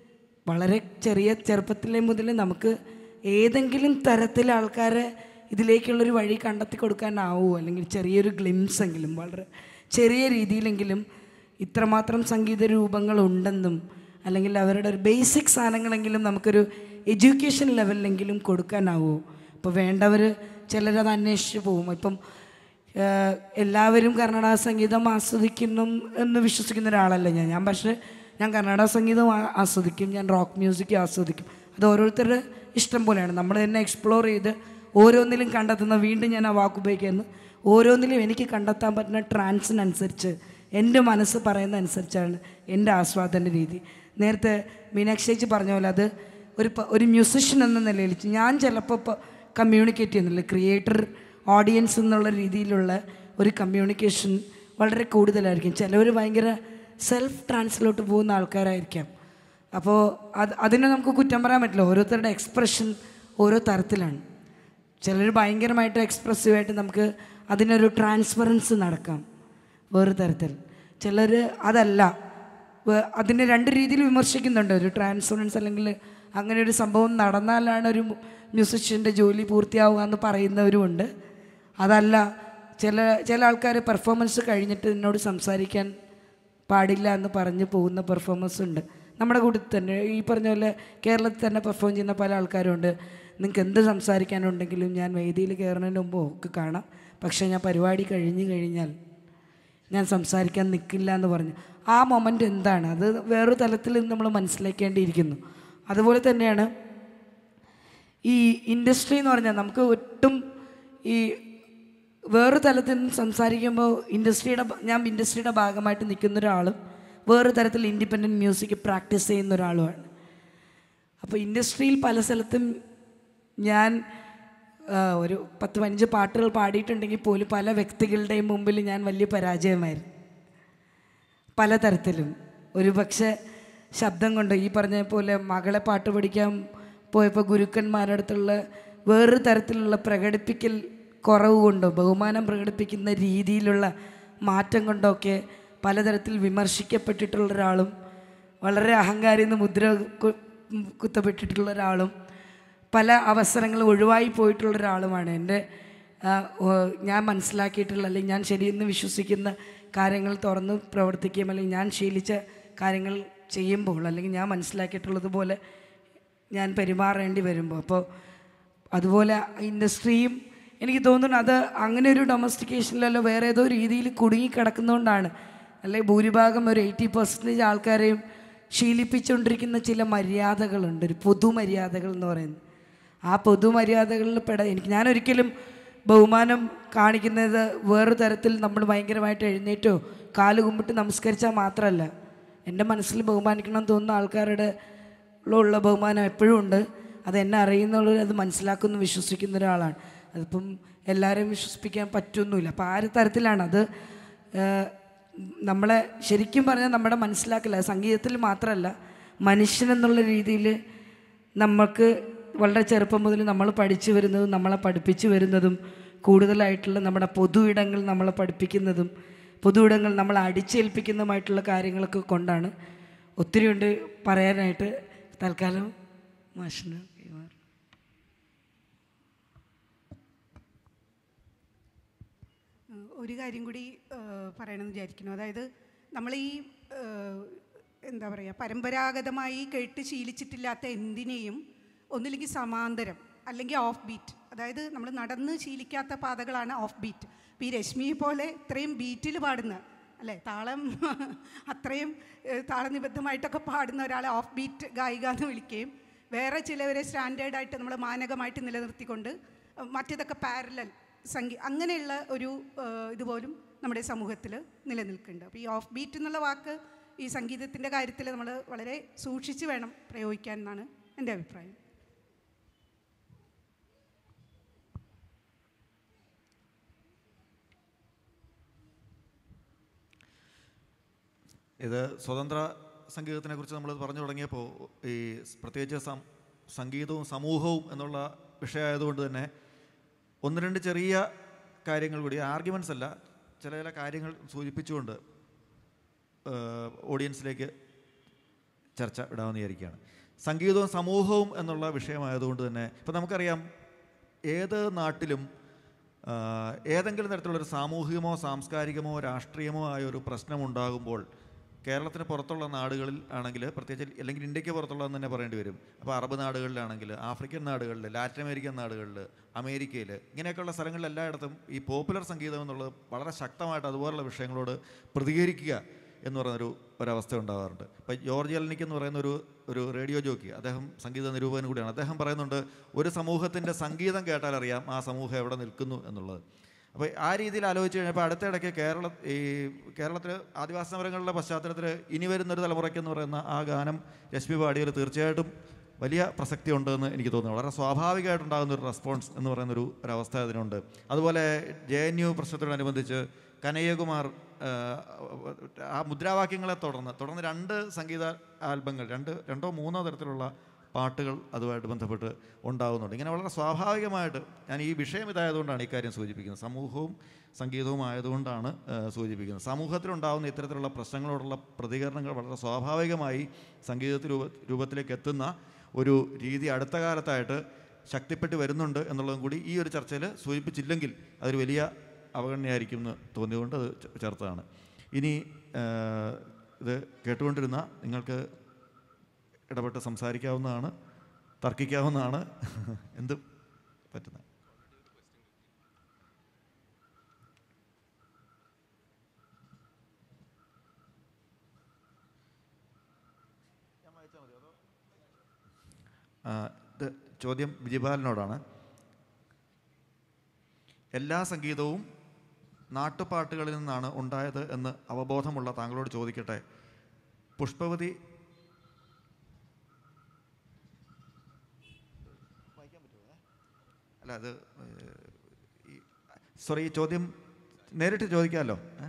വളരെ ചെറിയ ചെറുപ്പത്തിലെ മുതൽ നമുക്ക് ഏതെങ്കിലും തരത്തിൽ ആൾക്കാരെ ഇതിലേക്കുള്ളൊരു വഴി കണ്ടെത്തി കൊടുക്കാനാവൂ അല്ലെങ്കിൽ ചെറിയൊരു ഗ്ലിംസ് എങ്കിലും വളരെ ചെറിയ രീതിയിലെങ്കിലും ഇത്രമാത്രം സംഗീത രൂപങ്ങളുണ്ടെന്നും അല്ലെങ്കിൽ അവരുടെ ഒരു ബേസിക് സാധനങ്ങളെങ്കിലും നമുക്കൊരു എഡ്യൂക്കേഷൻ ലെവലിലെങ്കിലും കൊടുക്കാനാവൂ ഇപ്പോൾ വേണ്ടവർ ചിലരത് അന്വേഷിച്ച് പോകും ഇപ്പം ഏഹ് എല്ലാവരും കർണാടക സംഗീതം ആസ്വദിക്കണം എന്ന് വിശ്വസിക്കുന്ന ഒരാളല്ല ഞാൻ ഞാൻ പക്ഷേ ഞാൻ കർണാടക സംഗീതം ആ- ആസ്വദിക്കും ഞാൻ റോക്ക് മ്യൂസിക് ആസ്വദിക്കും അത് ഓരോരുത്തരുടെ ഇഷ്ടം പോലെയാണ് നമ്മൾ തന്നെ എക്സ്പ്ലോർ ചെയ്ത് ഓരോന്നിലും കണ്ടെത്തുന്ന വീണ്ടും ഞാൻ ആ വാക്ക് ഉപയോഗിക്കുന്നു ഓരോന്നിലും എനിക്ക് കണ്ടെത്താൻ പറ്റുന്ന ട്രാൻസിനനുസരിച്ച് എൻ്റെ മനസ്സ് പറയുന്ന അനുസരിച്ചാണ് എൻ്റെ ആസ്വാദന രീതി നേരത്തെ മീനാക്ഷി ചേച്ചി പറഞ്ഞ പോലെ അത് ഒരു പ- ഒരു മ്യൂസിഷ്യൻ എന്ന നിലയിൽ ഞാൻ ചിലപ്പോൾ കമ്മ്യൂണിക്കേറ്റ് ചെയ്യുന്നില്ല ക്രിയേറ്റർ ഓഡിയൻസ് എന്നുള്ള രീതിയിലുള്ള ഒരു കമ്മ്യൂണിക്കേഷൻ വളരെ കൂടുതലായിരിക്കും ചിലവർ ഭയങ്കര സെൽഫ് ട്രാൻസിലോട്ട് പോകുന്ന ആൾക്കാരായിരിക്കാം അപ്പോൾ അത് അതിനെ നമുക്ക് കുറ്റം പറയാൻ പറ്റില്ല ഓരോരുത്തരുടെ എക്സ്പ്രഷൻ ഓരോ തരത്തിലാണ് ചിലർ ഭയങ്കരമായിട്ട് എക്സ്പ്രസീവായിട്ട് നമുക്ക് അതിനൊരു ട്രാൻസ്പെറൻസ് നടക്കാം വേറെ തരത്തിൽ ചിലർ അതല്ല വേ- അതിനെ രണ്ട് രീതിയിൽ വിമർശിക്കുന്നുണ്ട് ഒരു ട്രാൻസ്പെറൻസ് അല്ലെങ്കിൽ അങ്ങനെ ഒരു സംഭവം നടന്നാലാണ് ഒരു മ്യൂസിഷ്യൻ്റെ ജോലി പൂർത്തിയാവുക എന്ന് പറയുന്നവരുമുണ്ട് അതല്ല ചില ചില ആൾക്കാർ പെർഫോമൻസ് കഴിഞ്ഞിട്ട് എന്നോട് സംസാരിക്കാൻ പാടില്ല എന്ന് പറഞ്ഞ് പോകുന്ന പെർഫോമൻസ് ഉണ്ട് നമ്മുടെ കൂട്ടത്തിൽ തന്നെ ഈ പറഞ്ഞ പോലെ കേരളത്തിൽ തന്നെ പെർഫോം ചെയ്യുന്ന പല ആൾക്കാരുണ്ട് നിങ്ങൾക്ക് എന്ത് സംസാരിക്കാനുണ്ടെങ്കിലും ഞാൻ വേദിയിൽ കയറുന്നതിന് മുമ്പ് ഒക്കെ കാണാം പക്ഷേ ഞാൻ പരിപാടി കഴിഞ്ഞ് കഴിഞ്ഞാൽ ഞാൻ സംസാരിക്കാൻ നിൽക്കില്ല എന്ന് പറഞ്ഞു ആ മൊമെൻ്റ് എന്താണ് അത് വേറൊരു തലത്തിൽ നമ്മൾ മനസ്സിലാക്കേണ്ടിയിരിക്കുന്നു അതുപോലെ തന്നെയാണ് ഈ ഇൻഡസ്ട്രി എന്ന് പറഞ്ഞാൽ നമുക്ക് ഒട്ടും ഈ വേറൊരു തലത്തിൽ നിന്ന് സംസാരിക്കുമ്പോൾ ഇൻഡസ്ട്രിയുടെ ഭ- ഞാൻ ഇൻഡസ്ട്രിയുടെ ഭാഗമായിട്ട് നിൽക്കുന്ന ഒരാളും വേറൊരു തരത്തിൽ ഇൻഡിപെൻഡൻറ്റ് മ്യൂസിക് പ്രാക്ടീസ് ചെയ്യുന്ന ഒരാളുമാണ് അപ്പോൾ ഇൻഡസ്ട്രിയിൽ പല സ്ഥലത്തും ഞാൻ ആ, ഒരു പത്ത് പതിനഞ്ച് പാട്ടുകൾ പാടിയിട്ടുണ്ടെങ്കിൽ പോലും പല വ്യക്തികളുടെയും മുമ്പിൽ ഞാൻ വലിയ പരാജയമായിരുന്നു പലതരത്തിലും ഒരു പക്ഷേ ശബ്ദം കൊണ്ട് ഈ പറഞ്ഞ പോലെ മകളെ പാട്ട് പഠിക്കാൻ പോയപ്പോൾ ഗുരുക്കന്മാരുടെ അടുത്തുള്ള വേറൊരു തരത്തിലുള്ള പ്രകടിപ്പിക്കൽ കുറവ് കൊണ്ടോ ബഹുമാനം പ്രകടിപ്പിക്കുന്ന രീതിയിലുള്ള മാറ്റം കൊണ്ടൊക്കെ പലതരത്തിൽ വിമർശിക്കപ്പെട്ടിട്ടുള്ള ഒരാളും വളരെ അഹങ്കാരി എന്ന് മുദ്ര കു- കുത്തപ്പെട്ടിട്ടുള്ള ഒരാളും പല അവസരങ്ങളും ഒഴിവായി പോയിട്ടുള്ള ഒരാളുമാണ് എൻ്റെ ആ, ഓ, ഞാൻ മനസ്സിലാക്കിയിട്ടുള്ള അല്ലെങ്കിൽ ഞാൻ ശരിയെന്ന് വിശ്വസിക്കുന്ന കാര്യങ്ങൾ തുറന്ന് പ്രവർത്തിക്കുകയും അല്ലെങ്കിൽ ഞാൻ ശീലിച്ച കാര്യങ്ങൾ ചെയ്യുമ്പോൾ അല്ലെങ്കിൽ ഞാൻ മനസ്സിലാക്കിയിട്ടുള്ളതുപോലെ ഞാൻ പെരുമാറേണ്ടി വരുമ്പോൾ അപ്പോൾ അതുപോലെ ഇൻഡസ്ട്രിയും എനിക്ക് തോന്നുന്നു അത് അങ്ങനെ ഒരു ഡൊമസ്റ്റിക്കേഷനിലല്ലോ വേറെ ഏതോ രീതിയിൽ കുടുങ്ങിക്കിടക്കുന്നതുകൊണ്ടാണ് അല്ലെങ്കിൽ ഭൂരിഭാഗം ഒരു എയ്റ്റി പെർസെൻറ്റേജ് ആൾക്കാരെയും ശീലിപ്പിച്ചുകൊണ്ടിരിക്കുന്ന ചില മര്യാദകളുണ്ട് ഒരു പൊതുമര്യാദകൾ എന്ന് പറയുന്നത് ആ പൊതുമര്യാദകളിൽ പെട എനിക്ക് ഞാൻ ഒരിക്കലും ബഹുമാനം കാണിക്കുന്നത് വേറൊരു തരത്തിൽ നമ്മൾ ഭയങ്കരമായിട്ട് എഴുന്നേറ്റോ കാല് കുമ്പിട്ട് നമസ്കരിച്ചാൽ മാത്രമല്ല എൻ്റെ മനസ്സിൽ ബഹുമാനിക്കണം എന്ന് തോന്നുന്ന ആൾക്കാരുടെ ഉള്ള ബഹുമാനം എപ്പോഴും ഉണ്ട് അത് എന്നെ അറിയുന്നുള്ളവർ അത് മനസ്സിലാക്കുന്നു വിശ്വസിക്കുന്ന ഒരാളാണ് അതിപ്പം എല്ലാവരെയും വിശ്വസിപ്പിക്കാൻ പറ്റുമൊന്നുമില്ല അപ്പോൾ ആ ഒരു തരത്തിലാണ് അത് ഏഹ്, നമ്മളെ ശരിക്കും പറഞ്ഞാൽ നമ്മുടെ മനസ്സിലാക്കില്ല സംഗീതത്തിൽ മാത്രമല്ല മനുഷ്യനെന്നുള്ള രീതിയിൽ നമുക്ക് വളരെ ചെറുപ്പം മുതൽ നമ്മൾ പഠിച്ചു വരുന്നതും നമ്മളെ പഠിപ്പിച്ചു വരുന്നതും കൂടുതലായിട്ടുള്ള നമ്മുടെ പൊതു ഇടങ്ങൾ നമ്മളെ പഠിപ്പിക്കുന്നതും പൊതു ഇടങ്ങൾ നമ്മളെ അടിച്ചേൽപ്പിക്കുന്നതുമായിട്ടുള്ള കാര്യങ്ങളൊക്കെ കൊണ്ടാണ് ഒത്തിരി ഉണ്ട് പറയാനായിട്ട് തൽക്കാലം മാഷിന് കൈമാറും ഏഹ് ഒരു കാര്യം കൂടി ഏഹ് പറയണമെന്ന് വിചാരിക്കുന്നു അതായത് നമ്മൾ ഈ ഏഹ് എന്താ പറയുക പരമ്പരാഗതമായി കേട്ട് ശീലിച്ചിട്ടില്ലാത്ത എന്തിനേയും ഒന്നില്ലെങ്കിൽ സമാന്തരം അല്ലെങ്കിൽ ഓഫ് ബീറ്റ് അതായത് നമ്മൾ നടന്ന് ശീലിക്കാത്ത പാതകളാണ് ഓഫ് ബീറ്റ് ഇപ്പോൾ ഈ രശ്മിയെ പോലെ ഇത്രയും ബീറ്റിൽ പാടുന്ന അല്ലേ താളം അത്രയും ഏഹ് താളനിബദ്ധമായിട്ടൊക്കെ പാടുന്ന ഒരാളെ ഓഫ് ബീറ്റ് ഗായിക എന്ന് വിളിക്കുകയും വേറെ ചിലവരെ സ്റ്റാൻഡേർഡായിട്ട് നമ്മൾ മാനകമായിട്ട് നിലനിർത്തിക്കൊണ്ട് അഹ് മറ്റേതൊക്കെ പാരലൽ സംഗീ അങ്ങനെയുള്ള ഒരു ഏഹ്, ഇതുപോലും നമ്മുടെ സമൂഹത്തിൽ നിലനിൽക്കുന്നുണ്ട് അപ്പോൾ ഈ ഓഫ് ബീറ്റ് എന്നുള്ള വാക്ക് ഈ സംഗീതത്തിൻ്റെ കാര്യത്തിൽ നമ്മൾ വളരെ സൂക്ഷിച്ച് വേണം പ്രയോഗിക്കാൻ എന്നാണ് എൻ്റെ അഭിപ്രായം ഇത് സ്വതന്ത്ര സംഗീതത്തിനെ കുറിച്ച് നമ്മൾ പറഞ്ഞു തുടങ്ങിയപ്പോൾ ഈ പ്രത്യേകിച്ച് സം- സംഗീതവും സമൂഹവും എന്നുള്ള വിഷയമായതുകൊണ്ട് തന്നെ ഒന്ന് രണ്ട് ചെറിയ കാര്യങ്ങൾ കൂടി ആർഗ്യുമെൻസ് അല്ല ചില ചില കാര്യങ്ങൾ സൂചിപ്പിച്ചുകൊണ്ട് ഏഹ്, ഓഡിയൻസിലേക്ക് ചർച്ച ഇടാമെന്ന് വിചാരിക്കുകയാണ് സംഗീതവും സമൂഹവും എന്നുള്ള വിഷയമായതുകൊണ്ട് തന്നെ ഇപ്പം നമുക്കറിയാം ഏത് നാട്ടിലും ആ, ഏതെങ്കിലും തരത്തിലുള്ളൊരു സാമൂഹികമോ സാംസ്കാരികമോ രാഷ്ട്രീയമോ ആയ ഒരു പ്രശ്നമുണ്ടാകുമ്പോൾ കേരളത്തിന് പുറത്തുള്ള നാടുകളിൽ ആണെങ്കിൽ പ്രത്യേകിച്ച് അല്ലെങ്കിൽ ഇന്ത്യക്ക് പുറത്തുള്ളതെന്ന് തന്നെ പറയേണ്ടി വരും അപ്പോൾ അറബ് നാടുകളിലാണെങ്കിൽ ആഫ്രിക്കൻ നാടുകളിൽ ലാറ്റിൻ അമേരിക്കൻ നാടുകളിൽ അമേരിക്കയിൽ ഇങ്ങനെയൊക്കെയുള്ള സ്ഥലങ്ങളിൽ എല്ലായിടത്തും ഈ പോപ്പുലർ സംഗീതം എന്നുള്ളത് വളരെ ശക്തമായിട്ട് അതുപോലുള്ള വിഷയങ്ങളോട് പ്രതികരിക്കുക എന്ന് പറയുന്നൊരു ഒരവസ്ഥ ഉണ്ടാകാറുണ്ട് ഇപ്പം ജോർജ് എലനിക്ക് എന്ന് പറയുന്ന ഒരു ഒരു റേഡിയോ ജോക്കി അദ്ദേഹം സംഗീത നിരൂപകൻ കൂടിയാണ് അദ്ദേഹം പറയുന്നുണ്ട് ഒരു സമൂഹത്തിൻ്റെ സംഗീതം കേട്ടാൽ അറിയാം ആ സമൂഹം എവിടെ നിൽക്കുന്നു എന്നുള്ളത് അപ്പോൾ ആ രീതിയിൽ ആലോചിച്ച് കഴിഞ്ഞപ്പോൾ അടുത്തിടയ്ക്ക് കേരള ഈ കേരളത്തിൽ ആദിവാസി സമരങ്ങളുടെ പശ്ചാത്തലത്തിൽ ഇനി വരുന്നൊരു തലമുറയ്ക്ക് എന്ന് പറയുന്ന ആ ഗാനം രശ്മി പാടിയതിൽ തീർച്ചയായിട്ടും വലിയ പ്രസക്തി ഉണ്ടെന്ന് എനിക്ക് തോന്നുന്നു വളരെ സ്വാഭാവികമായിട്ടുണ്ടാകുന്ന ഒരു റെസ്പോൺസ് എന്ന് പറയുന്നൊരു ഒരവസ്ഥ അതിനുണ്ട് അതുപോലെ ജെ എൻ യു പ്രശ്നത്തോടനുബന്ധിച്ച് കനയ്യകുമാർ ആ, ആ മുദ്രാവാക്യങ്ങളെ തുടർന്ന് തുടർന്ന് രണ്ട് സംഗീത ആൽബങ്ങൾ രണ്ട് രണ്ടോ മൂന്നോ തരത്തിലുള്ള പാട്ടുകൾ അതുമായിട്ട് ബന്ധപ്പെട്ട് ഉണ്ടാകുന്നുണ്ട് ഇങ്ങനെ വളരെ സ്വാഭാവികമായിട്ട് ഞാൻ ഈ വിഷയം ഇതായതുകൊണ്ടാണ് ഇക്കാര്യം സൂചിപ്പിക്കുന്നത് സമൂഹവും സംഗീതവും ആയതുകൊണ്ടാണ് ആ, സൂചിപ്പിക്കുന്നത് സമൂഹത്തിലുണ്ടാകുന്ന ഇത്തരത്തിലുള്ള പ്രശ്നങ്ങളോടുള്ള പ്രതികരണങ്ങൾ വളരെ സ്വാഭാവികമായി സംഗീത രൂപ രൂപത്തിലേക്ക് എത്തുന്ന ഒരു രീതി അടുത്ത കാലത്തായിട്ട് ശക്തിപ്പെട്ട് വരുന്നുണ്ട് എന്നുള്ളതും കൂടി ഈ ഒരു ചർച്ചയിൽ സൂചിപ്പിച്ചില്ലെങ്കിൽ അതൊരു വലിയ അവഗണനയായിരിക്കും എന്ന് തോന്നിയതുകൊണ്ട് അത് ചേ- ചേർത്തതാണ് ഇനി ആ, ഇത് കേട്ടുകൊണ്ടിരുന്ന നിങ്ങൾക്ക് ഇടപെട്ട് സംസാരിക്കാവുന്നതാണ് തർക്കിക്കാവുന്നതാണ് എന്ത് പറ്റുന്നത് ആ, ഇത് ചോദ്യം വിജിപാലിനോടാണ് എല്ലാ സംഗീതവും നാട്ടുപാട്ടുകളിൽ നിന്നാണ് ഉണ്ടായത് എന്ന് അവബോധമുള്ള താങ്കളോട് ചോദിക്കട്ടെ പുഷ്പവതി അല്ല അത് ഏഹ്, ഈ സോറി ഈ ചോദ്യം നേരിട്ട് ചോദിക്കാമല്ലോ ഏ?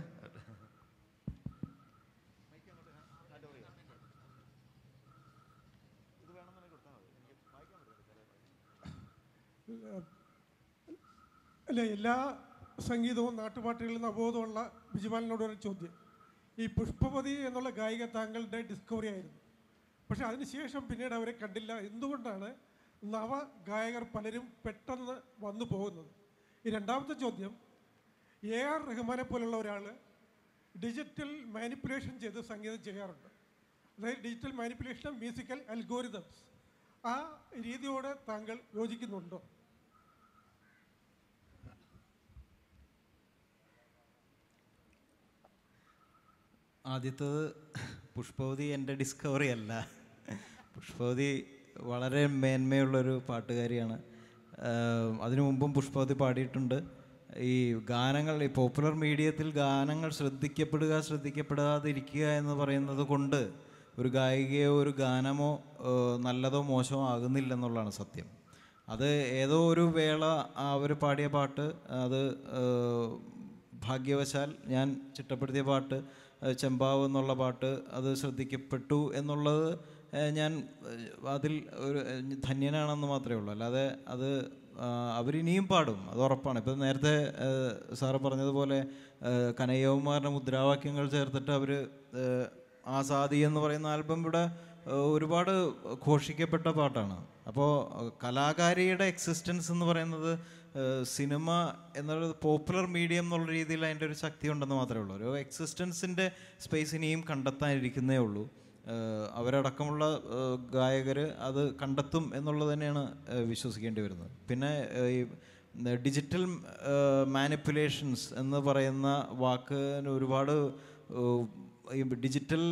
അല്ല എല്ലാ സംഗീതവും നാട്ടുപാട്ടുകളിൽ നിന്ന് അബോധമുള്ള ബിജുമാലിനോട് ഒരു ചോദ്യം ഈ പുഷ്പവതി എന്നുള്ള ഗായിക താങ്കളുടെ ഡിസ്കവറി ആയിരുന്നു പക്ഷെ അതിനുശേഷം പിന്നീട് അവരെ കണ്ടില്ല എന്തുകൊണ്ടാണ് നവ ഗായകർ പലരും പെട്ടെന്ന് വന്നു പോകുന്നത് ഈ രണ്ടാമത്തെ ചോദ്യം എ ആർ റഹ്മാനെ പോലുള്ള ഒരാൾ ഡിജിറ്റൽ മാനിപ്പുലേഷൻ ചെയ്ത് സംഗീതം ചെയ്യാറുണ്ട് അതായത് ഡിജിറ്റൽ മാനിപ്പുലേഷൻ മ്യൂസിക്കൽ അൽഗോരിതംസ് ആ രീതിയോട് താങ്കൾ യോജിക്കുന്നുണ്ടോ ആദ്യത്തത് പുഷ്പവതി എൻ്റെ ഡിസ്കവറി അല്ല പുഷ്പവതി വളരെ മേന്മയുള്ളൊരു പാട്ടുകാരിയാണ് ആഹ് അതിനു മുമ്പും പുഷ്പവതി പാടിയിട്ടുണ്ട് ഈ ഗാനങ്ങൾ ഈ പോപ്പുലർ മീഡിയത്തിൽ ഗാനങ്ങൾ ശ്രദ്ധിക്കപ്പെടുക ശ്രദ്ധിക്കപ്പെടാതിരിക്കുക എന്ന് പറയുന്നത് കൊണ്ട് ഒരു ഗായികയോ ഒരു ഗാനമോ ആഹ് നല്ലതോ മോശമോ ആകുന്നില്ലെന്നുള്ളതാണ് സത്യം അത് ഏതോ ഒരു വേള അവർ പാടിയ പാട്ട് അത് ആഹ് ഭാഗ്യവശാൽ ഞാൻ ചിട്ടപ്പെടുത്തിയ പാട്ട് ഏഹ് ചെമ്പാവ് എന്നുള്ള പാട്ട് അത് ശ്രദ്ധിക്കപ്പെട്ടു എന്നുള്ളത് ഏഹ് ഞാൻ ഏഹ് അതിൽ ഒരു ഏഹ് ധന്യനാണെന്ന് മാത്രമേ ഉള്ളൂ അല്ലാതെ അത് ആ, അവരിനിയും പാടും അത് ഉറപ്പാണ് ഇപ്പം നേരത്തെ ഏഹ് സാറ് പറഞ്ഞതുപോലെ ഏഹ് കനയ്യകുമാറിൻ്റെ മുദ്രാവാക്യങ്ങൾ ചേർത്തിട്ട് അവർ ആസാദി എന്ന് പറയുന്ന ആൽബം ഇവിടെ ഏഹ് ഒരുപാട് ഘോഷിക്കപ്പെട്ട പാട്ടാണ് അപ്പോൾ കലാകാരിയുടെ എക്സിസ്റ്റൻസ് എന്ന് പറയുന്നത് ഏഹ് സിനിമ എന്നുള്ളത് പോപ്പുലർ മീഡിയം എന്നുള്ള രീതിയിൽ അതിൻ്റെ ഒരു ശക്തി ഉണ്ടെന്ന് മാത്രമേ ഉള്ളൂ ഒരു എക്സിസ്റ്റൻസിൻ്റെ സ്പേസ് ഇനിയും കണ്ടെത്താനിരിക്കുന്നേ ഉള്ളൂ ഏഹ് അവരടക്കമുള്ള ഗായകർ അത് കണ്ടെത്തും എന്നുള്ളത് തന്നെയാണ് ഏഹ് വിശ്വസിക്കേണ്ടി വരുന്നത് പിന്നെ ഏഹ് ഈ ഡിജിറ്റൽ മാനിപ്പുലേഷൻസ് എന്ന് പറയുന്ന വാക്കിന് ഒരുപാട് ഏഹ് ഈ ഡിജിറ്റൽ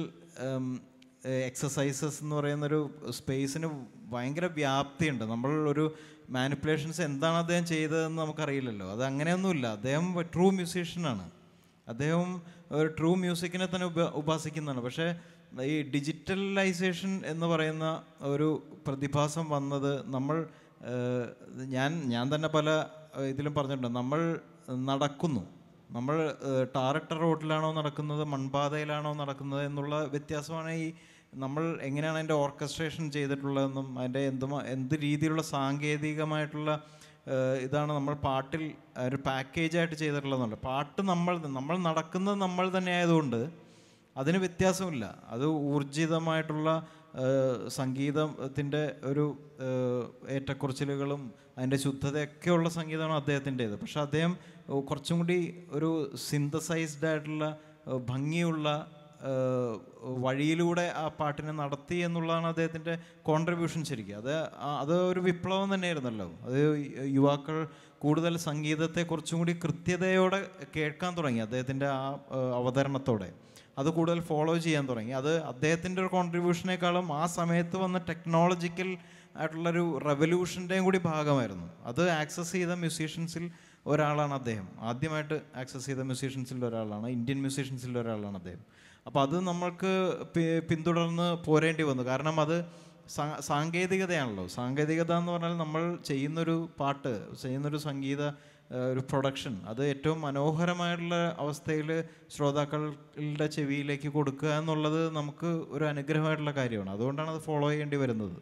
എക്സസൈസസ് എന്ന് പറയുന്നൊരു സ്പേസിന് ഭയങ്കര വ്യാപ്തിയുണ്ട് നമ്മൾ ഒരു മാനിപ്പുലേഷൻസ് എന്താണ് അദ്ദേഹം ചെയ്തതെന്ന് നമുക്കറിയില്ലല്ലോ അത് അങ്ങനെയൊന്നുമില്ല അദ്ദേഹം ട്രൂ മ്യൂസീഷ്യനാണ് അദ്ദേഹം ഒരു ട്രൂ മ്യൂസിക്കിനെ തന്നെ ഉപ ഉപാസിക്കുന്നതാണ് പക്ഷേ ഈ ഡിജിറ്റലൈസേഷൻ എന്ന് പറയുന്ന ഒരു പ്രതിഭാസം വന്നത് നമ്മൾ ഏഹ്, ഞാൻ ഞാൻ തന്നെ പല ഏഹ്, ഇതിലും പറഞ്ഞിട്ടുണ്ട് നമ്മൾ നടക്കുന്നു നമ്മൾ ഏഹ്, ടാറിട്ട റോഡിലാണോ നടക്കുന്നത് മൺപാതയിലാണോ നടക്കുന്നത് എന്നുള്ള വ്യത്യാസമാണ് ഈ നമ്മൾ എങ്ങനെയാണ് അതിൻ്റെ ഓർക്കസ്ട്രേഷൻ ചെയ്തിട്ടുള്ളതെന്നും അതിൻ്റെ എന്തുമാ എന്ത് രീതിയിലുള്ള സാങ്കേതികമായിട്ടുള്ള ഏഹ്, ഇതാണ് നമ്മൾ പാട്ടിൽ ഒരു പാക്കേജായിട്ട് ചെയ്തിട്ടുള്ളതെന്നുള്ളത് പാട്ട് നമ്മൾ നമ്മൾ നടക്കുന്നത് നമ്മൾ തന്നെ ആയതുകൊണ്ട് അതിന് വ്യത്യാസമില്ല അത് ഊർജിതമായിട്ടുള്ള ഏഹ്, സംഗീതത്തിൻ്റെ ഒരു ഏഹ്, ഏറ്റക്കുറച്ചിലുകളും അതിൻ്റെ ശുദ്ധതയൊക്കെയുള്ള സംഗീതമാണ് അദ്ദേഹത്തിൻ്റേത് പക്ഷെ അദ്ദേഹം ഏഹ്, കുറച്ചും കൂടി ഒരു സിന്തസൈസ്ഡ് ആയിട്ടുള്ള ഏഹ്, ഭംഗിയുള്ള ഏഹ്, വഴിയിലൂടെ ആ പാട്ടിനെ നടത്തി എന്നുള്ളതാണ് അദ്ദേഹത്തിൻ്റെ കോൺട്രിബ്യൂഷൻ ശരിക്കും അത് ആ- അത് ഒരു വിപ്ലവം തന്നെയായിരുന്നല്ലോ അത് യുവാക്കൾ കൂടുതൽ സംഗീതത്തെ കുറച്ചും കൂടി കൃത്യതയോടെ കേൾക്കാൻ തുടങ്ങി അദ്ദേഹത്തിൻ്റെ ആ ഏഹ്, അവതരണത്തോടെ അത് കൂടുതൽ ഫോളോ ചെയ്യാൻ തുടങ്ങി അത് അദ്ദേഹത്തിൻ്റെ ഒരു കോൺട്രിബ്യൂഷനേക്കാളും ആ സമയത്ത് വന്ന ടെക്നോളജിക്കൽ ആയിട്ടുള്ളൊരു റെവല്യൂഷൻ്റെയും കൂടി ഭാഗമായിരുന്നു അത് ആക്സസ് ചെയ്ത മ്യൂസീഷ്യൻസിൽ ഒരാളാണ് അദ്ദേഹം ആദ്യമായിട്ട് ആക്സസ് ചെയ്ത മ്യൂസീഷ്യൻസിൽ ഒരാളാണ് ഇന്ത്യൻ മ്യൂസീഷ്യൻസിൽ ഒരാളാണ് അദ്ദേഹം അപ്പോൾ അത് നമ്മൾക്ക് പി- പിന്തുടർന്ന് പോരേണ്ടി വന്നു കാരണം അത് സാ- സാങ്കേതികതയാണല്ലോ സാങ്കേതികത എന്ന് പറഞ്ഞാൽ നമ്മൾ ചെയ്യുന്നൊരു പാട്ട് ചെയ്യുന്നൊരു സംഗീത ഏഹ്, ഒരു പ്രൊഡക്ഷൻ അത് ഏറ്റവും മനോഹരമായിട്ടുള്ള അവസ്ഥയിൽ ശ്രോതാക്കളുടെ ചെവിയിലേക്ക് കൊടുക്കുക എന്നുള്ളത് നമുക്ക് ഒരു അനുഗ്രഹമായിട്ടുള്ള കാര്യമാണ് അതുകൊണ്ടാണ് അത് ഫോളോ ചെയ്യേണ്ടി വരുന്നത്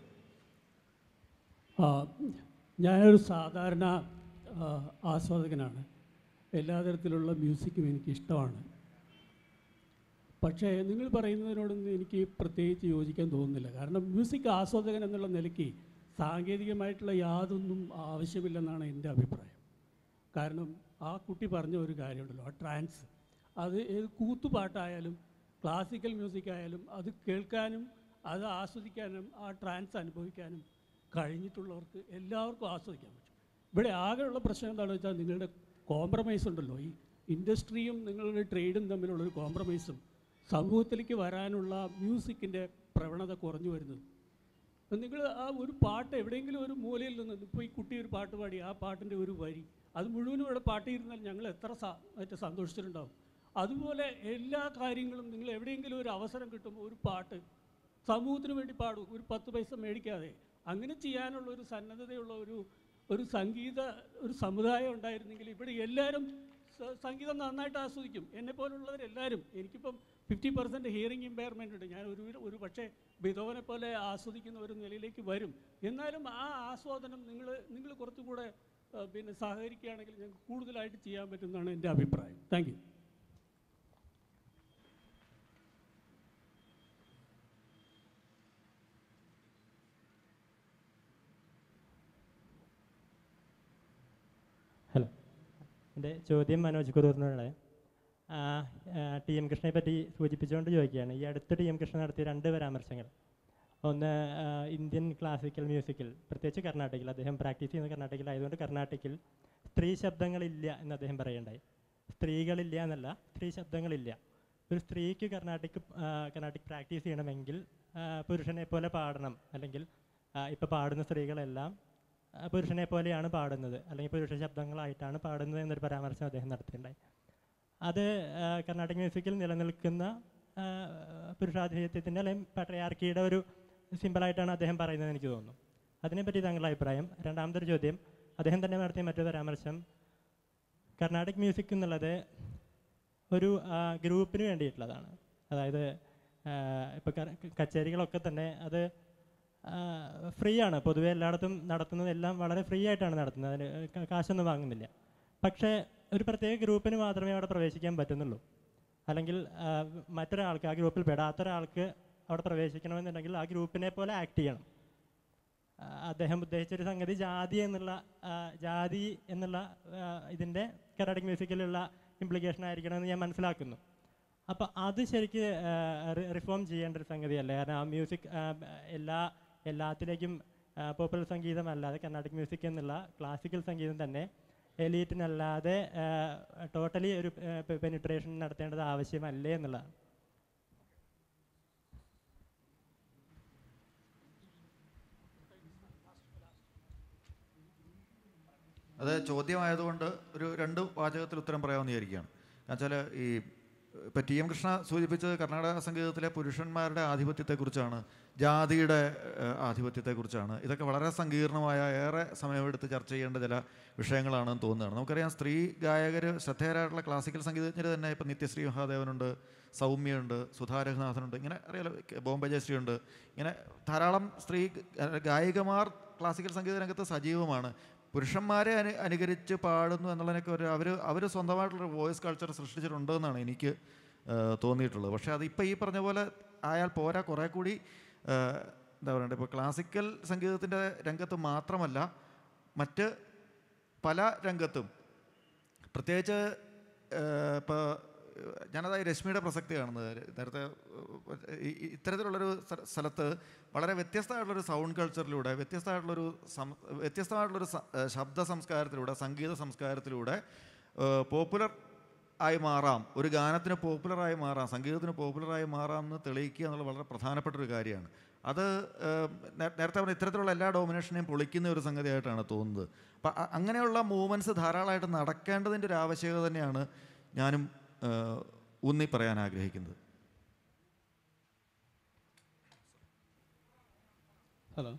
ആ, ഞാനൊരു സാധാരണ ആ, ആസ്വാദകനാണ് എല്ലാ തരത്തിലുള്ള മ്യൂസിക്കും എനിക്ക് ഇഷ്ടമാണ് പക്ഷേ നിങ്ങൾ പറയുന്നതിനോടൊന്നും എനിക്ക് പ്രത്യേകിച്ച് യോജിക്കാൻ തോന്നുന്നില്ല കാരണം മ്യൂസിക് ആസ്വാദകൻ എന്നുള്ള നിലയ്ക്ക് സാങ്കേതികമായിട്ടുള്ള യാതൊന്നും ആവശ്യമില്ലെന്നാണ് എൻ്റെ അഭിപ്രായം കാരണം ആ കുട്ടി പറഞ്ഞ ഒരു കാര്യമുണ്ടല്ലോ ആ ട്രാൻസ് അത് ഏത് കൂത്തുപാട്ടായാലും ക്ലാസിക്കൽ മ്യൂസിക് ആയാലും അത് കേൾക്കാനും അത് ആസ്വദിക്കാനും ആ ട്രാൻസ് അനുഭവിക്കാനും കഴിഞ്ഞിട്ടുള്ളവർക്ക് എല്ലാവർക്കും ആസ്വദിക്കാൻ പറ്റും ഇവിടെ ആകെയുള്ള പ്രശ്നം എന്താണെന്ന് വെച്ചാൽ നിങ്ങളുടെ കോംപ്രമൈസ് ഉണ്ടല്ലോ ഈ ഇൻഡസ്ട്രിയും നിങ്ങളുടെ ട്രേഡും തമ്മിലുള്ളൊരു കോംപ്രമൈസും സമൂഹത്തിലേക്ക് വരാനുള്ള മ്യൂസിക്കിൻ്റെ പ്രവണത കുറഞ്ഞു വരുന്നത് നിങ്ങൾ ആ ഒരു പാട്ട് എവിടെയെങ്കിലും ഒരു മൂലയിൽ നിന്ന് ഇപ്പോൾ ഈ കുട്ടി ഒരു പാട്ട് പാടി ആ പാട്ടിൻ്റെ ഒരു വരി അത് മുഴുവനും ഇവിടെ പാട്ടിയിരുന്നാൽ ഞങ്ങൾ എത്ര സ മറ്റേ സന്തോഷിച്ചിട്ടുണ്ടാവും അതുപോലെ എല്ലാ കാര്യങ്ങളും നിങ്ങൾ എവിടെയെങ്കിലും ഒരു അവസരം കിട്ടുമ്പോൾ ഒരു പാട്ട് സമൂഹത്തിന് വേണ്ടി പാടും ഒരു പത്ത് പൈസ മേടിക്കാതെ അങ്ങനെ ചെയ്യാനുള്ള ഒരു സന്നദ്ധതയുള്ള ഒരു ഒരു സംഗീത ഒരു സമുദായം ഉണ്ടായിരുന്നെങ്കിൽ ഇവിടെ എല്ലാവരും സ- സംഗീതം നന്നായിട്ട് ആസ്വദിക്കും എന്നെ പോലുള്ളവരെല്ലാവരും എനിക്കിപ്പം ഫിഫ്റ്റി പെർസെൻറ്റ് ഹിയറിംഗ് ഇമ്പയർമെൻ്റ് ഉണ്ട് ഞാൻ ഒരു ഒരു പക്ഷേ ബിതോവനെ പോലെ ആസ്വദിക്കുന്ന ഒരു നിലയിലേക്ക് വരും എന്നാലും ആ ആസ്വാദനം നിങ്ങൾ നിങ്ങൾ കുറച്ചുകൂടെ ആ, പിന്നെ സഹകരിക്കുകയാണെങ്കിൽ ഞങ്ങൾക്ക് കൂടുതലായിട്ട് ചെയ്യാൻ പറ്റുമെന്നാണ് എൻ്റെ അഭിപ്രായം താങ്ക് യു ഹലോ എൻ്റെ ചോദ്യം മനോജ് കുതൂറിനോട് ടി എം കൃഷ്ണനെ പറ്റി സൂചിപ്പിച്ചുകൊണ്ട് ചോദിക്കുകയാണ് ഈ അടുത്ത് ടി എം കൃഷ്ണൻ നടത്തിയ രണ്ട് പരാമർശങ്ങൾ ഒന്ന് ആ, ഇന്ത്യൻ ക്ലാസിക്കൽ മ്യൂസിക്കിൽ പ്രത്യേകിച്ച് കർണാടകയിൽ അദ്ദേഹം പ്രാക്ടീസ് ചെയ്യുന്ന കർണാടകയിലായതുകൊണ്ട് കർണാടകയിൽ സ്ത്രീ ശബ്ദങ്ങളില്ല എന്ന് അദ്ദേഹം പറയുണ്ടായി സ്ത്രീകളില്ല എന്നല്ല സ്ത്രീ ശബ്ദങ്ങളില്ല ഒരു സ്ത്രീക്ക് കർണാട്ടിക് കർണാട്ടിക് പ്രാക്ടീസ് ചെയ്യണമെങ്കിൽ ആ, പുരുഷനെ പോലെ പാടണം അല്ലെങ്കിൽ ഇപ്പോൾ പാടുന്ന സ്ത്രീകളെല്ലാം ആ, പുരുഷനെ പോലെയാണ് പാടുന്നത് അല്ലെങ്കിൽ പുരുഷ ശബ്ദങ്ങളായിട്ടാണ് പാടുന്നത് എന്നൊരു പരാമർശം അദ്ദേഹം നടത്തിയിട്ടുണ്ടായി അത് ആ, കർണാടക മ്യൂസിക്കിൽ നിലനിൽക്കുന്ന ആ, പുരുഷാധിപത്യത്തിൻ്റെ അല്ലെങ്കിൽ പട്രയാർക്കിയുടെ ഒരു സിമ്പിളായിട്ടാണ് അദ്ദേഹം പറയുന്നത് എനിക്ക് തോന്നുന്നു അതിനെപ്പറ്റി താങ്കളുടെ അഭിപ്രായം രണ്ടാമത്തെ ഒരു ചോദ്യം അദ്ദേഹം തന്നെ നടത്തിയ മറ്റൊരു പരാമർശം കർണാടിക് മ്യൂസിക് എന്നുള്ളത് ഒരു ആ, ഗ്രൂപ്പിന് വേണ്ടിയിട്ടുള്ളതാണ് അതായത് ഇപ്പോൾ കച്ചേരികളൊക്കെ തന്നെ അത് ഫ്രീ ആണ് പൊതുവെ എല്ലായിടത്തും നടത്തുന്നത് എല്ലാം വളരെ ഫ്രീ ആയിട്ടാണ് നടത്തുന്നത് അതിന് ക- കാശൊന്നും വാങ്ങുന്നില്ല പക്ഷേ ഒരു പ്രത്യേക ഗ്രൂപ്പിന് മാത്രമേ അവിടെ പ്രവേശിക്കാൻ പറ്റുന്നുള്ളൂ അല്ലെങ്കിൽ ആ, മറ്റൊരാൾക്ക് ആ ഗ്രൂപ്പിൽ പെടാത്ത ഒരാൾക്ക് അവിടെ പ്രവേശിക്കണമെന്നുണ്ടെങ്കിൽ ആ ഗ്രൂപ്പിനെ പോലെ ആക്ട് ചെയ്യണം ആ, അദ്ദേഹം ഉദ്ദേശിച്ചൊരു സംഗതി ജാതി എന്നുള്ള ആ, ജാതി എന്നുള്ള ആ, ഇതിൻ്റെ കർണാടിക് മ്യൂസിക്കിലുള്ള ഇംപ്ലിക്കേഷൻ ആയിരിക്കണമെന്ന് ഞാൻ മനസ്സിലാക്കുന്നു അപ്പോൾ അത് ശരിക്ക് റിഫോം ചെയ്യേണ്ട ഒരു സംഗതിയല്ല കാരണം ആ മ്യൂസിക് എല്ലാ എല്ലാത്തിലേക്കും പോപ്പുലർ സംഗീതം അല്ലാതെ കർണാടിക് മ്യൂസിക് എന്നുള്ള ക്ലാസിക്കൽ സംഗീതം തന്നെ എലീറ്റിനല്ലാതെ ടോട്ടലി ഒരു പെനിട്രേഷൻ നടത്തേണ്ടത് ആവശ്യമല്ലേ എന്നുള്ളതാണ് അത് ചോദ്യമായതുകൊണ്ട് ഒരു രണ്ട് വാചകത്തിൽ ഉത്തരം പറയാമെന്ന് വിചാരിക്കുകയാണ് എന്നുവെച്ചാൽ ഈ ഇപ്പം ടി എം കൃഷ്ണ സൂചിപ്പിച്ചത് കർണാടക സംഗീതത്തിലെ പുരുഷന്മാരുടെ ആധിപത്യത്തെക്കുറിച്ചാണ് ജാതിയുടെ ഏഹ്, ആധിപത്യത്തെക്കുറിച്ചാണ് ഇതൊക്കെ വളരെ സങ്കീർണമായ ഏറെ സമയമെടുത്ത് ചർച്ച ചെയ്യേണ്ട ചില വിഷയങ്ങളാണെന്ന് തോന്നുന്നതാണ് നമുക്കറിയാം സ്ത്രീ ഗായകർ ശ്രദ്ധേയരായിട്ടുള്ള ക്ലാസിക്കൽ സംഗീതജ്ഞർ തന്നെ ഇപ്പം നിത്യശ്രീ മഹാദേവനുണ്ട് സൗമ്യയുണ്ട് സുധാ രഘുനാഥനുണ്ട് ഇങ്ങനെ അറിയാലോ കെ- ബോംബെ ജയശ്രീ ഉണ്ട് ഇങ്ങനെ ധാരാളം സ്ത്രീ ഗ- ഗായികമാർ ക്ലാസിക്കൽ സംഗീത രംഗത്ത് സജീവമാണ് പുരുഷന്മാരെ അനു അനുകരിച്ച് പാടുന്നു എന്നുള്ളതിനൊക്കെ ഒരു അവർ അവർ സ്വന്തമായിട്ടുള്ളൊരു വോയിസ് കൾച്ചർ സൃഷ്ടിച്ചിട്ടുണ്ട് എന്നാണ് എനിക്ക് ആ, തോന്നിയിട്ടുള്ളത് പക്ഷേ അതിപ്പോൾ ഈ പറഞ്ഞ പോലെ ആയാൽ പോരാ കുറേ കൂടി ആ, എന്താ പറയണ്ടേ ഇപ്പോൾ ക്ലാസിക്കൽ സംഗീതത്തിൻ്റെ രംഗത്ത് മാത്രമല്ല മറ്റ് പല രംഗത്തും പ്രത്യേകിച്ച് ഇപ്പോൾ ഞാനതായി രശ്മിയുടെ പ്രസക്തി കാണുന്നത് നേരത്തെ ഏഹ്, ഈ- ഈ ഇത്തരത്തിലുള്ളൊരു സ്ഥ- സ്ഥലത്ത് വളരെ വ്യത്യസ്തമായിട്ടുള്ളൊരു സൗണ്ട് കൾച്ചറിലൂടെ വ്യത്യസ്തമായിട്ടുള്ളൊരു സം വ്യത്യസ്തമായിട്ടുള്ളൊരു സ- ഏഹ്, ശബ്ദ സംസ്കാരത്തിലൂടെ സംഗീത സംസ്കാരത്തിലൂടെ പോപ്പുലർ ആയി മാറാം ഒരു ഗാനത്തിന് പോപ്പുലറായി മാറാം സംഗീതത്തിന് പോപ്പുലറായി മാറാം എന്ന് തെളിയിക്കുക എന്നുള്ളത് വളരെ പ്രധാനപ്പെട്ട ഒരു കാര്യമാണ് അത് ഏഹ്, നേ- നേരത്തെ പറഞ്ഞ ഇത്തരത്തിലുള്ള എല്ലാ ഡോമിനേഷനെയും പൊളിക്കുന്ന ഒരു സംഗതിയായിട്ടാണ് തോന്നുന്നത് അപ്പം അ- അങ്ങനെയുള്ള മൂവ്മെൻറ്റ്സ് ധാരാളമായിട്ട് നടക്കേണ്ടതിൻ്റെ ഒരു ആവശ്യകത തന്നെയാണ് ഞാനും ഏഹ്, ഊന്നി പറയാൻ ആഗ്രഹിക്കുന്നത് ഹലോ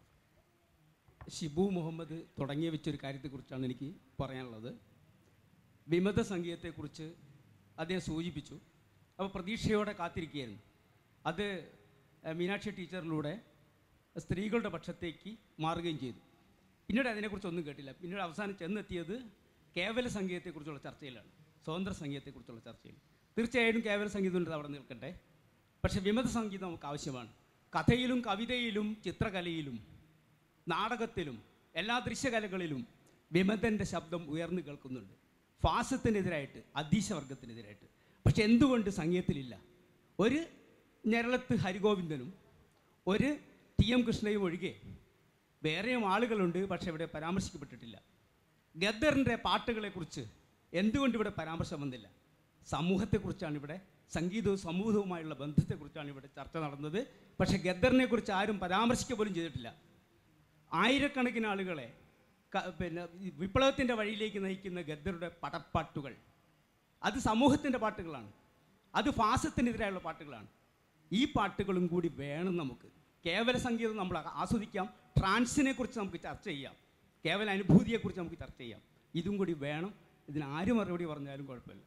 ഷിബു മുഹമ്മദ് തുടങ്ങിയ വെച്ചൊരു കാര്യത്തെക്കുറിച്ചാണ് എനിക്ക് പറയാനുള്ളത് വിമത സംഗീതത്തെക്കുറിച്ച് അദ്ദേഹം സൂചിപ്പിച്ചു അപ്പോൾ പ്രതീക്ഷയോടെ കാത്തിരിക്കുകയായിരുന്നു അത് ഏഹ്, മീനാക്ഷി ടീച്ചറിലൂടെ സ്ത്രീകളുടെ പക്ഷത്തേക്ക് മാറുകയും ചെയ്തു പിന്നീട് അതിനെക്കുറിച്ച് ഒന്നും കേട്ടില്ല പിന്നീട് അവസാനം ചെന്നെത്തിയത് കേവല സംഗീതത്തെക്കുറിച്ചുള്ള ചർച്ചയിലാണ് സ്വതന്ത്ര സംഗീതത്തെക്കുറിച്ചുള്ള ചർച്ചയിൽ തീർച്ചയായിട്ടും കേവല സംഗീതം ഉണ്ട് അവിടെ നിൽക്കട്ടെ പക്ഷേ വിമത സംഗീതം നമുക്ക് ആവശ്യമാണ് കഥയിലും കവിതയിലും ചിത്രകലയിലും നാടകത്തിലും എല്ലാ ദൃശ്യകലകളിലും വിമതൻ്റെ ശബ്ദം ഉയർന്നു കേൾക്കുന്നുണ്ട് ഫാസത്തിനെതിരായിട്ട് അധീശവർഗത്തിനെതിരായിട്ട് പക്ഷെ എന്തുകൊണ്ട് സംഗീതത്തിലില്ല ഒരു ഞരളത്ത് ഹരിഗോവിന്ദനും ഒരു ടി എം കൃഷ്ണയും ഒഴികെ വേറെയും ആളുകളുണ്ട് പക്ഷേ ഇവിടെ പരാമർശിക്കപ്പെട്ടിട്ടില്ല ഗദ്ദറിൻ്റെ പാട്ടുകളെക്കുറിച്ച് എന്തുകൊണ്ട് ഇവിടെ പരാമർശം വന്നില്ല സമൂഹത്തെക്കുറിച്ചാണ് ഇവിടെ സംഗീതവും സമൂഹവുമായുള്ള ബന്ധത്തെക്കുറിച്ചാണ് ഇവിടെ ചർച്ച നടന്നത് പക്ഷേ ഗദ്ദറിനെ കുറിച്ച് ആരും പരാമർശിക്കുക പോലും ചെയ്തിട്ടില്ല ആയിരക്കണക്കിന് ആളുകളെ ക- പിന്നെ ഈ വിപ്ലവത്തിൻ്റെ വഴിയിലേക്ക് നയിക്കുന്ന ഗദ്ദറുടെ പടപ്പാട്ടുകൾ അത് സമൂഹത്തിൻ്റെ പാട്ടുകളാണ് അത് ഫാസത്തിനെതിരായുള്ള പാട്ടുകളാണ് ഈ പാട്ടുകളും കൂടി വേണം നമുക്ക് കേവല സംഗീതം നമ്മൾ ആസ്വദിക്കാം ട്രാൻസിനെ കുറിച്ച് നമുക്ക് ചർച്ച ചെയ്യാം കേവല അനുഭൂതിയെക്കുറിച്ച് നമുക്ക് ചർച്ച ചെയ്യാം ഇതും കൂടി വേണം ഇതിന് ആര് മറുപടി പറഞ്ഞാലും കുഴപ്പമില്ല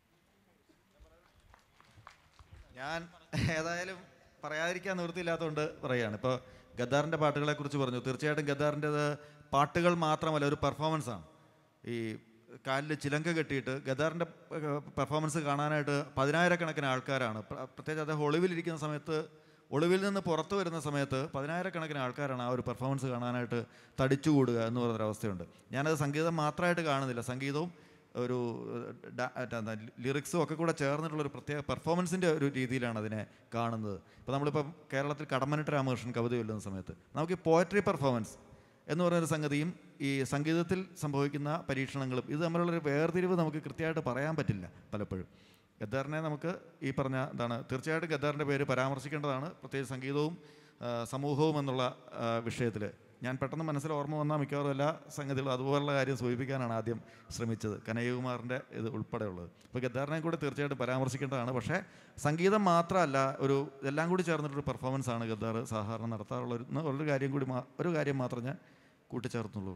ഞാൻ ഏതായാലും പറയാതിരിക്കാൻ നിവൃത്തിയില്ലാത്തതുകൊണ്ട് പറയുകയാണ് ഇപ്പോൾ ഗദ്ദാറിൻ്റെ പാട്ടുകളെ കുറിച്ച് പറഞ്ഞു തീർച്ചയായിട്ടും ഗദ്ദാറിൻ്റെത് പാട്ടുകൾ മാത്രമല്ല ഒരു പെർഫോമൻസ് ആണ് ഈ കാലിൽ ചിലങ്ക കെട്ടിയിട്ട് ഗദ്ദാറിൻ്റെ പെർഫോമൻസ് കാണാനായിട്ട് പതിനായിരക്കണക്കിന് ആൾക്കാരാണ് പ്ര- പ്രത്യേകിച്ച് അദ്ദേഹം ഒളിവിലിരിക്കുന്ന സമയത്ത് ഒളിവിൽ നിന്ന് പുറത്തു വരുന്ന സമയത്ത് പതിനായിരക്കണക്കിന് ആൾക്കാരാണ് ആ ഒരു പെർഫോമൻസ് കാണാനായിട്ട് തടിച്ചുകൂടുക എന്ന് പറയുന്നൊരവസ്ഥയുണ്ട് ഞാനത് സംഗീതം മാത്രമായിട്ട് കാണുന്നില്ല സംഗീതവും ഒരു ഡാ- എന്താ, ലിറിക്സും ഒക്കെ കൂടെ ചേർന്നിട്ടുള്ള ഒരു പ്രത്യേക പെർഫോമൻസിൻ്റെ ഒരു രീതിയിലാണ് അതിനെ കാണുന്നത് ഇപ്പോൾ നമ്മളിപ്പോൾ കേരളത്തിൽ കടമ്മനിട്ട് രാമകൃഷ്ണൻ കവിത ചൊല്ലുന്ന സമയത്ത് നമുക്ക് ഈ പോയട്രി പെർഫോമൻസ് എന്ന് പറയുന്നൊരു സംഗതിയും ഈ സംഗീതത്തിൽ സംഭവിക്കുന്ന പരീക്ഷണങ്ങളും ഇത് തമ്മിലുള്ളൊരു വേർതിരിവ് നമുക്ക് കൃത്യമായിട്ട് പറയാൻ പറ്റില്ല പലപ്പോഴും ഗദ്ദാറിനെ നമുക്ക് ഈ പറഞ്ഞ എന്താണ് തീർച്ചയായിട്ടും ഗദ്ദാറിൻ്റെ പേര് പരാമർശിക്കേണ്ടതാണ് പ്രത്യേകിച്ച് സംഗീതവും ആ, സമൂഹവും എന്നുള്ള വിഷയത്തിൽ ഞാൻ പെട്ടെന്ന് മനസ്സിൽ ഓർമ്മ വന്നാൽ മിക്കവാറും എല്ലാ സംഗതികളും അതുപോലുള്ള കാര്യം സൂചിപ്പിക്കാനാണ് ആദ്യം ശ്രമിച്ചത് കനയ്യകുമാറിൻ്റെ ഇത് ഉൾപ്പെടെയുള്ളത് അപ്പോൾ ഗദ്ദാറിനെ കൂടെ തീർച്ചയായിട്ടും പരാമർശിക്കേണ്ടതാണ് പക്ഷേ സംഗീതം മാത്രമല്ല ഒരു എല്ലാം കൂടി ചേർന്നിട്ടൊരു പെർഫോമൻസ് ആണ് ഗദ്ദാർ സാധാരണ നടത്താറുള്ള ഒരു ഒരു കാര്യം കൂടി മാ- ഒരു കാര്യം മാത്രം ഞാൻ കൂട്ടിച്ചേർത്തുള്ളൂ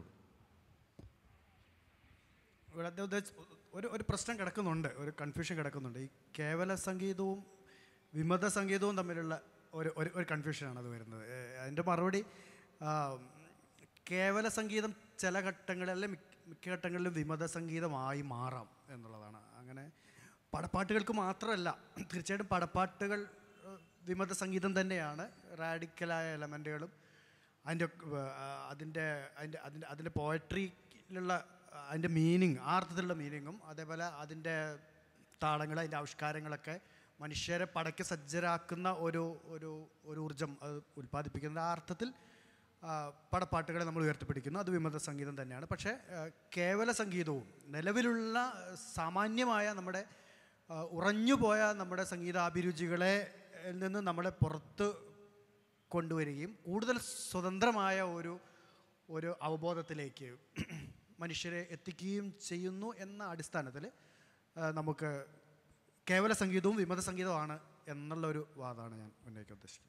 ഇവിടെ അദ്ദേഹം ഉദ്ദേശിച്ച ഒരു ഒരു പ്രശ്നം കിടക്കുന്നുണ്ട് ഒരു കൺഫ്യൂഷൻ കിടക്കുന്നുണ്ട് ഈ കേവല സംഗീതവും വിമത സംഗീതവും തമ്മിലുള്ള ഒരു ഒരു ഒരു കൺഫ്യൂഷനാണ് അത് വരുന്നത് ഏഹ് അതിൻ്റെ മറുപടി ആ, കേവല സംഗീതം ചില ഘട്ടങ്ങളിൽ അല്ലെ മിക്ക മിക്ക ഘട്ടങ്ങളിലും വിമത സംഗീതമായി മാറാം എന്നുള്ളതാണ് അങ്ങനെ പടപ്പാട്ടുകൾക്ക് മാത്രമല്ല തീർച്ചയായിട്ടും പടപ്പാട്ടുകൾ ഏഹ്, വിമത സംഗീതം തന്നെയാണ് റാഡിക്കലായ എലമെൻറ്റുകളും അതിൻ്റെ അതിൻ്റെ അതിൻ്റെ അതിൻ്റെ അതിൻ്റെ പോയട്രിയിലുള്ള അതിൻ്റെ മീനിങ് ആ അർത്ഥത്തിലുള്ള മീനിങ്ങും അതേപോലെ അതിൻ്റെ താളങ്ങൾ അതിൻ്റെ ആവിഷ്കാരങ്ങളൊക്കെ മനുഷ്യരെ പടയ്ക്ക് സജ്ജരാക്കുന്ന ഒരു ഒരു ഒരു ഊർജം അത് ഉൽപ്പാദിപ്പിക്കുന്നത് ആ അർത്ഥത്തിൽ ആ, പടപ്പാട്ടുകളെ നമ്മൾ ഉയർത്തിപ്പിടിക്കുന്നു അത് വിമത സംഗീതം തന്നെയാണ് പക്ഷേ ആ, കേവല സംഗീതവും നിലവിലുള്ള ആ, സാമാന്യമായ നമ്മുടെ ആ, ഉറഞ്ഞുപോയ നമ്മുടെ സംഗീതാഭിരുചികളെ ൽ നിന്ന് നമ്മളെ പുറത്ത് കൊണ്ടുവരികയും കൂടുതൽ സ്വതന്ത്രമായ ഒരു ഒരു അവബോധത്തിലേക്ക് മനുഷ്യരെ എത്തിക്കുകയും ചെയ്യുന്നു എന്ന അടിസ്ഥാനത്തിൽ ആ, നമുക്ക് കേവല സംഗീതവും വിമത സംഗീതവുമാണ് എന്നുള്ള ഒരു വാദമാണ് ഞാൻ ഉന്നയിക്കാൻ ഉദ്ദേശിക്കുന്നത്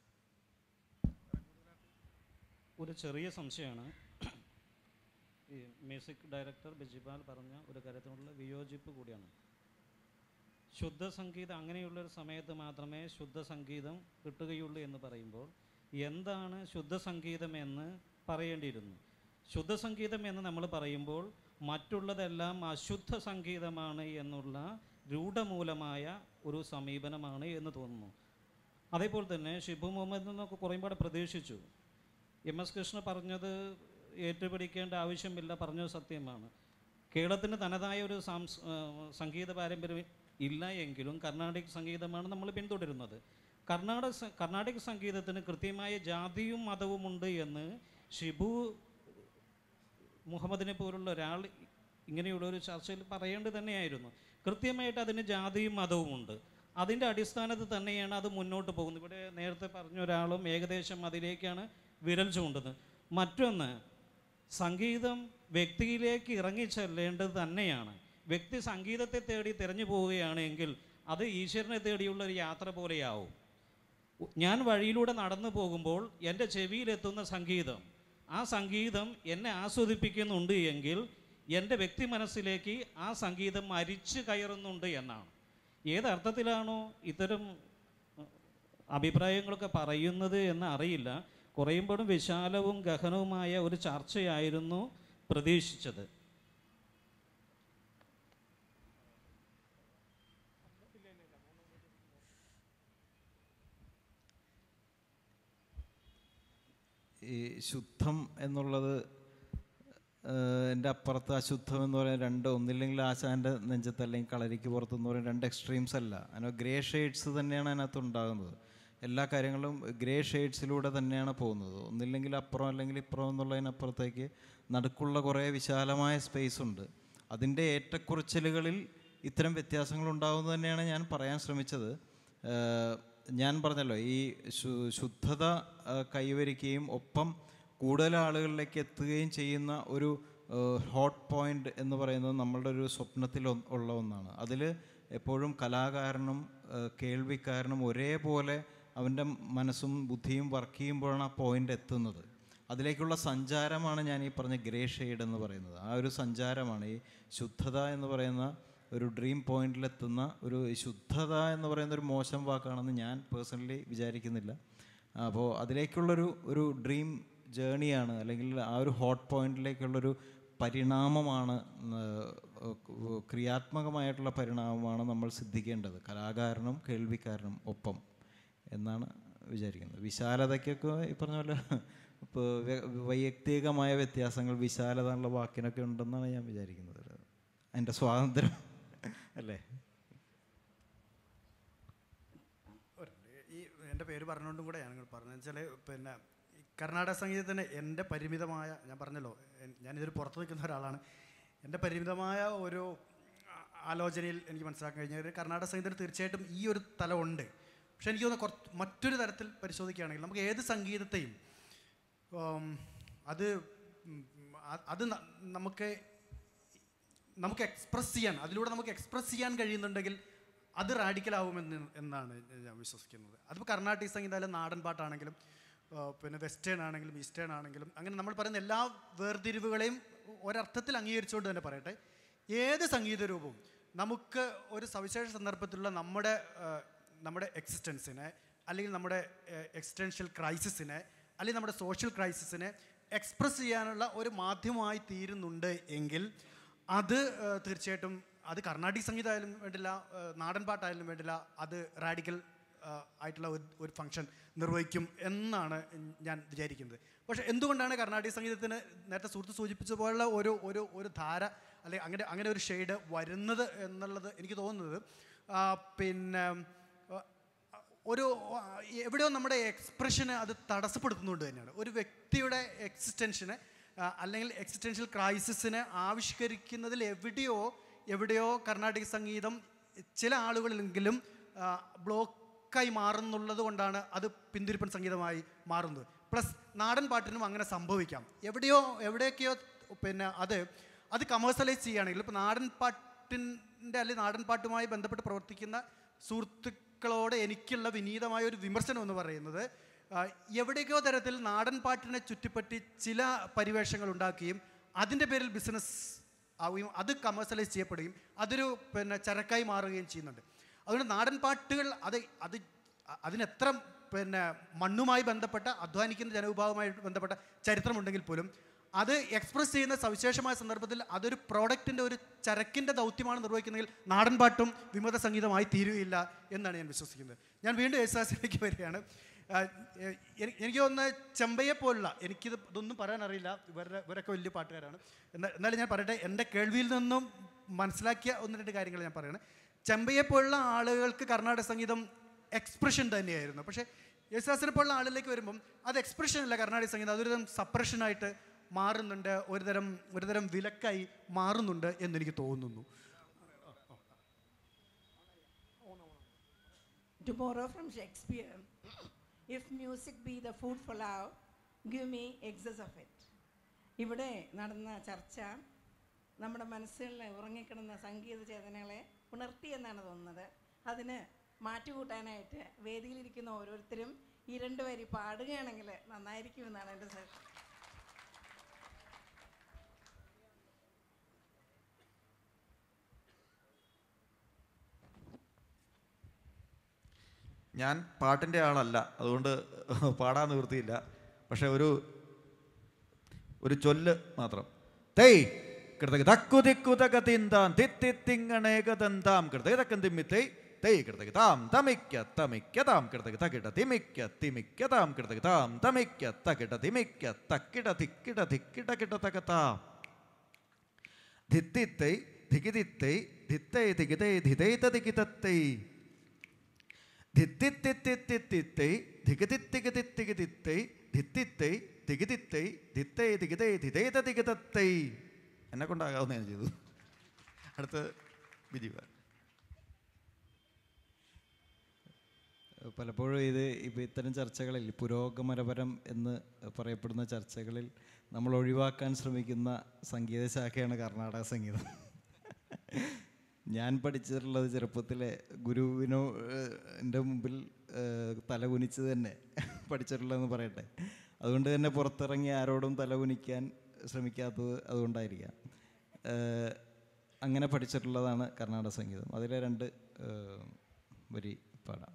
ഒരു ചെറിയ സംശയമാണ് ഈ മ്യൂസിക് ഡയറക്ടർ ബിജിപാൽ പറഞ്ഞ ഒരു കാര്യത്തിനുള്ള വിയോജിപ്പ് കൂടിയാണ് ശുദ്ധ സംഗീതം അങ്ങനെയുള്ളൊരു സമയത്ത് മാത്രമേ ശുദ്ധ സംഗീതം കിട്ടുകയുള്ളൂ എന്ന് പറയുമ്പോൾ എന്താണ് ശുദ്ധ സംഗീതം എന്ന് പറയേണ്ടിയിരുന്നു ശുദ്ധ സംഗീതം എന്ന് നമ്മൾ പറയുമ്പോൾ മറ്റുള്ളതെല്ലാം അശുദ്ധ സംഗീതമാണ് എന്നുള്ള രൂഢമൂലമായ ഒരു സമീപനമാണ് എന്ന് തോന്നുന്നു അതേപോലെ തന്നെ ഷിബു മുഹമ്മദ് നിന്നൊക്കെ കുറേ പാടെ പ്രതീക്ഷിച്ചു എം എസ് കൃഷ്ണ പറഞ്ഞത് ഏറ്റുപിടിക്കേണ്ട ആവശ്യമില്ല പറഞ്ഞത് സത്യമാണ് കേരളത്തിന് തനതായ ഒരു സാംസ് ആ, സംഗീത പാരമ്പര്യം ഇല്ല എങ്കിലും കർണാടിക് സംഗീതമാണ് നമ്മൾ പിന്തുടരുന്നത് കർണാടക സ- കർണാടക സംഗീതത്തിന് കൃത്യമായ ജാതിയും മതവുമുണ്ട് എന്ന് ഷിബു മുഹമ്മദിനെ പോലുള്ള ഒരാൾ ഇങ്ങനെയുള്ള ഒരു ചർച്ചയിൽ പറയേണ്ടത് തന്നെയായിരുന്നു കൃത്യമായിട്ട് അതിന് ജാതിയും മതവുമുണ്ട് അതിൻ്റെ അടിസ്ഥാനത്തിൽ തന്നെയാണ് അത് മുന്നോട്ട് പോകുന്നത് ഇവിടെ നേരത്തെ പറഞ്ഞ ഒരാളും ഏകദേശം അതിലേക്കാണ് വിരൽ ചൂണ്ടുന്നത് മറ്റൊന്ന് സംഗീതം വ്യക്തിയിലേക്ക് ഇറങ്ങിച്ചെല്ലേണ്ടത് തന്നെയാണ് വ്യക്തി സംഗീതത്തെ തേടി തിരഞ്ഞു പോവുകയാണെങ്കിൽ അത് ഈശ്വരനെ തേടിയുള്ള ഒരു യാത്ര പോലെയാവും ഞാൻ വഴിയിലൂടെ നടന്നു പോകുമ്പോൾ എൻ്റെ ചെവിയിലെത്തുന്ന സംഗീതം ആ സംഗീതം എന്നെ ആസ്വദിപ്പിക്കുന്നുണ്ട് എങ്കിൽ എൻ്റെ വ്യക്തി മനസ്സിലേക്ക് ആ സംഗീതം അരിച്ചു കയറുന്നുണ്ട് എന്നാണ് ഏതർത്ഥത്തിലാണോ ഇത്തരം അഹ്, അഭിപ്രായങ്ങളൊക്കെ പറയുന്നത് എന്ന് അറിയില്ല കുറയുമ്പോഴും വിശാലവും ഗഹനവുമായ ഒരു ചർച്ചയായിരുന്നു പ്രതീക്ഷിച്ചത് ഈ ശുദ്ധം എന്നുള്ളത് ഏഹ്, എൻ്റെ അപ്പുറത്ത് അശുദ്ധം എന്ന് പറയുന്ന രണ്ട് ഒന്നില്ലെങ്കിൽ ആശാൻ്റെ നെഞ്ചത്ത് അല്ലെങ്കിൽ കളരിക്ക് പുറത്ത് എന്ന് പറയുന്ന രണ്ട് എക്സ്ട്രീംസ് അല്ല അതിന് ഗ്രേ ഷെയ്ഡ്സ് തന്നെയാണ് അതിനകത്ത് ഉണ്ടാകുന്നത് എല്ലാ കാര്യങ്ങളും ഗ്രേ ഷെയ്ഡ്സിലൂടെ തന്നെയാണ് പോകുന്നത് ഒന്നില്ലെങ്കിൽ അപ്പുറം അല്ലെങ്കിൽ ഇപ്പുറം എന്നുള്ളതിനപ്പുറത്തേക്ക് നടുക്കുള്ള കുറേ വിശാലമായ സ്പേസ് ഉണ്ട് അതിൻ്റെ ഏറ്റക്കുറച്ചിലുകളിൽ ഇത്തരം വ്യത്യാസങ്ങൾ ഉണ്ടാകുന്നത് തന്നെയാണ് ഞാൻ പറയാൻ ശ്രമിച്ചത് ഏഹ് ഞാൻ പറഞ്ഞല്ലോ ഈ ശു- ശുദ്ധത ഏഹ് കൈവരിക്കുകയും ഒപ്പം കൂടുതൽ ആളുകളിലേക്ക് എത്തുകയും ചെയ്യുന്ന ഒരു ഹോട്ട് പോയിന്റ് എന്ന് പറയുന്നത് നമ്മളുടെ ഒരു സ്വപ്നത്തിൽ ഒ- ഉള്ള ഒന്നാണ് അതിൽ എപ്പോഴും കലാകാരനും ഏഹ് കേൾവിക്കാരനും ഒരേപോലെ അവൻ്റെ മനസ്സും ബുദ്ധിയും വർക്ക് ചെയ്യുമ്പോഴാണ് ആ പോയിന്റ് എത്തുന്നത് അതിലേക്കുള്ള സഞ്ചാരമാണ് ഞാൻ ഈ പറഞ്ഞ ഗ്രേ ഷെയ്ഡ് എന്ന് പറയുന്നത് ആ ഒരു സഞ്ചാരമാണ് ഈ ശുദ്ധത എന്ന് പറയുന്ന ഒരു ഡ്രീം പോയിന്റിലെത്തുന്ന ഒരു ശുദ്ധത എന്ന് പറയുന്ന ഒരു മോശം വാക്കാണെന്ന് ഞാൻ പേഴ്സണലി വിചാരിക്കുന്നില്ല അപ്പോൾ അതിലേക്കുള്ളൊരു ഒരു ഡ്രീം ജേണിയാണ് അല്ലെങ്കിൽ ആ ഒരു ഹോട്ട് പോയിന്റിലേക്കുള്ളൊരു പരിണാമമാണ് ഏഹ്, ക്രിയാത്മകമായിട്ടുള്ള പരിണാമമാണ് നമ്മൾ സിദ്ധിക്കേണ്ടത് കലാകാരനും കേൾവിക്കാരനും ഒപ്പം എന്നാണ് വിചാരിക്കുന്നത് വിശാലതയ്ക്കൊക്കെ ഈ പറഞ്ഞ പോലെ ഇപ്പോൾ വൈയക്തികമായ വ്യത്യാസങ്ങൾ വിശാലത എന്നുള്ള വാക്കിനൊക്കെ ഉണ്ടെന്നാണ് ഞാൻ വിചാരിക്കുന്നത് അതിൻ്റെ സ്വാതന്ത്ര്യം അല്ലേ ഈ എൻ്റെ പേര് പറഞ്ഞുകൊണ്ടും കൂടെയാണ് നിങ്ങൾ പറഞ്ഞത് വെച്ചാൽ പിന്നെ ഈ കർണാടക സംഗീതത്തിന് എൻ്റെ പരിമിതമായ ഞാൻ പറഞ്ഞല്ലോ എൻ- ഞാനിതൊരു പുറത്ത് നിൽക്കുന്ന ഒരാളാണ് എൻ്റെ പരിമിതമായ ഒരു ആ- ആലോചനയിൽ എനിക്ക് മനസ്സിലാക്കാൻ കഴിഞ്ഞത് കർണാടക സംഗീതത്തിന് തീർച്ചയായിട്ടും ഈ ഒരു തലമുണ്ട് പക്ഷെ എനിക്ക് തോന്നുന്നു കുറച്ച് മറ്റൊരു തരത്തിൽ പരിശോധിക്കുകയാണെങ്കിൽ നമുക്ക് ഏത് സംഗീതത്തെയും ഉം, അത് ഉം, അ- അത് ന- നമുക്ക് നമുക്ക് എക്സ്പ്രസ് ചെയ്യാൻ അതിലൂടെ നമുക്ക് എക്സ്പ്രസ് ചെയ്യാൻ കഴിയുന്നുണ്ടെങ്കിൽ അത് റാഡിക്കലാവുമെന്ന് എന്നാണ് ഞാൻ വിശ്വസിക്കുന്നത് അതിപ്പോൾ കർണാട്ടിക് സംഗീതം നാടൻ പാട്ടാണെങ്കിലും ആ, പിന്നെ വെസ്റ്റേൺ ആണെങ്കിലും ഈസ്റ്റേൺ ആണെങ്കിലും അങ്ങനെ നമ്മൾ പറയുന്ന എല്ലാ വേർതിരിവുകളെയും ഒരർത്ഥത്തിൽ അംഗീകരിച്ചുകൊണ്ട് തന്നെ പറയട്ടെ ഏത് സംഗീത രൂപവും നമുക്ക് ഒരു സവിശേഷ സന്ദർഭത്തിലുള്ള നമ്മുടെ ആ, നമ്മുടെ എക്സിസ്റ്റൻസിനെ അല്ലെങ്കിൽ നമ്മുടെ എക്സിസ്റ്റൻഷ്യൽ ക്രൈസിസിനെ അല്ലെങ്കിൽ നമ്മുടെ സോഷ്യൽ ക്രൈസിസിനെ എക്സ്പ്രസ് ചെയ്യാനുള്ള ഒരു മാധ്യമമായി തീരുന്നുണ്ട് എങ്കിൽ അത് ആ, തീർച്ചയായിട്ടും അത് കർണാടിക് സംഗീതമായാലും വേണ്ടില്ല ആ, നാടൻ പാട്ടായാലും വേണ്ടില്ല അത് റാഡിക്കൽ ആയിട്ടുള്ള ഒരു ഒരു ഫങ്ഷൻ നിർവഹിക്കും എന്നാണ് ഞാൻ വിചാരിക്കുന്നത് പക്ഷേ എന്തുകൊണ്ടാണ് കർണാടക സംഗീതത്തിന് നേരത്തെ സുഹൃത്ത് സൂചിപ്പിച്ച പോലുള്ള ഒരു ഒരു ഒരു ധാര അല്ലെങ്കിൽ അങ്ങനെ അങ്ങനെ ഒരു ഷെയ്ഡ് വരുന്നത് എന്നുള്ളത് എനിക്ക് തോന്നുന്നത് ആ, പിന്നെ ആ, ഒരു ആ, എവിടെയോ നമ്മുടെ എക്സ്പ്രഷന് അത് തടസ്സപ്പെടുത്തുന്നുണ്ട് തന്നെയാണ് ഒരു വ്യക്തിയുടെ എക്സിസ്റ്റൻഷന് അല്ലെങ്കിൽ എക്സിസ്റ്റൻഷ്യൽ ക്രൈസിസിനെ ആവിഷ്കരിക്കുന്നതിൽ എവിടെയോ എവിടെയോ കർണാടക സംഗീതം ചില ആളുകളിലെങ്കിലും ആ, ബ്ലോക്കായി മാറുന്നുള്ളത് കൊണ്ടാണ് അത് പിന്തിരിപ്പൻ സംഗീതമായി മാറുന്നത് പ്ലസ് നാടൻ പാട്ടിനും അങ്ങനെ സംഭവിക്കാം എവിടെയോ എവിടെയൊക്കെയോ പിന്നെ അത് അത് കമേഴ്സ്യലൈസ് ചെയ്യുകയാണെങ്കിൽ ഇപ്പോൾ നാടൻ പാട്ടിൻ്റെ അല്ലെങ്കിൽ നാടൻ പാട്ടുമായി ബന്ധപ്പെട്ട് പ്രവർത്തിക്കുന്ന സുഹൃത്തുക്കളോട് എനിക്കുള്ള വിനീതമായ ഒരു വിമർശനം എന്ന് പറയുന്നത് ആ, എവിടെയൊക്കെയോ തരത്തിൽ നാടൻ പാട്ടിനെ ചുറ്റിപ്പറ്റി ചില പരിവേഷങ്ങൾ ഉണ്ടാക്കുകയും അതിൻ്റെ പേരിൽ ബിസിനസ് ആവുകയും അത് കമേഴ്സ്യലൈസ് ചെയ്യപ്പെടുകയും അതൊരു പിന്നെ ചരക്കായി മാറുകയും ചെയ്യുന്നുണ്ട് അതുകൊണ്ട് നാടൻ പാട്ടുകൾ അത് അത് അ- അതിനെത്ര പിന്നെ മണ്ണുമായി ബന്ധപ്പെട്ട അധ്വാനിക്കുന്ന ജനവിഭാഗവുമായി ബന്ധപ്പെട്ട ചരിത്രമുണ്ടെങ്കിൽ പോലും അത് എക്സ്പ്രസ് ചെയ്യുന്ന സവിശേഷമായ സന്ദർഭത്തിൽ അതൊരു പ്രോഡക്റ്റിൻ്റെ ഒരു ചരക്കിൻ്റെ ദൗത്യമാണ് നിർവഹിക്കുന്നതെങ്കിൽ നാടൻ പാട്ടും വിമത സംഗീതമായി തീരുകയില്ല എന്നാണ് ഞാൻ വിശ്വസിക്കുന്നത് ഞാൻ വീണ്ടും യേശുദാസിലേക്ക് വരികയാണ് ആ, എ- എനി- എനിക്ക് തോന്നുന്നത് ചെമ്പയെ പോലുള്ള എനിക്കിത് ഇതൊന്നും പറയാൻ അറിയില്ല ഇവരുടെ ഇവരൊക്കെ വലിയ പാട്ടുകാരാണ് എന്നാൽ എന്നാലും ഞാൻ പറയട്ടെ എൻ്റെ കേൾവിയിൽ നിന്നും മനസ്സിലാക്കിയ ഒന്ന് രണ്ട് കാര്യങ്ങൾ ഞാൻ പറയണം ചെമ്പയെ പോലുള്ള ആളുകൾക്ക് കർണാടക സംഗീതം എക്സ്പ്രഷൻ തന്നെയായിരുന്നു പക്ഷേ യേശുദാസിനെ പോലുള്ള ആളിലേക്ക് വരുമ്പം അത് എക്സ്പ്രഷൻ അല്ല കർണാടക സംഗീതം അതൊരു സപ്രഷനായിട്ട് മാറുന്നുണ്ട് ഒരുതരം ഒരുതരം വിലക്കായി മാറുന്നുണ്ട് എന്നെനിക്ക് തോന്നുന്നു To borrow from Shakespeare, if music be the food for love, give me excess of it. ഇവിടെ നടന്ന ചർച്ച നമ്മുടെ മനസ്സുകളിൽ ഉറങ്ങിക്കിടന്ന സംഗീത ചേതനകളെ ഉണർത്തി എന്നാണ് തോന്നുന്നത് അതിന് മാറ്റുകൂട്ടാനായിട്ട് വേദിയിലിരിക്കുന്ന ഓരോരുത്തരും ഈ രണ്ട് വരി പാടുകയാണെങ്കിൽ നന്നായിരിക്കുമെന്നാണ് എൻ്റെ സ- ഞാൻ പാട്ടിൻ്റെ ആളല്ല അതുകൊണ്ട് പാടാൻ നിവൃത്തിയില്ല പക്ഷെ ഒരു ഒരു ചൊല്ല് മാത്രം തേയ് കൃതക തക്കു തിക്കു തക തിന്താം തിത്തി തിങ്ങണേക തന്താം കൃതക തക്കം തിമ്മി തേയ് തേയ് കൃതക താം തമിക്ക തമിക്ക താം കൃതക തകിട തിമിക്ക തിമിക്ക താം കൃതക താം തമിക്ക തകിട തിമിക്ക തക്കിട തിക്കിട തിക്കിട കിട തക താം ധിത്തിത്തൈ ധികിതിത്തൈ ധിത്തൈ ധികിതൈ ധിതൈ തതികിതത്തൈ ധിത്തിത്തിത്തിത്തിത്തിത്തൈ ധിഗതിത്തിഗതിത്തിഗതിത്തൈ ധിത്തിത്തൈ തിഗതിത്തൈ ധിത്തൈ തിഗതൈ ധിതൈത തിഗതത്തൈ എന്നെ കൊണ്ടാകാവുന്ന ഞാൻ ചെയ്തു അടുത്ത് ബിജിബ പലപ്പോഴും ഇത് ഇപ്പോൾ ഇത്തരം ചർച്ചകളിൽ പുരോഗമനപരം എന്ന് പറയപ്പെടുന്ന ചർച്ചകളിൽ നമ്മൾ ഒഴിവാക്കാൻ ശ്രമിക്കുന്ന സംഗീത ശാഖയാണ് കർണാടക സംഗീതം ഞാൻ പഠിച്ചിട്ടുള്ളത് ചെറുപ്പത്തിലെ ഗുരുവിനോ എൻ്റെ മുമ്പിൽ ഏഹ്, തലകുനിച്ച് തന്നെ പഠിച്ചിട്ടുള്ളതെന്ന് പറയട്ടെ അതുകൊണ്ട് തന്നെ പുറത്തിറങ്ങി ആരോടും തലകുനിക്കാൻ ശ്രമിക്കാത്തത് അതുകൊണ്ടായിരിക്കാം ഏഹ്, അങ്ങനെ പഠിച്ചിട്ടുള്ളതാണ് കർണാടക സംഗീതം അതിലെ രണ്ട് ഏഹ്, വരി പാടാം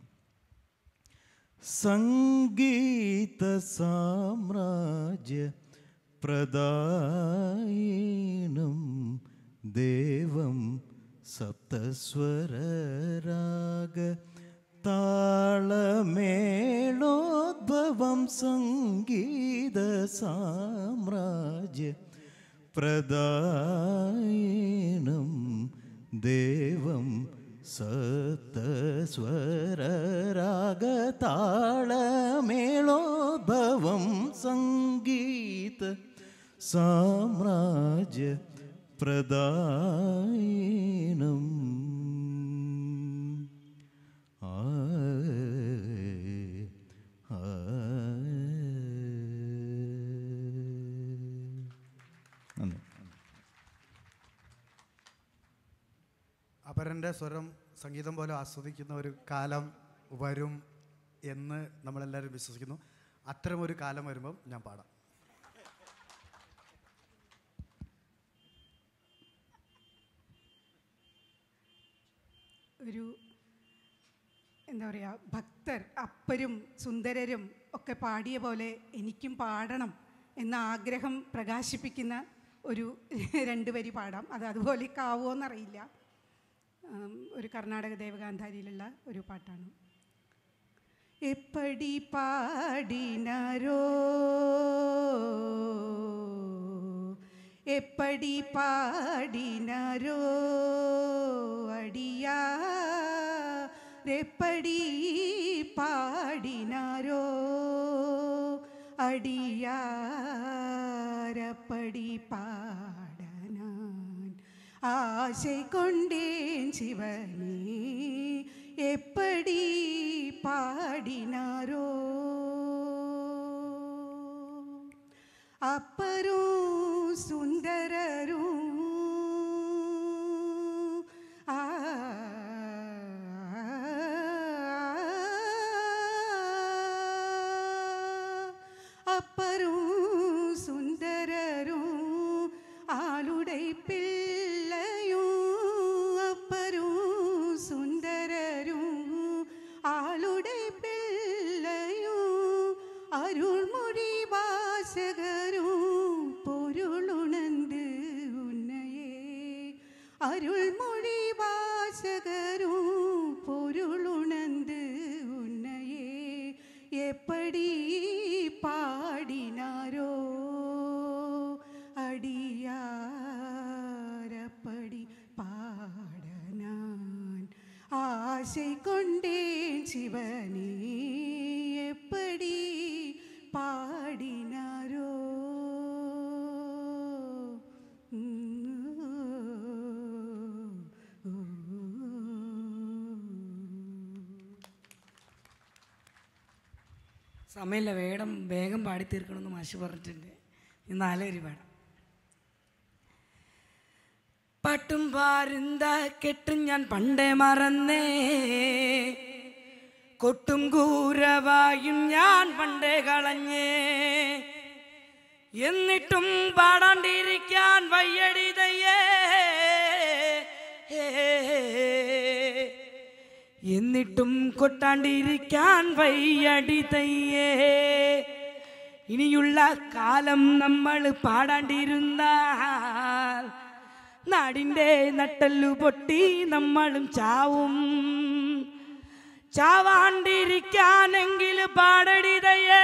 സംഗീത സാമ്രാജ്യ പ്രദായിനം ദേവം സപ്തസ്വരരാഗ താളമേളോദ്ഭവം സംഗീത സാമ്രാജ്യ പ്രദായിനം ദേവം സപ്തസ്വരരാഗതാളമേളോദ്ഭവം സംഗീത സാമ്രാജ്യ പ്രദായിനം ആ ആ നന്ദി അപരൻ്റെ സ്വരം സംഗീതം പോലെ ആസ്വദിക്കുന്ന ഒരു കാലം വരും എന്ന് നമ്മളെല്ലാവരും വിശ്വസിക്കുന്നു അത്തരമൊരു കാലം വരുമ്പം ഞാൻ പാടാം ഒരു എന്താ പറയുക ഭക്തർ അപ്പരും സുന്ദരരും ഒക്കെ പാടിയ പോലെ എനിക്കും പാടണം എന്ന ആഗ്രഹം പ്രകാശിപ്പിക്കുന്ന ഒരു രണ്ട് വരി പാടാം അത് അതുപോലെ ആവുമോയെന്നറിയില്ല ഉം, ഒരു കർണാടക ദേവഗാന്ധാരിയിലുള്ള ഒരു പാട്ടാണ് എപ്പടി പാടിനാരോ എപ്പടി പാടിനാരോ അടിയാ എപ്പടി പാടിനാരോ അടിയാരപ്പടി പാടനാൻ ஆசை கொண்டேன் சிவனே எப்படி பாடினாரோ அப்பரும் சுந்தரரும் ஆ அப்பரும் சுந்தரரும் ஆளுடை பிள்ளையும் அப்பரும் சுந்தரரும் ஆளுடை பிள்ளையும் அருள்மொழி வாசகரும் பொருளுணர்ந்து உன்னையே அருள்மொழி வாசகரும் பொருளுணர்ந்து உன்னையே எப்படி பாடினாரோ அடியாரப்படி பாட நான் ஆசை கொண்டேன் சிவனே எப்படி பாடினாரோ സമയമില്ല വേഗം വേഗം പാടി തീർക്കണമെന്ന് മാഷ് പറഞ്ഞിട്ടുണ്ട് ഈ നാലുപേര് പാടാം പാട്ടും പാരുന്ത കെട്ടും ഞാൻ പണ്ടേ മറന്നേ കൊട്ടും കൂരവായും ഞാൻ പണ്ടേ കളഞ്ഞേ എന്നിട്ടും പാടാണ്ടിരിക്കാൻ വയ്യടിതയ്യേ എന്നിട്ടും കൊട്ടാണ്ടിരിക്കാൻ വയ്യടിതയ്യേ ഇനിയുള്ള കാലം നമ്മൾ പാടാണ്ടിരുന്നാൽ നാടിൻ്റെ നട്ടല്ലു പൊട്ടി നമ്മളും ചാവും ചാവാണ്ടിരിക്കാനെങ്കിൽ പാടടിതയേ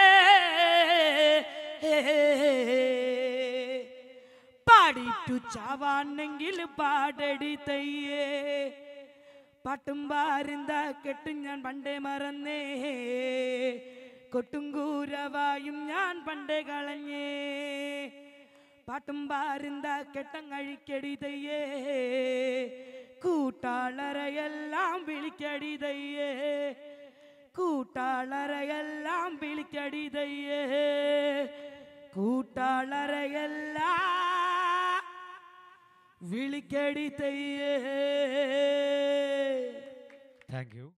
പാടിട്ടു ചാവാണെങ്കിൽ പാടടിതയ്യേ പാട്ടും പാരുന്ത കെട്ടും ഞാൻ പണ്ടേ മറന്നേ കൊട്ടും കൂരവായും ഞാൻ പണ്ടേ കളഞ്ഞേ പാട്ടും പാരുന്ത കെട്ടം കഴിക്കടി തയ്യേ കൂട്ടാളറയെല്ലാം വിളിക്കടി തയ്യേ കൂട്ടാളറയെല്ലാം വിളിക്കടി തയ്യേ കൂട്ടാളറയെല്ലാം വിളിക്കടി തയ്യേ താങ്ക് യു